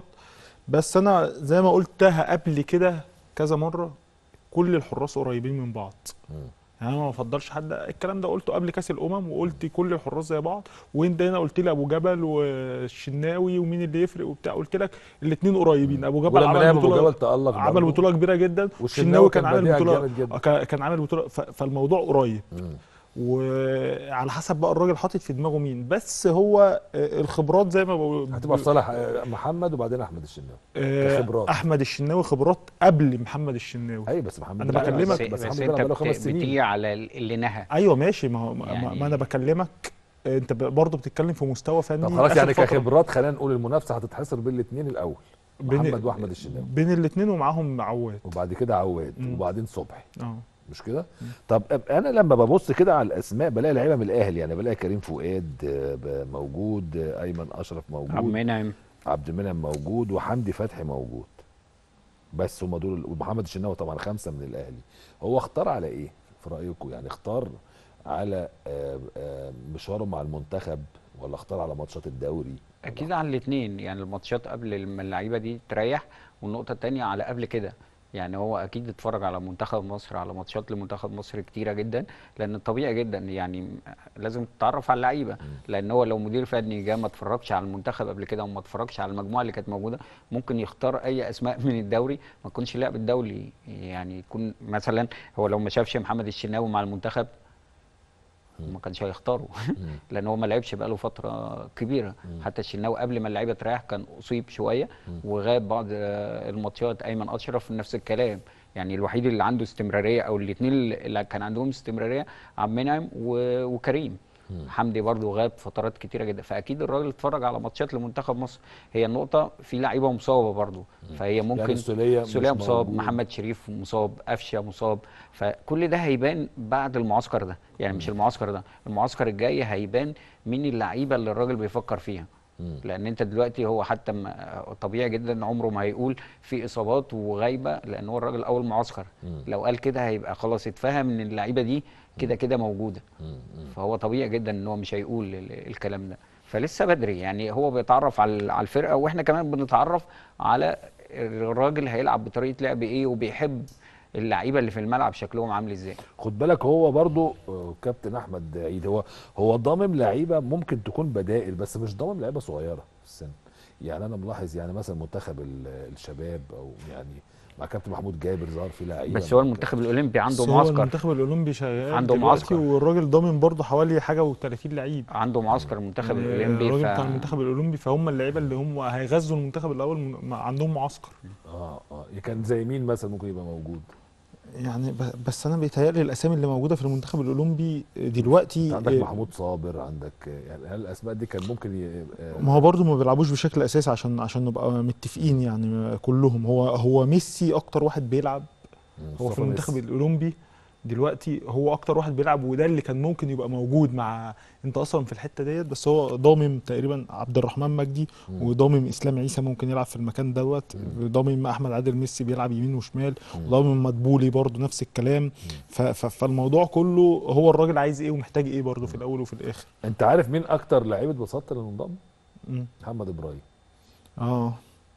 بس انا زي ما قلتها قبل كده كذا مره كل الحراس قريبين من بعض مم. يعني انا ما بفضلش حد الكلام ده قلته قبل كاس الامم وقلت كل الحراس زي بعض وانت هنا قلت لي ابو جبل والشناوي ومين اللي يفرق وبتاع قلت لك الاثنين قريبين ابو جبل ولما عمل لعب ابو بطوله جبل تالق عمل برضه. بطوله كبيره جدا والشناوي والشناوي كان كان عامل بديع بطوله جامد جدا. آه، كان كان عامل بطوله ف- فالموضوع قريب مم. وعلى حسب بقى الراجل حاطط في دماغه مين بس هو آه، الخبرات زي ما بقول هتبقى في صالح آه، محمد وبعدين احمد الشناوي آه، كخبرات. احمد الشناوي خبرات قبل محمد الشناوي ايوي بس محمد أنا لا، بكلمك- بس, بس, بس بس محمد انت بيلعب بقاله بت- خمس سنين بتيجي على اللي نهى ايوه ماشي ما هو ما, يعني- ما انا بكلمك آه، انت ب- برضه بتتكلم في مستوى فني طب خلاص آخر يعني فترة. كخبرات خلينا نقول المنافسه هتتحصر بين الاثنين الاول بين- محمد واحمد الشناوي بين الاثنين ومعاهم عواد وبعد كده عواد مم. وبعدين صبحي اه مش كده؟ طب أب- انا لما ببص كده على الاسماء بلاقي لعيبه من الاهلي يعني بلاقي كريم فؤاد آه، ب- موجود آه، ايمن اشرف عبد موجود المنعم عبد المنعم موجود وحمدي فتحي موجود بس هم دول ومحمد الشناوي طبعا خمسه من الاهلي هو اختار على ايه في رايكم يعني اختار على آه، آه، مشواره مع المنتخب ولا اختار على ماتشات الدوري اكيد على الاثنين يعني الماتشات قبل ما اللعيبه دي تريح والنقطه الثانيه على قبل كده يعني هو اكيد اتفرج على منتخب مصر على ماتشات لمنتخب مصر كتيره جدا لان طبيعي جدا يعني لازم تتعرف على اللعيبه لان هو لو مدير فني جه ما اتفرجش على المنتخب قبل كده وما اتفرجش على المجموعه اللي كانت موجوده ممكن يختار اي اسماء من الدوري ما تكونش لعب الدولي يعني يكون مثلا هو لو ما شافش محمد الشناوي مع المنتخب ما كانش هيختاره لان هو ما لعبش بقاله فتره كبيره حتى الشناوي قبل ما اللعيبه تريح كان اصيب شويه وغاب بعض آه، الماتشات ايمن اشرف نفس الكلام يعني الوحيد اللي عنده استمراريه او الاثنين اللي كان عندهم استمراريه عبد المنعم و- وكريم حمدي برضه غاب فترات كتيره جدا فاكيد الراجل اتفرج على ماتشات لمنتخب مصر هي النقطه في لعيبه مصابه برضه فهي ممكن يعني السوليه مش سوليه مصاب موجود. محمد شريف مصاب قفشه مصاب فكل ده هيبان بعد المعسكر ده يعني مش المعسكر ده المعسكر الجاي هيبان مين اللعيبه اللي الراجل بيفكر فيها مم. لان انت دلوقتي هو حتى ما- طبيعي جدا عمره ما هيقول في اصابات وغايبه لان هو الراجل اول معسكر مم. لو قال كده هيبقى خلاص اتفهم ان اللعيبه دي كده كده موجوده مم. مم. فهو طبيعي جدا ان هو مش هيقول ال- الكلام ده فلسه بدري يعني هو بيتعرف على على الفرقه واحنا كمان بنتعرف على الراجل هيلعب بطريقه لعب ايه وبيحب اللعيبه اللي في الملعب شكلهم عامل ازاي خد بالك هو برضو آه، كابتن احمد عيد هو هو ضامم لعيبه ممكن تكون بدائل بس مش ضامم لعيبه صغيره في السن يعني انا ملاحظ يعني مثلا منتخب ال- الشباب او يعني مع كابتن محمود جابر ظهر في لعيبه بس هو المنتخب الاولمبي عنده بس هو معسكر المنتخب الاولمبي شغال عنده دلوقتي معسكر. والراجل ضامن برضه حوالي حاجه و30 لعيب عنده معسكر المنتخب يعني الاولمبي الراجل ف... بتاع المنتخب الاولمبي فهم اللعيبه اللي هم هيغذوا المنتخب الاول من- مع- عندهم معسكر اه اه كان زي مين مثلا ممكن يبقى موجود يعني ب- بس انا بيتهيألي الاسامي اللي موجوده في المنتخب الاولمبي دلوقتي انت عندك آه، محمود صابر عندك آه، يعني هل الاسماء دي كان ممكن يبقى ما هو برضه ما بيلعبوش بشكل اساسي عشان عشان نبقى متفقين يعني كلهم هو هو ميسي اكتر واحد بيلعب مم، هو في مصطفى المنتخب ميسي. الاولمبي دلوقتي هو اكتر واحد بيلعب وده اللي كان ممكن يبقى موجود مع انت اصلا في الحته ديت بس هو ضامم تقريبا عبد الرحمن مجدي مم. وضامم اسلام عيسى ممكن يلعب في المكان دوت ضامم احمد عادل ميسي بيلعب يمين وشمال ضامم مدبولي برضه نفس الكلام ف- ف- فالموضوع كله هو الراجل عايز ايه ومحتاج ايه برضه في الاول وفي الاخر انت عارف مين اكتر لعيبه بساطه اللي انضم مم. محمد ابراهيم اه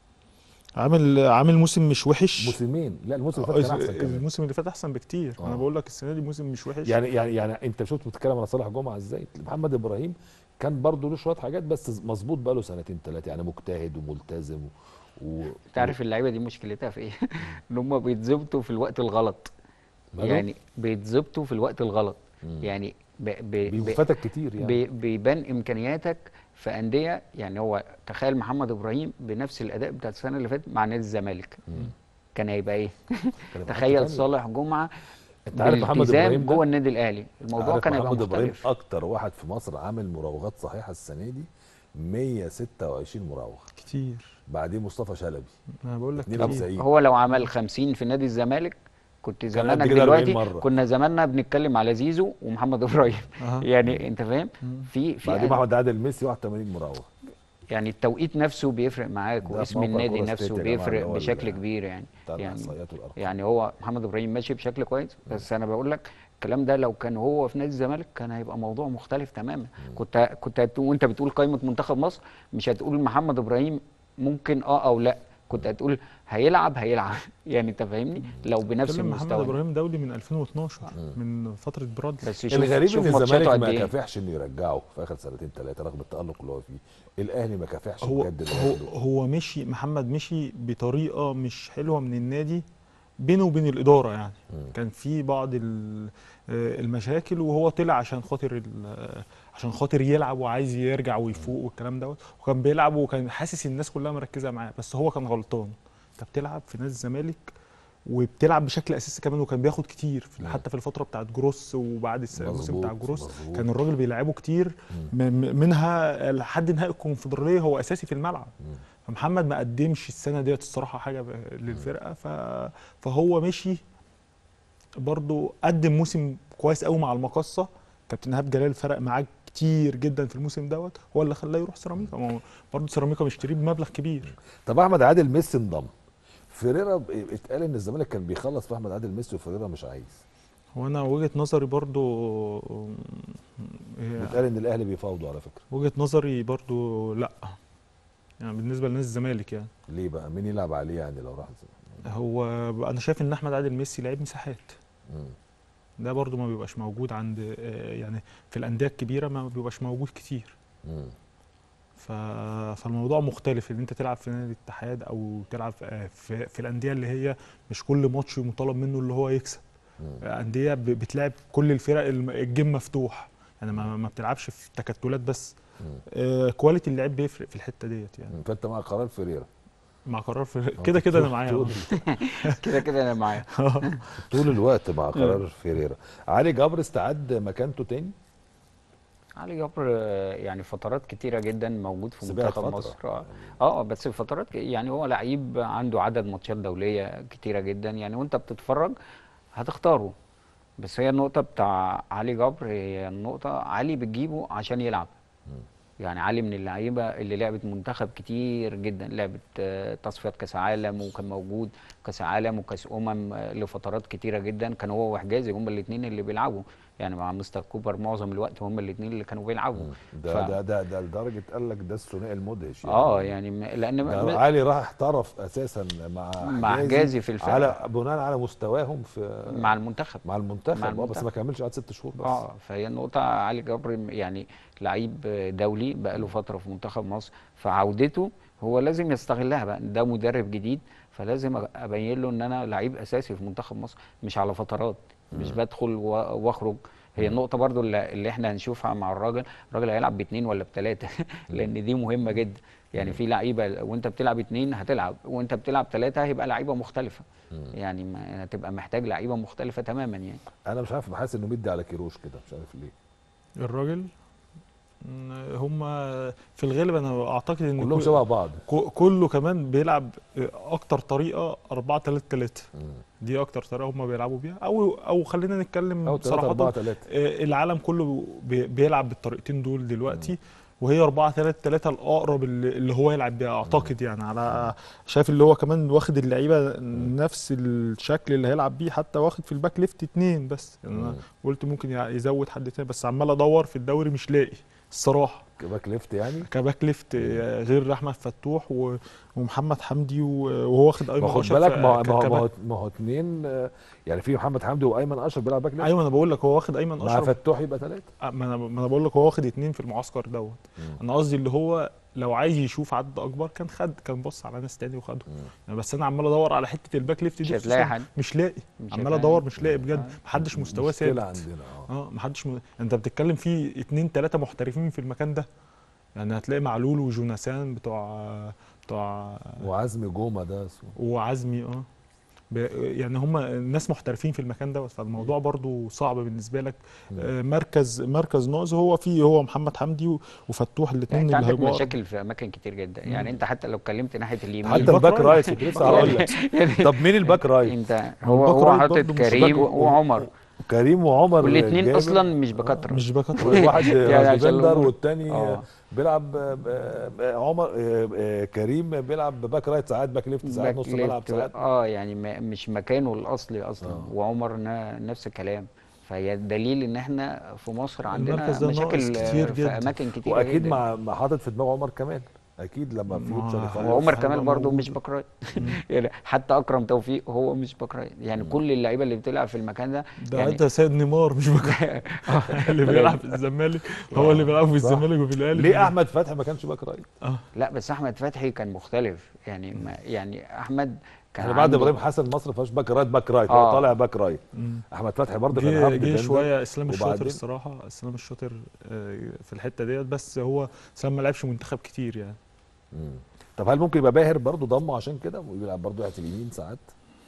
عامل عامل موسم مش وحش موسمين لا الموسم اللي فات كان احسن كمان الموسم اللي فات احسن بكتير آه. انا بقول لك السنه دي موسم مش وحش يعني يعني يعني انت شفت بتتكلم على صالح جمعه ازاي محمد ابراهيم كان برضه له شويه حاجات بس مظبوط بقى له سنتين ثلاثه يعني مجتهد وملتزم و... انت عارف اللعيبه دي مشكلتها في ايه ان هم بيتظبطوا في الوقت الغلط ماله؟ يعني بيتظبطوا في الوقت الغلط مم. يعني ب... ب... ب... بيفاتك كتير يعني بي- بيبان امكانياتك في انديه يعني هو تخيل محمد ابراهيم بنفس الاداء بتاع السنه اللي فاتت مع نادي الزمالك مم. كان هيبقى ايه كان يبقى حاجة تخيل تانية. صالح جمعه انت عارف محمد بالالتزام ابراهيم ده جوه النادي الاهلي الموضوع عارف كان هيبقى محمد ابراهيم مختلف اكتر واحد في مصر عامل مراوغات صحيحه السنه دي 126 مراوغه كتير بعديه مصطفى شلبي انا بقول لك كتير 92 هو لو عمل 50 في نادي الزمالك كنت قد زمانك كده 40 دلوقتي مرة. كنا زماننا بنتكلم على زيزو ومحمد ابراهيم أها. يعني انت فاهم مم. في في بعديه أن- محمد عادل ميسي 81 مراوغه يعني التوقيت نفسه بيفرق معاك ده في واسم موقع النادي كورة نفسه ستيت يا جماعة اللي بيفرق هو بشكل ال- كبير يعني بتاع يعني الاحصائيات والارقام يعني هو محمد ابراهيم ماشي بشكل كويس بس انا بقول لك الكلام ده لو كان هو في نادي الزمالك كان هيبقى موضوع مختلف تماما كنت كنت هت- وانت بتقول قائمه منتخب مصر مش هتقول محمد ابراهيم ممكن اه او لا كنت هتقول هيلعب هيلعب يعني انت فاهمني لو بنفس بتكلم محمد المستوى ابراهيم دولي من 2012 من فتره برادلي بس شوف الغريب شوف ان ماتشاته الزمالك قد ما ايه كافحش انه يرجعه في اخر سنتين ثلاثه رغم التالق اللي هو فيه الاهلي ما كافحش هو بجد إنه هو ياخده. هو مشي محمد مشي بطريقه مش حلوه من النادي بينه وبين الاداره يعني مم. كان في بعض ال- آه، المشاكل وهو طلع عشان خاطر ال- آه، عشان خاطر يلعب وعايز يرجع ويفوق والكلام دوت وكان بيلعب وكان حاسس الناس كلها مركزه معاه بس هو كان غلطان انت بتلعب في نادي الزمالك وبتلعب بشكل اساسي كمان وكان بياخد كتير في- مم. حتى في الفتره بتاعت جروس وبعد الس- الموسم بتاع مظبوط، جروس مظبوط. كان الراجل بيلعبه كتير م- م- منها لحد نهائي الكونفدراليه هو اساسي في الملعب مم. فمحمد ما قدمش السنه ديت الصراحه حاجه ب- للفرقه ف... فهو مشي برضو قدم موسم كويس قوي مع المقصه كابتن ايهاب جلال فرق معاه كتير جدا في الموسم دوت هو اللي خلاه يروح سيراميكا ما هو برضه سيراميكا مشتريه بمبلغ كبير طب احمد عادل ميسي انضم فيريرا ب- اتقال ان الزمالك كان بيخلص في احمد عادل ميسي وفيريرا مش عايز هو انا وجهه نظري برضو هي بيتقال ان الاهلي بيفاوضوا على فكره وجهه نظري برضو لا يعني بالنسبه لناس الزمالك يعني ليه بقى مين يلعب عليه يعني لو راح الزمالك هو انا شايف ان احمد عادل ميسي لعيب مساحات مم. ده برضو ما بيبقاش موجود عند آه، يعني في الانديه الكبيره ما بيبقاش موجود كتير مم. ف... فالموضوع مختلف ان انت تلعب في نادي الاتحاد او تلعب في, في, في الانديه اللي هي مش كل ماتش مطالب منه اللي هو يكسب مم. انديه ب- بتلعب كل الفرق الم- الجيم مفتوح يعني ما, ما بتلعبش في تكتلات بس مم. آه كواليتي اللعب بيفرق في الحته ديت يعني مم. فانت مع قرار فيريرا مع قرار في كده كده انا معايا طول, كده كده انا معايا طول الوقت مع قرار فيريرا علي جبر استعد مكانته تاني علي جبر آه، يعني فترات كتيرة جدا موجود في بس بقى منتخب فترة. مصر اه اه بس في فترات ك- يعني هو لعيب عنده عدد ماتشات دولية كتيرة جدا يعني وانت بتتفرج هتختاره بس هي النقطة بتاع علي جبر هي النقطة علي بتجيبه عشان يلعب يعني علي من اللعيبه اللي لعبت منتخب كتير جدا لعبت آه، تصفيات كاس عالم وكان موجود كاس عالم وكاس امم آه، لفترات كتيره جدا كان هو وحجازي هم الاثنين اللي بيلعبوا يعني مع مستر كوبر معظم الوقت هم الاثنين اللي كانوا بيلعبوا ده ف- ده ده ده لدرجه قال لك ده الثنائي المدهش يعني. اه يعني م- لان ده م- علي راح احترف اساسا مع مع حجازي في الفرقة. على بناء على مستواهم في مع المنتخب مع المنتخب, مع اه بس المنتخب. ما كملش قعد ست شهور بس اه فهي النقطة علي جبر يعني لعيب دولي بقاله فترة في منتخب مصر فعودته هو لازم يستغلها بقى ده مدرب جديد فلازم ابين له ان انا لعيب اساسي في منتخب مصر مش على فترات مش بدخل و- واخرج هي النقطة برضو اللي اللي احنا هنشوفها مع الراجل الراجل هيلعب باتنين ولا بتلاتة لان دي مهمة جدا يعني في لعيبة وانت بتلعب اتنين هتلعب وانت بتلعب تلاتة هيبقى لعيبة مختلفة يعني ما- هتبقى محتاج لعيبة مختلفة تماما يعني انا مش عارف بحس انه مدي على كيروش كده مش عارف ليه الراجل هم في الغالب انا اعتقد ان كلهم كل- شبه بعض كو- كله كمان بيلعب اكتر طريقه 4 3 3 مم. دي اكتر طريقه هم بيلعبوا بيها او او خلينا نتكلم او 3 4 صراحه 3 آه، العالم كله بي- بيلعب بالطريقتين دول دلوقتي وهي 4 3 3 الاقرب اللي اللي هو يلعب بيها اعتقد يعني على شايف اللي هو كمان واخد اللعيبه نفس الشكل اللي هيلعب بيه حتى واخد في الباك ليفت اتنين بس يعني انا مم. قلت ممكن يع- يزود حد تاني بس عمال ادور في الدوري مش لاقي الصراحه باك ليفت يعني كباك ليفت آه، غير احمد فتوح و- ومحمد حمدي و- وهو واخد ايمن ما خد اشرف بالك ما هو- ك- ما هو- ما كباك. هو ما هو اتنين آه، يعني في محمد حمدي وايمن اشرف بيلعب باك ليفت ايوه انا بقول لك هو واخد ايمن مع اشرف فتوح يبقى ثلاثه آه، ما انا ما انا بقول لك هو واخد اتنين في المعسكر دوت انا قصدي اللي هو لو عايز يشوف عدد اكبر كان خد كان بص على ناس تاني وخده يعني بس انا عمال ادور على حته الباك ليفت دي مش هتلاقي خصوصاً حد. مش لاقي مش عمال هتلاقي. ادور مش لاقي بجد آه. محدش مستواه مشكله ثابت عندنا اه اه محدش م... انت بتتكلم في اتنين تلاته محترفين في المكان ده يعني هتلاقي معلول وجوناثان بتوع بتوع وعزمي جوما ده اسمه وعزمي اه ب... يعني هم ناس محترفين في المكان دوت فالموضوع برضو صعب بالنسبه لك آه مركز مركز ناقص هو فيه هو محمد حمدي و- وفتوح يعني الاثنين انت اللي عندك هيبقوا مشاكل في اماكن كتير جدا يعني انت حتى لو اتكلمت ناحيه اليمين حتى الباك الباك رايت. رايت كنت لسه هقول لك طب مين الباك رايت؟ انت هو هو الباك هو رايت حاطط برضه مش كريم باك- وعمر كريم وعمر والاثنين جابر. اصلا مش بكتره مش باكات واحد يعني عشان ديفندر الأمور- والتاني آه. بيلعب آه، آه، عمر آه، آه، كريم بيلعب باك رايت ساعات باك ليفت ساعات باك نص ملعب ليفت ساعات اه يعني ما مش مكانه الاصلي اصلا آه. وعمر نا- نفس الكلام فهي دليل ان احنا في مصر عندنا المركز ده مشاكل ناقص كتير في جدا. اماكن كتير واكيد مع مع حاطط في دماغه عمر كمان اكيد لما ما فيوتشر هو- يخلص وعمر هيبقى كمال برضه موجود. مش باك رايت يعني حتى اكرم توفيق هو مش باك رايت يعني كل اللعيبه اللي بتلعب في المكان ده ده يعني انت سيد نيمار مش باكات اللي بيلعب في الزمالك هو اللي بيلعب في الزمالك وفي الاهلي ليه احمد فتحي ما كانش باك رايت؟ لا بس احمد فتحي كان مختلف يعني ما يعني احمد كان احنا بعد عنده- ابراهيم حسن مصر ما فيهاش باك رايت باك رايت هو آه. طالع باك رايت احمد فتحي برضه كان جه هارد جه ديفندر شويه اسلام الشاطر وبعدين- الصراحه اسلام الشاطر آه، في الحته ديت بس هو اسلام ما لعبش منتخب كتير يعني مم. طب هل ممكن يبقى باهر برضه ضمه عشان كده ويلعب برضه ناحيه اليمين ساعات؟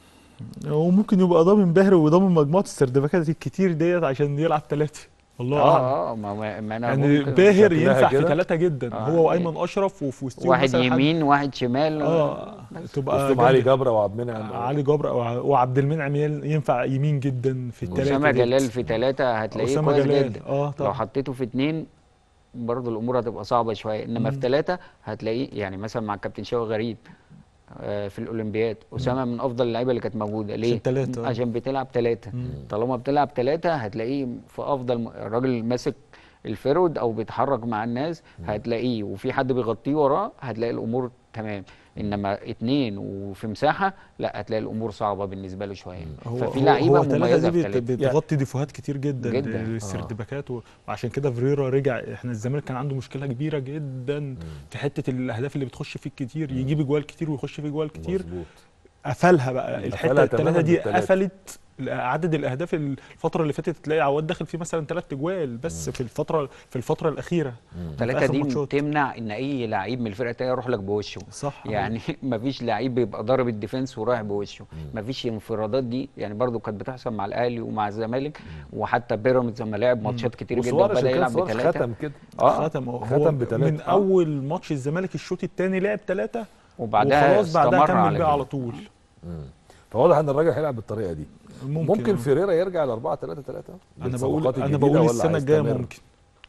وممكن يبقى ضامن باهر وضامن مجموعه السردباكات الكتير ديت عشان يلعب ثلاثه والله اعلم اه اه ما, ما ما انا يعني ممكن باهر شكلها ينفع في كده. ثلاثه جدا آه. هو وايمن اشرف وفي وسطهم واحد مثلا حد- يمين واحد شمال اه تبقى وسطهم علي جامدة. جبره وعبد المنعم علي جبر أو- وعبد المنعم ين- ينفع يمين جدا في الثلاثه اسامه جلال في ثلاثه هتلاقيه أسامة كويس جلال. جدا اه لو طبعا حطيته في اثنين برضه الامور هتبقى صعبه شويه انما في ثلاثه هتلاقيه يعني مثلا مع الكابتن شوقي غريب آه، في الاولمبياد اسامه من افضل اللعيبه اللي كانت موجوده ليه؟ عشان تلاتة. عشان بتلعب ثلاثه طالما بتلعب ثلاثه هتلاقيه في افضل م- الراجل ماسك الفيرود او بيتحرك مع الناس هتلاقيه وفي حد بيغطيه وراه هتلاقي الامور تمام انما اتنين وفي مساحه لا هتلاقي الامور صعبه بالنسبه له شويه هو ففي هو- لعيبه هو التلاتة مميزه دي في بت- ثلاثه بتغطي ديفوهات كتير جدا, جداً. للسردباكات و- وعشان كده فريرا رجع احنا الزمالك كان عنده مشكله كبيره جدا في حته الاهداف اللي بتخش فيه كتير يجيب جوال كتير ويخش فيه جوال كتير مظبوط قفلها بقى الحته قفلها الثلاثه تماماً دي بالتلاتة. قفلت عدد الاهداف الفتره اللي فاتت تلاقي عواد داخل فيه مثلا ثلاث اجوال بس في الفتره في الفتره الاخيره في ثلاثه آخر دي ماتشات. تمنع ان اي لعيب من الفرقه التانيه يروح لك بوشه صح يعني مفيش لعيب بيبقى ضارب الديفنس ورايح بوشه مفيش انفرادات دي يعني برضو كانت بتحصل مع الاهلي ومع الزمالك وحتى بيراميدز لما لعب ماتشات كتير جدا وسوارش وبدا كان يلعب سوارش بثلاثه ختم كده اه ختم هو ختم بتلاتة. من آه. اول ماتش الزمالك الشوط الثاني لعب ثلاثه وبعدها وخلاص بعدها استمر كمل على بقى كده. على طول فواضح ان الراجل هيلعب بالطريقه دي ممكن, ممكن آه. فيريرا يرجع ل 4 3 3 انا بقول انا بقول السنه الجايه ممكن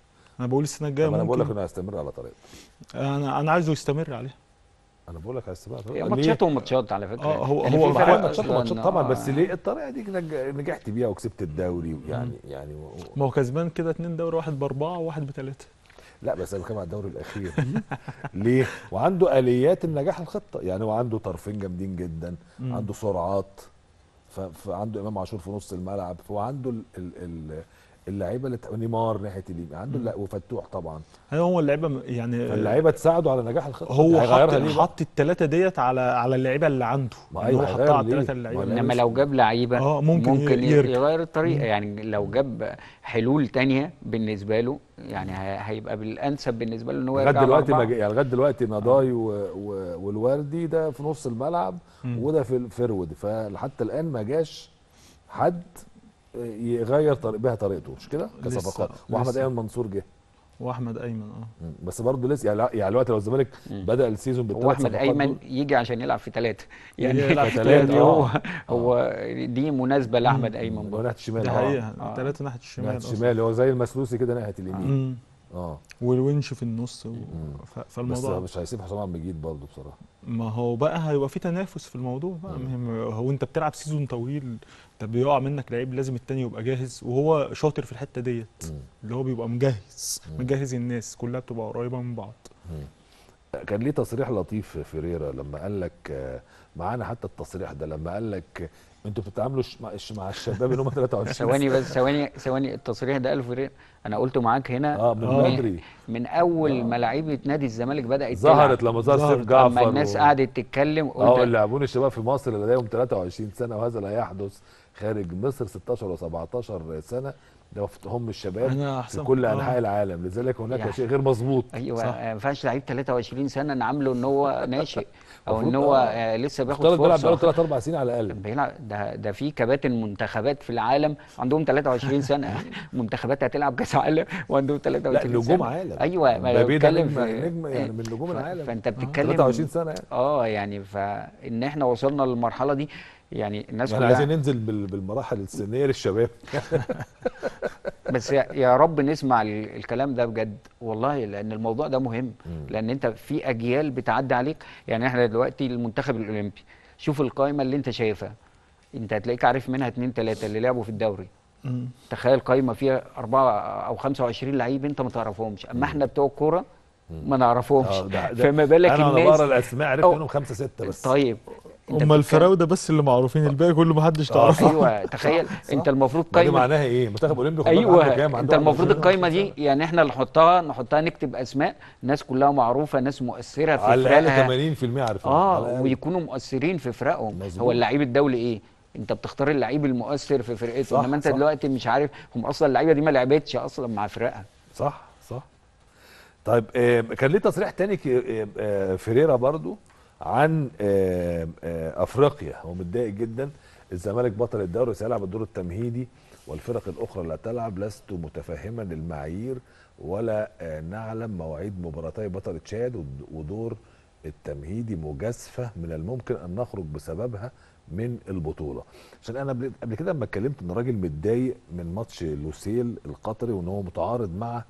انا بقول السنه الجايه طب انا بقول لك ممكن انه هيستمر على طريقته انا انا عايزه يستمر عليها انا بقول لك هيستمر على هي طريقته ليه؟ ماتشات وماتشات على فكره اه هو يعني هو في هو فرق ماتشات أصلاً- وماتشات طبعا آه. بس ليه الطريقه دي نج- نجحت بيها وكسبت الدوري يعني يعني و- ما هو كسبان كده اتنين دوري واحد باربعه وواحد بثلاثه لا بس انا بتكلم على الدوري الاخير ليه؟ وعنده اليات النجاح الخطه يعني هو عنده طرفين جامدين جدا مم. عنده سرعات ف- فعنده امام عاشور في نص الملعب فهو عنده ال- ال- ال- اللعيبه اللي ت- نيمار ناحيه اليمين عنده الل- وفتوح طبعا هو هو اللعيبه م- يعني فاللعيبه تساعده على نجاح الخطه هو هيغيرها حط ليه بقى؟ حط الثلاثه ديت على على اللعيبه اللي عنده ما يعني أيوة، هو هيغير حطها على ليه؟ الثلاثه ما اللعيبه هو اللي انما عنده. لو جاب لعيبه اه ممكن ممكن يرجع. يغير الطريقه مم. يعني لو جاب حلول تانية بالنسبه له يعني ه- هيبقى بالانسب بالنسبه له ان هو لغايه يرجع دلوقتي ما بأربعة. جا- يعني لغايه دلوقتي نضاي و... و... والوردي ده في نص الملعب مم. وده في الفرود فحتى الان ما جاش حد يغير طريق بها طريقته مش كده لسه- كصفقات واحمد لسه. ايمن منصور جه واحمد ايمن اه مم. بس برضه لسه يعني يعني دلوقتي لو الزمالك مم. بدا السيزون هو بالثلاث احمد صفقات ايمن دول، يجي عشان يلعب في ثلاثه يعني يلعب في تلاتة، يعني هو آه. هو دي مناسبه لاحمد ايمن من برضه ناحيه الشمال دي آه. حقيقه آه. الثلاثه ناحيه الشمال ناحيه أصلاً. الشمال هو زي المسلوسي كده ناحيه اليمين مم. اه والونش في النص و... ف... بس فالموضوع مش هيسيب حسام عبد المجيد برضه بصراحه ما هو بقى هيبقى في تنافس في الموضوع بقى مم. مهم هو انت بتلعب سيزون طويل انت بيقع منك لعيب لازم التاني يبقى جاهز وهو شاطر في الحته ديت مم. اللي هو بيبقى مجهز مم. مجهز الناس كلها بتبقى قريبه من بعض كان ليه تصريح لطيف فيريرا لما قال لك آه، معانا حتى التصريح ده لما قال لك انتوا بتتعاملوا ش- مع مع الشباب اللي هم 23 ثواني بس ثواني ثواني التصريح ده الف ريال انا قلته معاك هنا اه من آه. بدري من اول ما لعيبه نادي الزمالك بدات ظهرت تلعب. لما ظهر ظهرت سيف جعفر لما الناس و- قعدت تتكلم اه قلت اللاعبون الشباب في مصر لديهم 23 سنه وهذا لا يحدث خارج مصر 16 و17 سنه ده هم الشباب انا في احسن كل آه. انحاء العالم لذلك هناك يعني- شيء غير مظبوط ايوه صح. ما ينفعش لعيب 23 سنه نعامله ان هو ناشئ او ان المفروض هو آه. آه، لسه بياخد افترض بيلعب بقاله فرصه 3 4 سنين على الاقل بيلعب ده ده في كباتن منتخبات في العالم عندهم 23 سنه منتخبات هتلعب كاس عالم وعندهم 23 لا سنه نجوم عالم ايوه ما مبابي ده بتكلم نجم في نجم يعني من نجوم ف- العالم فانت بتتكلم 23 سنه يعني اه يعني فان احنا وصلنا للمرحله دي يعني الناس احنا كلها عايزين ننزل بال- بالمراحل السنيه للشباب بس يا يا رب نسمع ال- الكلام ده بجد والله لان الموضوع ده مهم لان انت في اجيال بتعدي عليك يعني احنا دلوقتي المنتخب الاولمبي شوف القائمه اللي انت شايفها انت هتلاقيك عارف منها اتنين تلاته اللي لعبوا في الدوري مم. تخيل قائمه فيها أربعة أو 25 لعيب أنت ما تعرفهمش أما إحنا بتوع الكورة ما نعرفهمش آه، ده- ده- فما بالك انا وانا الناس بقرا الاسماء عرفت أو- منهم خمسه سته بس طيب أنت هم بتتكلم- الفراوده بس اللي معروفين الباقي كله ما حدش آه، تعرفه ايوه تخيل انت المفروض ما دي قائمه معناها ايه منتخب اولمبي خد بالك عنده ايوه كام؟ انت عنده المفروض 21 القائمه دي يعني احنا اللي نحطها نحطها نكتب اسماء ناس كلها معروفه ناس مؤثره في على الاقل فرقها 80% عارفين اه ويكونوا مؤثرين في فرقهم مظبوط. هو اللعيب الدولي ايه انت بتختار اللعيب المؤثر في فرقته صح، انما انت صح. دلوقتي مش عارف هم اصلا اللعيبه دي ما لعبتش اصلا مع فرقها صح صح طيب آه، كان ليه تصريح تاني ك- آه، آه، فيريرا برضو عن آه، آه، افريقيا هو متضايق جدا الزمالك بطل الدوري سيلعب الدور التمهيدي والفرق الاخرى لا تلعب لست متفهما المعايير ولا آه، نعلم مواعيد مباراتي بطل تشاد ود- ودور التمهيدي مجازفه من الممكن ان نخرج بسببها من البطوله عشان انا قبل- قبل كده لما اتكلمت ان الراجل متضايق من ماتش لوسيل القطري وان هو متعارض مع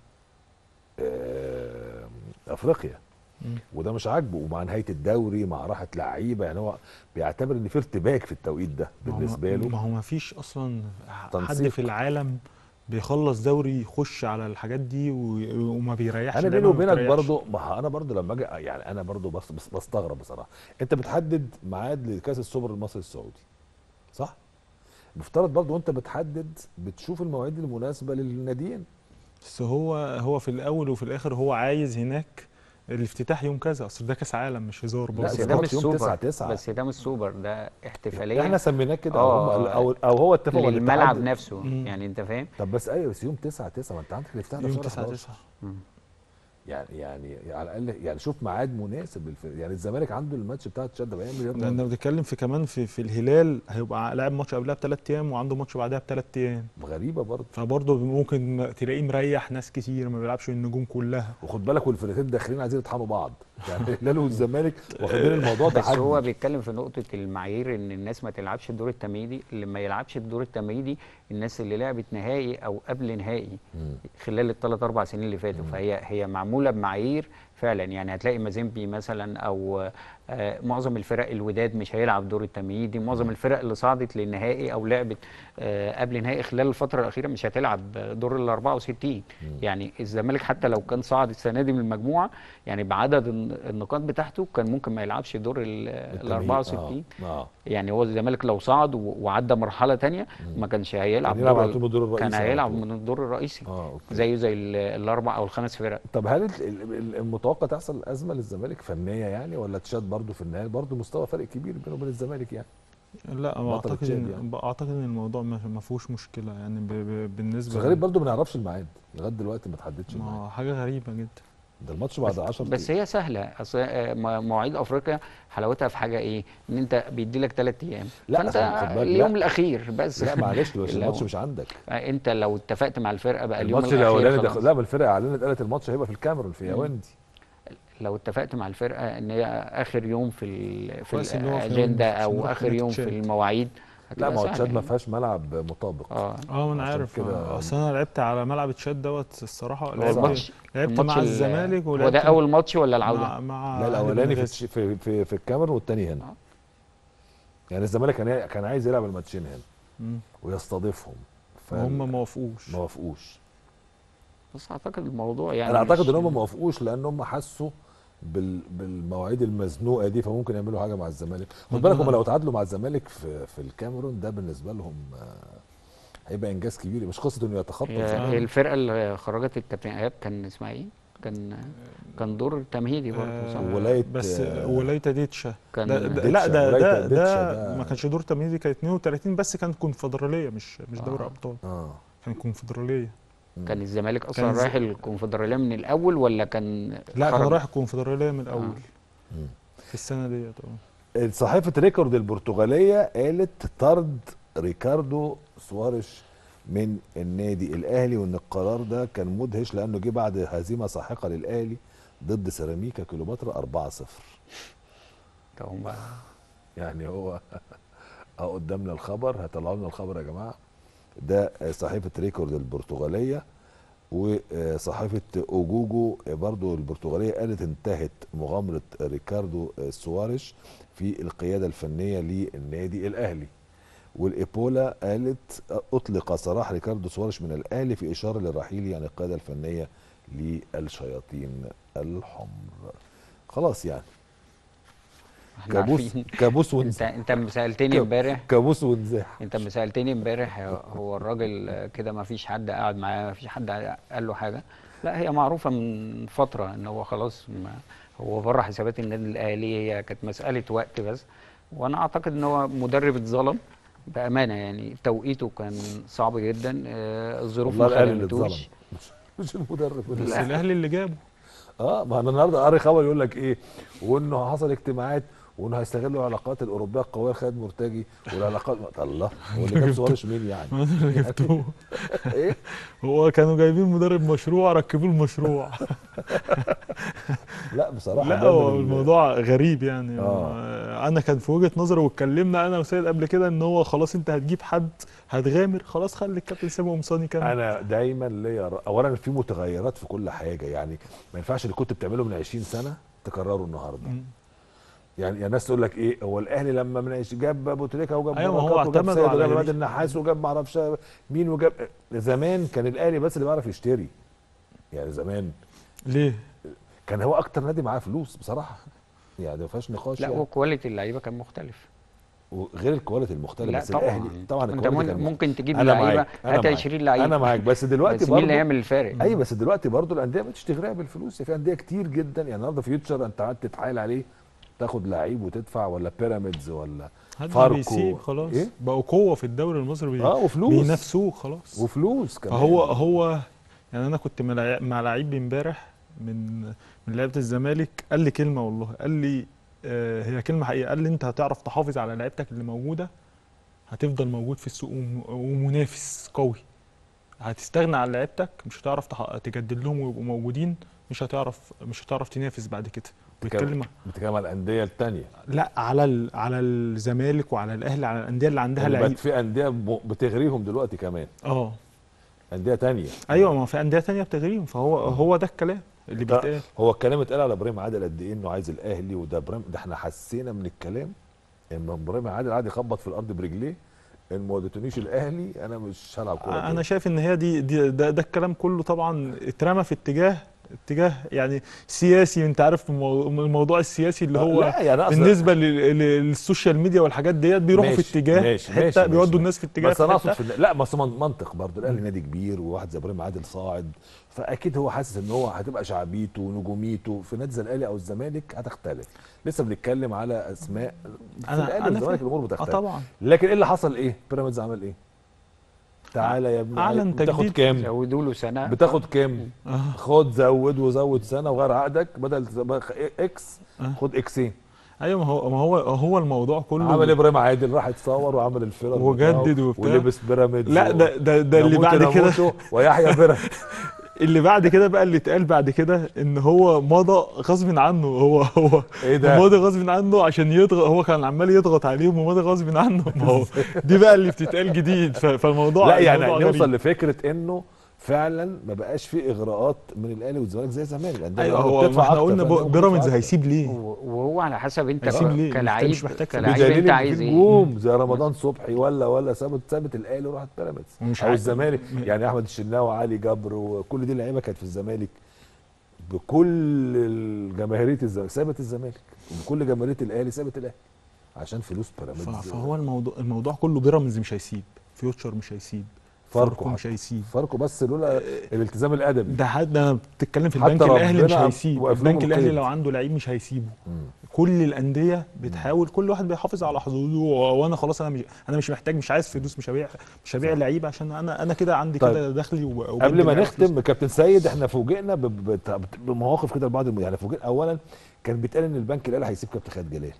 آه، افريقيا مم. وده مش عاجبه ومع نهايه الدوري مع راحه لعيبه يعني هو بيعتبر ان في ارتباك في التوقيت ده ما هو- بالنسبه ما له هو ما فيش اصلا حد تنسيق. في العالم بيخلص دوري يخش على الحاجات دي و- وما بيريحش انا بيني دايما ما وبينك بيريحش. برضو ما ه- انا برضو لما اجي يعني انا برضو بس بس بستغرب بصراحه انت بتحدد ميعاد لكاس السوبر المصري السعودي صح مفترض برضو وانت بتحدد بتشوف المواعيد المناسبه للناديين بس هو هو في الاول وفي الاخر هو عايز هناك الافتتاح يوم كذا اصل ده كاس عالم مش هزار لا، برضه بس ده ده ماتش مش يوم سوبر 9 بس ده مش سوبر ده احتفاليه احنا سميناه كده آه، او, هم- او او هو اتفق مع للملعب الاتحاد. نفسه مم. يعني انت فاهم طب بس ايوه بس يوم 9 9 ما انت عندك الافتتاح ده في يوم شهر 9 11. 9 يعني يعني على الاقل يعني شوف ميعاد مناسب للفرق يعني الزمالك عنده الماتش بتاع تشاد ده بيعمل يلا لان بنتكلم في كمان في في الهلال هيبقى لاعب ماتش قبلها بثلاث ايام وعنده ماتش بعدها بثلاث ايام غريبه برضه فبرضه ممكن تلاقيه مريح ناس كتير ما بيلعبش النجوم كلها وخد بالك والفرقتين داخلين عايزين يطحنوا بعض يعني الهلال والزمالك واخدين الموضوع بس هو تحدي بيتكلم في نقطة المعايير ان الناس ما تلعبش الدور التمهيدي اللي ما يلعبش الدور التمهيدي الناس اللي لعبت نهائي او قبل نهائي مم. خلال الثلاث اربع سنين اللي فاتوا فهي هي معمولة بمعايير فعلا يعني هتلاقي مازيمبي مثلا او آه، معظم الفرق الوداد مش هيلعب دور التمهيدي معظم الفرق اللي صعدت للنهائي او لعبت آه، قبل نهائي خلال الفترة الأخيرة مش هتلعب دور ال 64 يعني الزمالك حتى لو كان صعد السنة دي من المجموعة يعني بعدد الن- النقاط بتاعته كان ممكن ما يلعبش دور ال ال 64 اه, آه. يعني هو الزمالك لو صعد و- وعدى مرحله تانية ما كانش هيلعب كان يلعب دور على طول من الدور الرئيسي كان على هيلعب طول. من الدور الرئيسي اه اوكي زيه زي ال- الاربع او الخمس فرق طب هل ال- ال- المتوقع تحصل ازمه للزمالك فنيه يعني ولا تشاد برضو في النهايه برضو مستوى فرق كبير بينه وبين الزمالك يعني لا ما بطل اعتقد تشاد ان يعني. اعتقد ان الموضوع ما ما فيهوش مشكله يعني ب... ب... بس بالنسبه غريب برضو ما نعرفش الميعاد لغايه دلوقتي ما تحددش الميعاد ما حاجه غريبه جدا ده الماتش بعد 10 بس هي سهله اصل آه، م- مواعيد افريقيا حلاوتها في حاجه ايه ان انت بيدي لك ثلاث ايام لا، فانت أصل خد بالك، اليوم لا. الاخير بس لا معلش لو لو- الماتش مش عندك آه، انت لو اتفقت مع الفرقه بقى اليوم الماتش الاخير الاولاني خلاص. ده لا ما الفرقه اعلنت قالت الماتش هيبقى في الكاميرون في مم. ياوندي لو اتفقت مع الفرقه ان هي اخر يوم في ال في كويس إن هو في الاجنده يوم- عشان او نروح اخر هناك يوم في تشاد. المواعيد لا ما هو هتبقى تشاد سهلة ما يعني. فيهاش ملعب مطابق اه اه ما انا عشان عارف كده- آه، اصل انا لعبت على ملعب تشاد دوت الصراحه هو لعبت الماتش لعبت الماتش مع ال- الزمالك هو ولعبت ده اول ماتش ولا العوده؟ مع, مع لا أهلي الاولاني في بنغازي. التش- في في, في الكاميرون والتاني هنا آه. يعني الزمالك كان كان عايز يلعب الماتشين هنا مم. ويستضيفهم وهم ما وافقوش ما وافقوش بس اعتقد الموضوع يعني انا اعتقد مش- ان هم ما وافقوش لان هم حسوا بال... بالمواعيد المزنوقه دي فممكن يعملوا حاجه مع الزمالك خد بالك هم لو تعادلوا مع الزمالك في في الكاميرون ده بالنسبه لهم آه، هيبقى انجاز كبير مش قصه انه يتخطى هي الزمالك هي الفرقه اللي خرجت الكابتن ايهاب كان اسمها ايه؟ كان كان دور تمهيدي برضه صح؟ آه، ولاية- بس آه، ولايه ديتشا كان ده ده ديتشا، لا ده ولاية ده, ديتشا ده ده- ما كانش دور تمهيدي كان 32 بس كان كونفدراليه مش مش دوري آه. ابطال اه كان كونفدراليه كان الزمالك اصلا كان ز- رايح الكونفدراليه من الاول ولا كان لا كان خرج؟ رايح الكونفدراليه من الاول مم. في السنه ديت اه صحيفه ريكورد البرتغاليه قالت طرد ريكاردو سواريش من النادي الاهلي وان القرار ده كان مدهش لانه جه بعد هزيمه ساحقه للاهلي ضد سيراميكا كليوباترا 4-0 ده هم يعني هو اهو قدامنا الخبر هطلعوا لنا الخبر يا جماعه ده صحيفه ريكورد البرتغاليه وصحيفه اوجوجو برضو البرتغاليه قالت انتهت مغامره ريكاردو سواريش في القياده الفنيه للنادي الاهلي والايبولا قالت اطلق سراح ريكاردو سواريش من الاهلي في اشاره للرحيل عن القياده الفنيه للشياطين الحمر خلاص يعني احنا كابوس عارفين كابوس انت ونزاح انت سالتني امبارح كابوس ونزاح انت لما سالتني امبارح هو الراجل كده ما فيش حد قاعد معاه ما فيش حد قال له حاجه لا هي معروفه من فتره ان هو خلاص ما هو بره حسابات النادي الاهلي هي كانت مساله وقت بس وانا اعتقد ان هو مدرب اتظلم بامانه يعني توقيته كان صعب جدا آه، الظروف والله ما الاهلي اللي اتظلم خدمتوش مش مش المدرب بس اللي- الاهلي اللي جابه اه ما انا النهارده قاري خبر يقول لك ايه وانه حصل اجتماعات وانه هيستغلوا العلاقات الاوروبيه القويه خالد مرتجي والعلاقات الله هو اللي جاب سواريش مين يعني؟ ما انا اللي جبته ايه؟ هو كانوا جايبين مدرب مشروع ركبوه المشروع لا بصراحه لا ده هو من ال- الموضوع غريب يعني آه. آه. انا كان في وجهه نظري واتكلمنا انا وسيد قبل كده ان هو خلاص انت هتجيب حد هتغامر خلاص خلي الكابتن سامي قمصاني كمل انا دايما ليا ر- اولا في متغيرات في كل حاجه يعني ما ينفعش اللي كنت بتعمله من 20 سنه تكرره النهارده مم. يعني يعني الناس تقول لك ايه هو الاهلي لما من 20 جاب ابو تريكه وجاب أيوة، ما هو بركات وجاب اعتمدوا سيد على وجاب عماد جريشة. النحاس وجاب ما اعرفش مين وجاب زمان كان الاهلي بس اللي بيعرف يشتري يعني زمان ليه؟ كان هو اكتر نادي معاه فلوس بصراحه يعني ما فيهاش نقاش لا يعني. وكواليتي اللعيبه كان مختلف وغير الكواليتي المختلف لا بس طبعا الاهلي طبعا انت الكواليتي ممكن, كان ممكن تجيب أنا لعيبه معاك، أنا هات معاك. 20 لعيب انا معاك بس دلوقتي بس مين اللي برضه يعمل الفارق ايوه بس دلوقتي برضه الانديه بتشتغلها بالفلوس يعني في انديه كتير جدا يعني النهارده فيوتشر انت قعدت تتحايل عليه تاخد لعيب وتدفع ولا بيراميدز ولا محدش فاركو. بيسيب خلاص إيه؟ بقوا قوه في الدوري المصري بي... اه وفلوس بينافسوه خلاص وفلوس كمان فهو هو يعني انا كنت مع لع- مع لعيب امبارح من من لعيبه الزمالك قال لي كلمه والله قال لي آه هي كلمه حقيقيه قال لي انت هتعرف تحافظ على لعيبتك اللي موجوده هتفضل موجود في السوق وم- ومنافس قوي هتستغنى عن لعيبتك مش هتعرف تح- تجدد لهم ويبقوا موجودين مش هتعرف مش هتعرف تنافس بعد كده بيتكلم بتتكلم على الانديه الثانيه لا على ال... على الزمالك وعلى الاهلي على الانديه اللي عندها لعيب في انديه م- بتغريهم دلوقتي كمان اه انديه تانية ايوه ما في انديه تانية بتغريهم فهو هو ده الكلام اللي ده- بيتقال هو الكلام اتقال على ابراهيم عادل قد ايه انه عايز الاهلي وده ابراهيم ده احنا حسينا من الكلام ان ابراهيم عادل قاعد يخبط في الارض برجليه ان ما وديتونيش الاهلي انا مش هلعب كوره انا تاني. شايف ان هي دي, دي ده, ده الكلام كله طبعا اترمى في اتجاه اتجاه يعني سياسي انت عارف المو- الموضوع السياسي اللي هو لا يعني أصل- بالنسبه لل- لل- للسوشيال ميديا والحاجات ديت بيروحوا في ماشي، اتجاه ماشي، حته ماشي، ماشي، بيودوا ماشي. الناس في اتجاه بس انا في اقصد حتة. في لا بس من- منطق برضه الاهلي نادي كبير وواحد زي ابراهيم عادل صاعد فاكيد هو حاسس ان هو هتبقى شعبيته ونجوميته في نادي زي الاهلي او الزمالك هتختلف لسه بنتكلم على اسماء في أنا- الاهلي أنا والزمالك فاهم. الامور اه بتختلف طبعا لكن ايه اللي حصل ايه بيراميدز عمل ايه تعالى يا ابني أعلن بتاخد تجديد. كام زودوا له سنه بتاخد كام آه. خد زود وزود سنه وغير عقدك بدل تبقى اكس آه. خد اكسين ايوه ما هو ما هو هو الموضوع كله عمل ابراهيم عادل راح يتصور وعمل الفرق وجدد بتاعه وبتاع. ولبس بيراميدز لا و- ده ده, ده اللي نموت بعد كده نموت ويحيى بيراميدز اللي بعد كده بقى اللي اتقال بعد كده ان هو مضى غصب عنه هو هو ايه ده؟ مضى غصب عنه عشان يضغط هو كان عمال يضغط عليهم ومضى غصب عنه ما هو دي بقى اللي بتتقال جديد ف- فالموضوع لا يعني الموضوع نوصل غريب. لفكره انه فعلا ما بقاش في اغراءات من الاهلي والزمالك زي زمان الأندية ايوه الأهلي هو ما بتدفع احنا أكتر، قلنا فالأندية بو- بيراميدز بتدفع هيسيب ليه و- وهو على حسب انت هيسيب ك- ليه؟ أنت كلاعب مش محتاج فلوس. كلاعب بدليل انت إن عايز في ايه نجوم زي رمضان صبحي ولا ولا سابت سابت الاهلي وراحت بيراميدز ومش او عايز- الزمالك م- يعني احمد الشناوي وعلي جبر وكل دي لعيبه كانت في الزمالك بكل الجماهيريه الزمالك سابت الزمالك وبكل جماهيريه الاهلي سابت الاهلي عشان فلوس بيراميدز ف- فهو الموضوع الموضوع كله بيراميدز مش هيسيب فيوتشر مش هيسيب فاركو فاركو مش هيسيب فاركو بس لولا الالتزام الادبي ده حد انا بتتكلم في حتى البنك الاهلي مش ربنا هيسيب وقف لهم البنك الاهلي القيد. لو عنده لعيب مش هيسيبه مم. كل الانديه بتحاول كل واحد بيحافظ على حظوظه و- وانا خلاص انا مش انا مش محتاج مش عايز فلوس مش هبيع مش هبيع لعيب عشان انا انا كده عندي طيب. كده دخلي و- وبدي قبل ما لعيبة فلوس. نختم كابتن سيد احنا فوجئنا ب- ب- بت- بمواقف كده لبعض الم- يعني فوجئنا اولا كان بيتقال ان البنك الاهلي هيسيب كابتن خالد جلال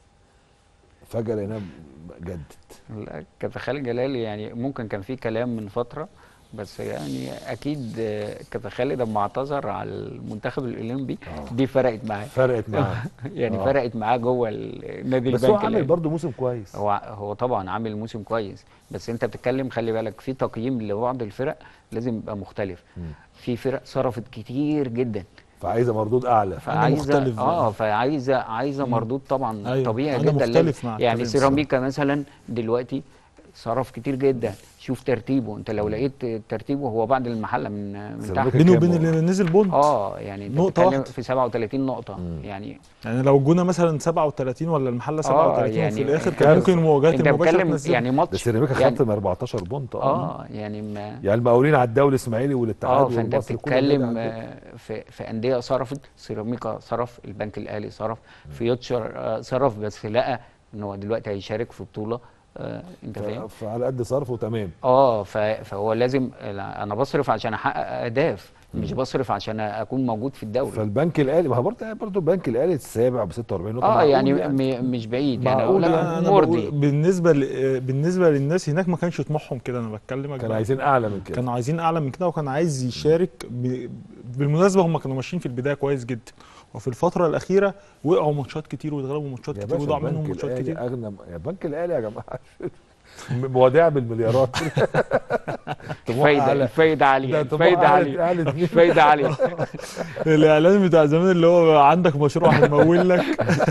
فجاه لقيناه جدد لا كابتن خالد جلال يعني ممكن كان في كلام من فتره بس يعني اكيد آه، كابتن خالد لما اعتذر على المنتخب الاولمبي دي فرقت معاه فرقت معاه يعني آه. فرقت معاه جوه النادي بس هو البنك عامل الأهلي. برضه موسم كويس هو هو طبعا عامل موسم كويس بس انت بتتكلم خلي بالك في تقييم لبعض الفرق لازم يبقى مختلف مم. في فرق صرفت كتير جدا فعايزه مردود اعلى فعايزه مختلف اه بقى. فعايزه عايزه مردود طبعا أيوة، طبيعي أنا جدا مختلف لازم- مع يعني الكلام سيراميكا مثلا دلوقتي صرف كتير جدا شوف ترتيبه انت لو لقيت ترتيبه هو بعد المحله من من تحت سيراميكا بينه كام وبين هو؟ اللي نزل بونت اه يعني انت نقطة بتتكلم واحدة. في 37 نقطه مم. يعني يعني لو الجونه مثلا 37 ولا المحله 37 يعني وفي الاخر كان كارثة. ممكن مواجهات انت المباشره بتتكلم تنزل يعني ده ماتش سيراميكا يعني ختم 14 بونت اه اه يعني ما يعني المقاولين عدوا الاسماعيلي والاتحاد اه فانت والمصري كل النادي بتتكلم عدوا. آه، في في انديه صرفت سيراميكا صرف البنك الاهلي صرف فيوتشر آه، صرف بس لقى ان هو دلوقتي هيشارك في بطوله آه، انت فاهم ف- فعلى قد صرفه تمام اه ف- فهو لازم انا بصرف عشان احقق اهداف مش بصرف عشان اكون موجود في الدوري فالبنك الاهلي ما هو برضه برضه البنك الاهلي السابع ب 46 نقطه اه معقول يعني, م- مش بعيد يعني معقول اقول يعني. لا انا مرضي بقول بالنسبه ل... بالنسبه للناس هناك ما كانش طموحهم كده انا بتكلمك كانوا بقى. عايزين اعلى من كده كانوا عايزين اعلى من كده وكان عايز يشارك ب... بالمناسبه هم كانوا ماشيين في البدايه كويس جدا وفي الفتره الاخيره وقعوا ماتشات كتير واتغلبوا ماتشات يا كتير باشا وضاع منهم البنك ماتشات الاهلي كتير اغنى يا البنك الاهلي يا جماعه مواضيع بالمليارات طموح فايده أعلى. الفايده عاليه ده طموح الفايده أعلى- عاليه أعلى اتنين. الفايده عاليه الاعلان بتاع زمان اللي هو عندك مشروع هنمول لك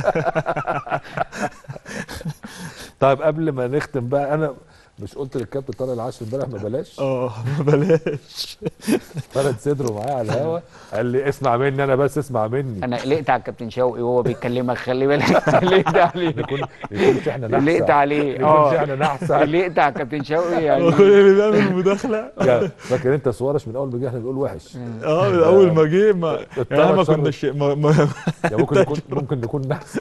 طيب قبل ما نختم بقى انا مش قلت للكابتن طارق العشر امبارح ما بلاش اه بلاش فرد صدره معايا على الهوا قال لي اسمع مني انا بس اسمع مني انا قلقت على الكابتن شوقي وهو بيكلمك خلي بالك قلقت عليه نكون نكونش احنا نحسه قلقت عليه نكونش اه احنا نحسه قلقت على الكابتن شوقي هو يعني كل اللي بيعمل مداخله يا فاكر انت سوارش من اول ما جه احنا بنقول وحش اه من اول ما جه ما يعني الطرف ما شر. كناش ما, ما يا ممكن نكون ممكن نكون نحس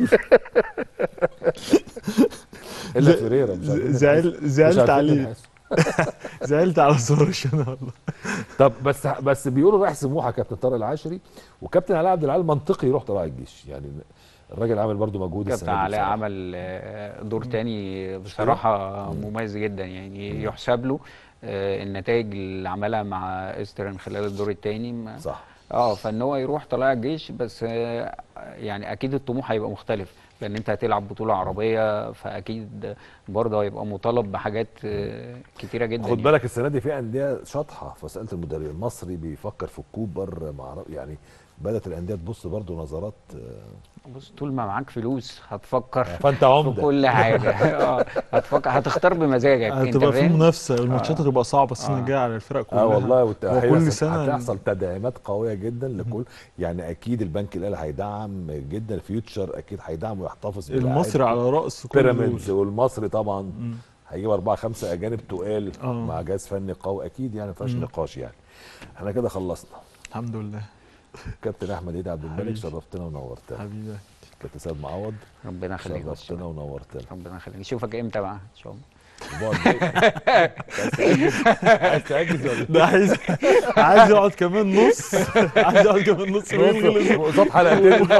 الا فيريرا مش عارفين نحس. زعل مش زعلت عارفين عليه نحس. زعلت على سورش انا والله طب بس بس بيقولوا رايح سموحه كابتن طارق العشري وكابتن علاء عبد العال منطقي يروح طلائع الجيش يعني الراجل عامل برضو مجهود كابتن السنه دي علاء بصراحة. عمل آه، دور تاني بصراحة مميز جدا يعني يحسب له آه، النتائج اللي عملها مع استرن خلال الدور الثاني صح اه فان هو يروح طلائع الجيش بس آه، يعني اكيد الطموح هيبقى مختلف لان انت هتلعب بطوله عربيه فاكيد برضه هيبقى مطالب بحاجات آه، كتيره جدا خد يعني. بالك السنه دي في انديه شاطحه في مساله المدرب المصري بيفكر في الكوبر مع يعني بدات الانديه تبص برضو نظرات آه، بص طول ما معاك فلوس هتفكر فانت في عمده كل حاجه اه هتفكر هتختار بمزاجك انت هتبقى في فاهم منافسه الماتشات آه. هتبقى صعبه السنه آه. الجايه على الفرق كلها اه والله والت- وكل هيحصل- سنه هتحصل تدعيمات قويه جدا لكل يعني اكيد البنك الاهلي هيدعم جدا الفيوتشر اكيد هيدعم ويحتفظ باللاعب. المصري على راس كل بيراميدز دول. والمصري طبعا مم. هيجيب اربعه خمسه اجانب تقال آه. مع جهاز فني قوي اكيد يعني ما فيهاش مم. نقاش يعني احنا كده خلصنا الحمد لله كابتن احمد عيد عبد الملك حبيبي. شرفتنا ونورتنا حبيبي كابتن سيد معوض ربنا يخليك يا شرفتنا أستاذ. ونورتنا ربنا يخليك نشوفك امتى بقى ان شاء الله الاسبوع الجاي عايز تأجز ولا ده عايز عايز يقعد كمان نص عايز يقعد كمان نص ويلغي نص قصاد حلقتين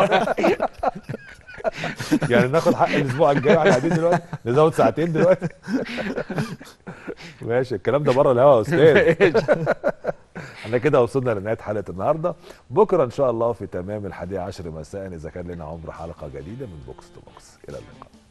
يعني ناخد حق الاسبوع الجاي واحنا قاعدين دلوقتي نزود ساعتين دلوقتي ماشي الكلام ده بره الهوا يا استاذ احنا كده وصلنا لنهايه حلقه النهارده بكره ان شاء الله في تمام الحادية عشر مساء اذا كان لنا عمر حلقه جديده من بوكس تو بوكس الى اللقاء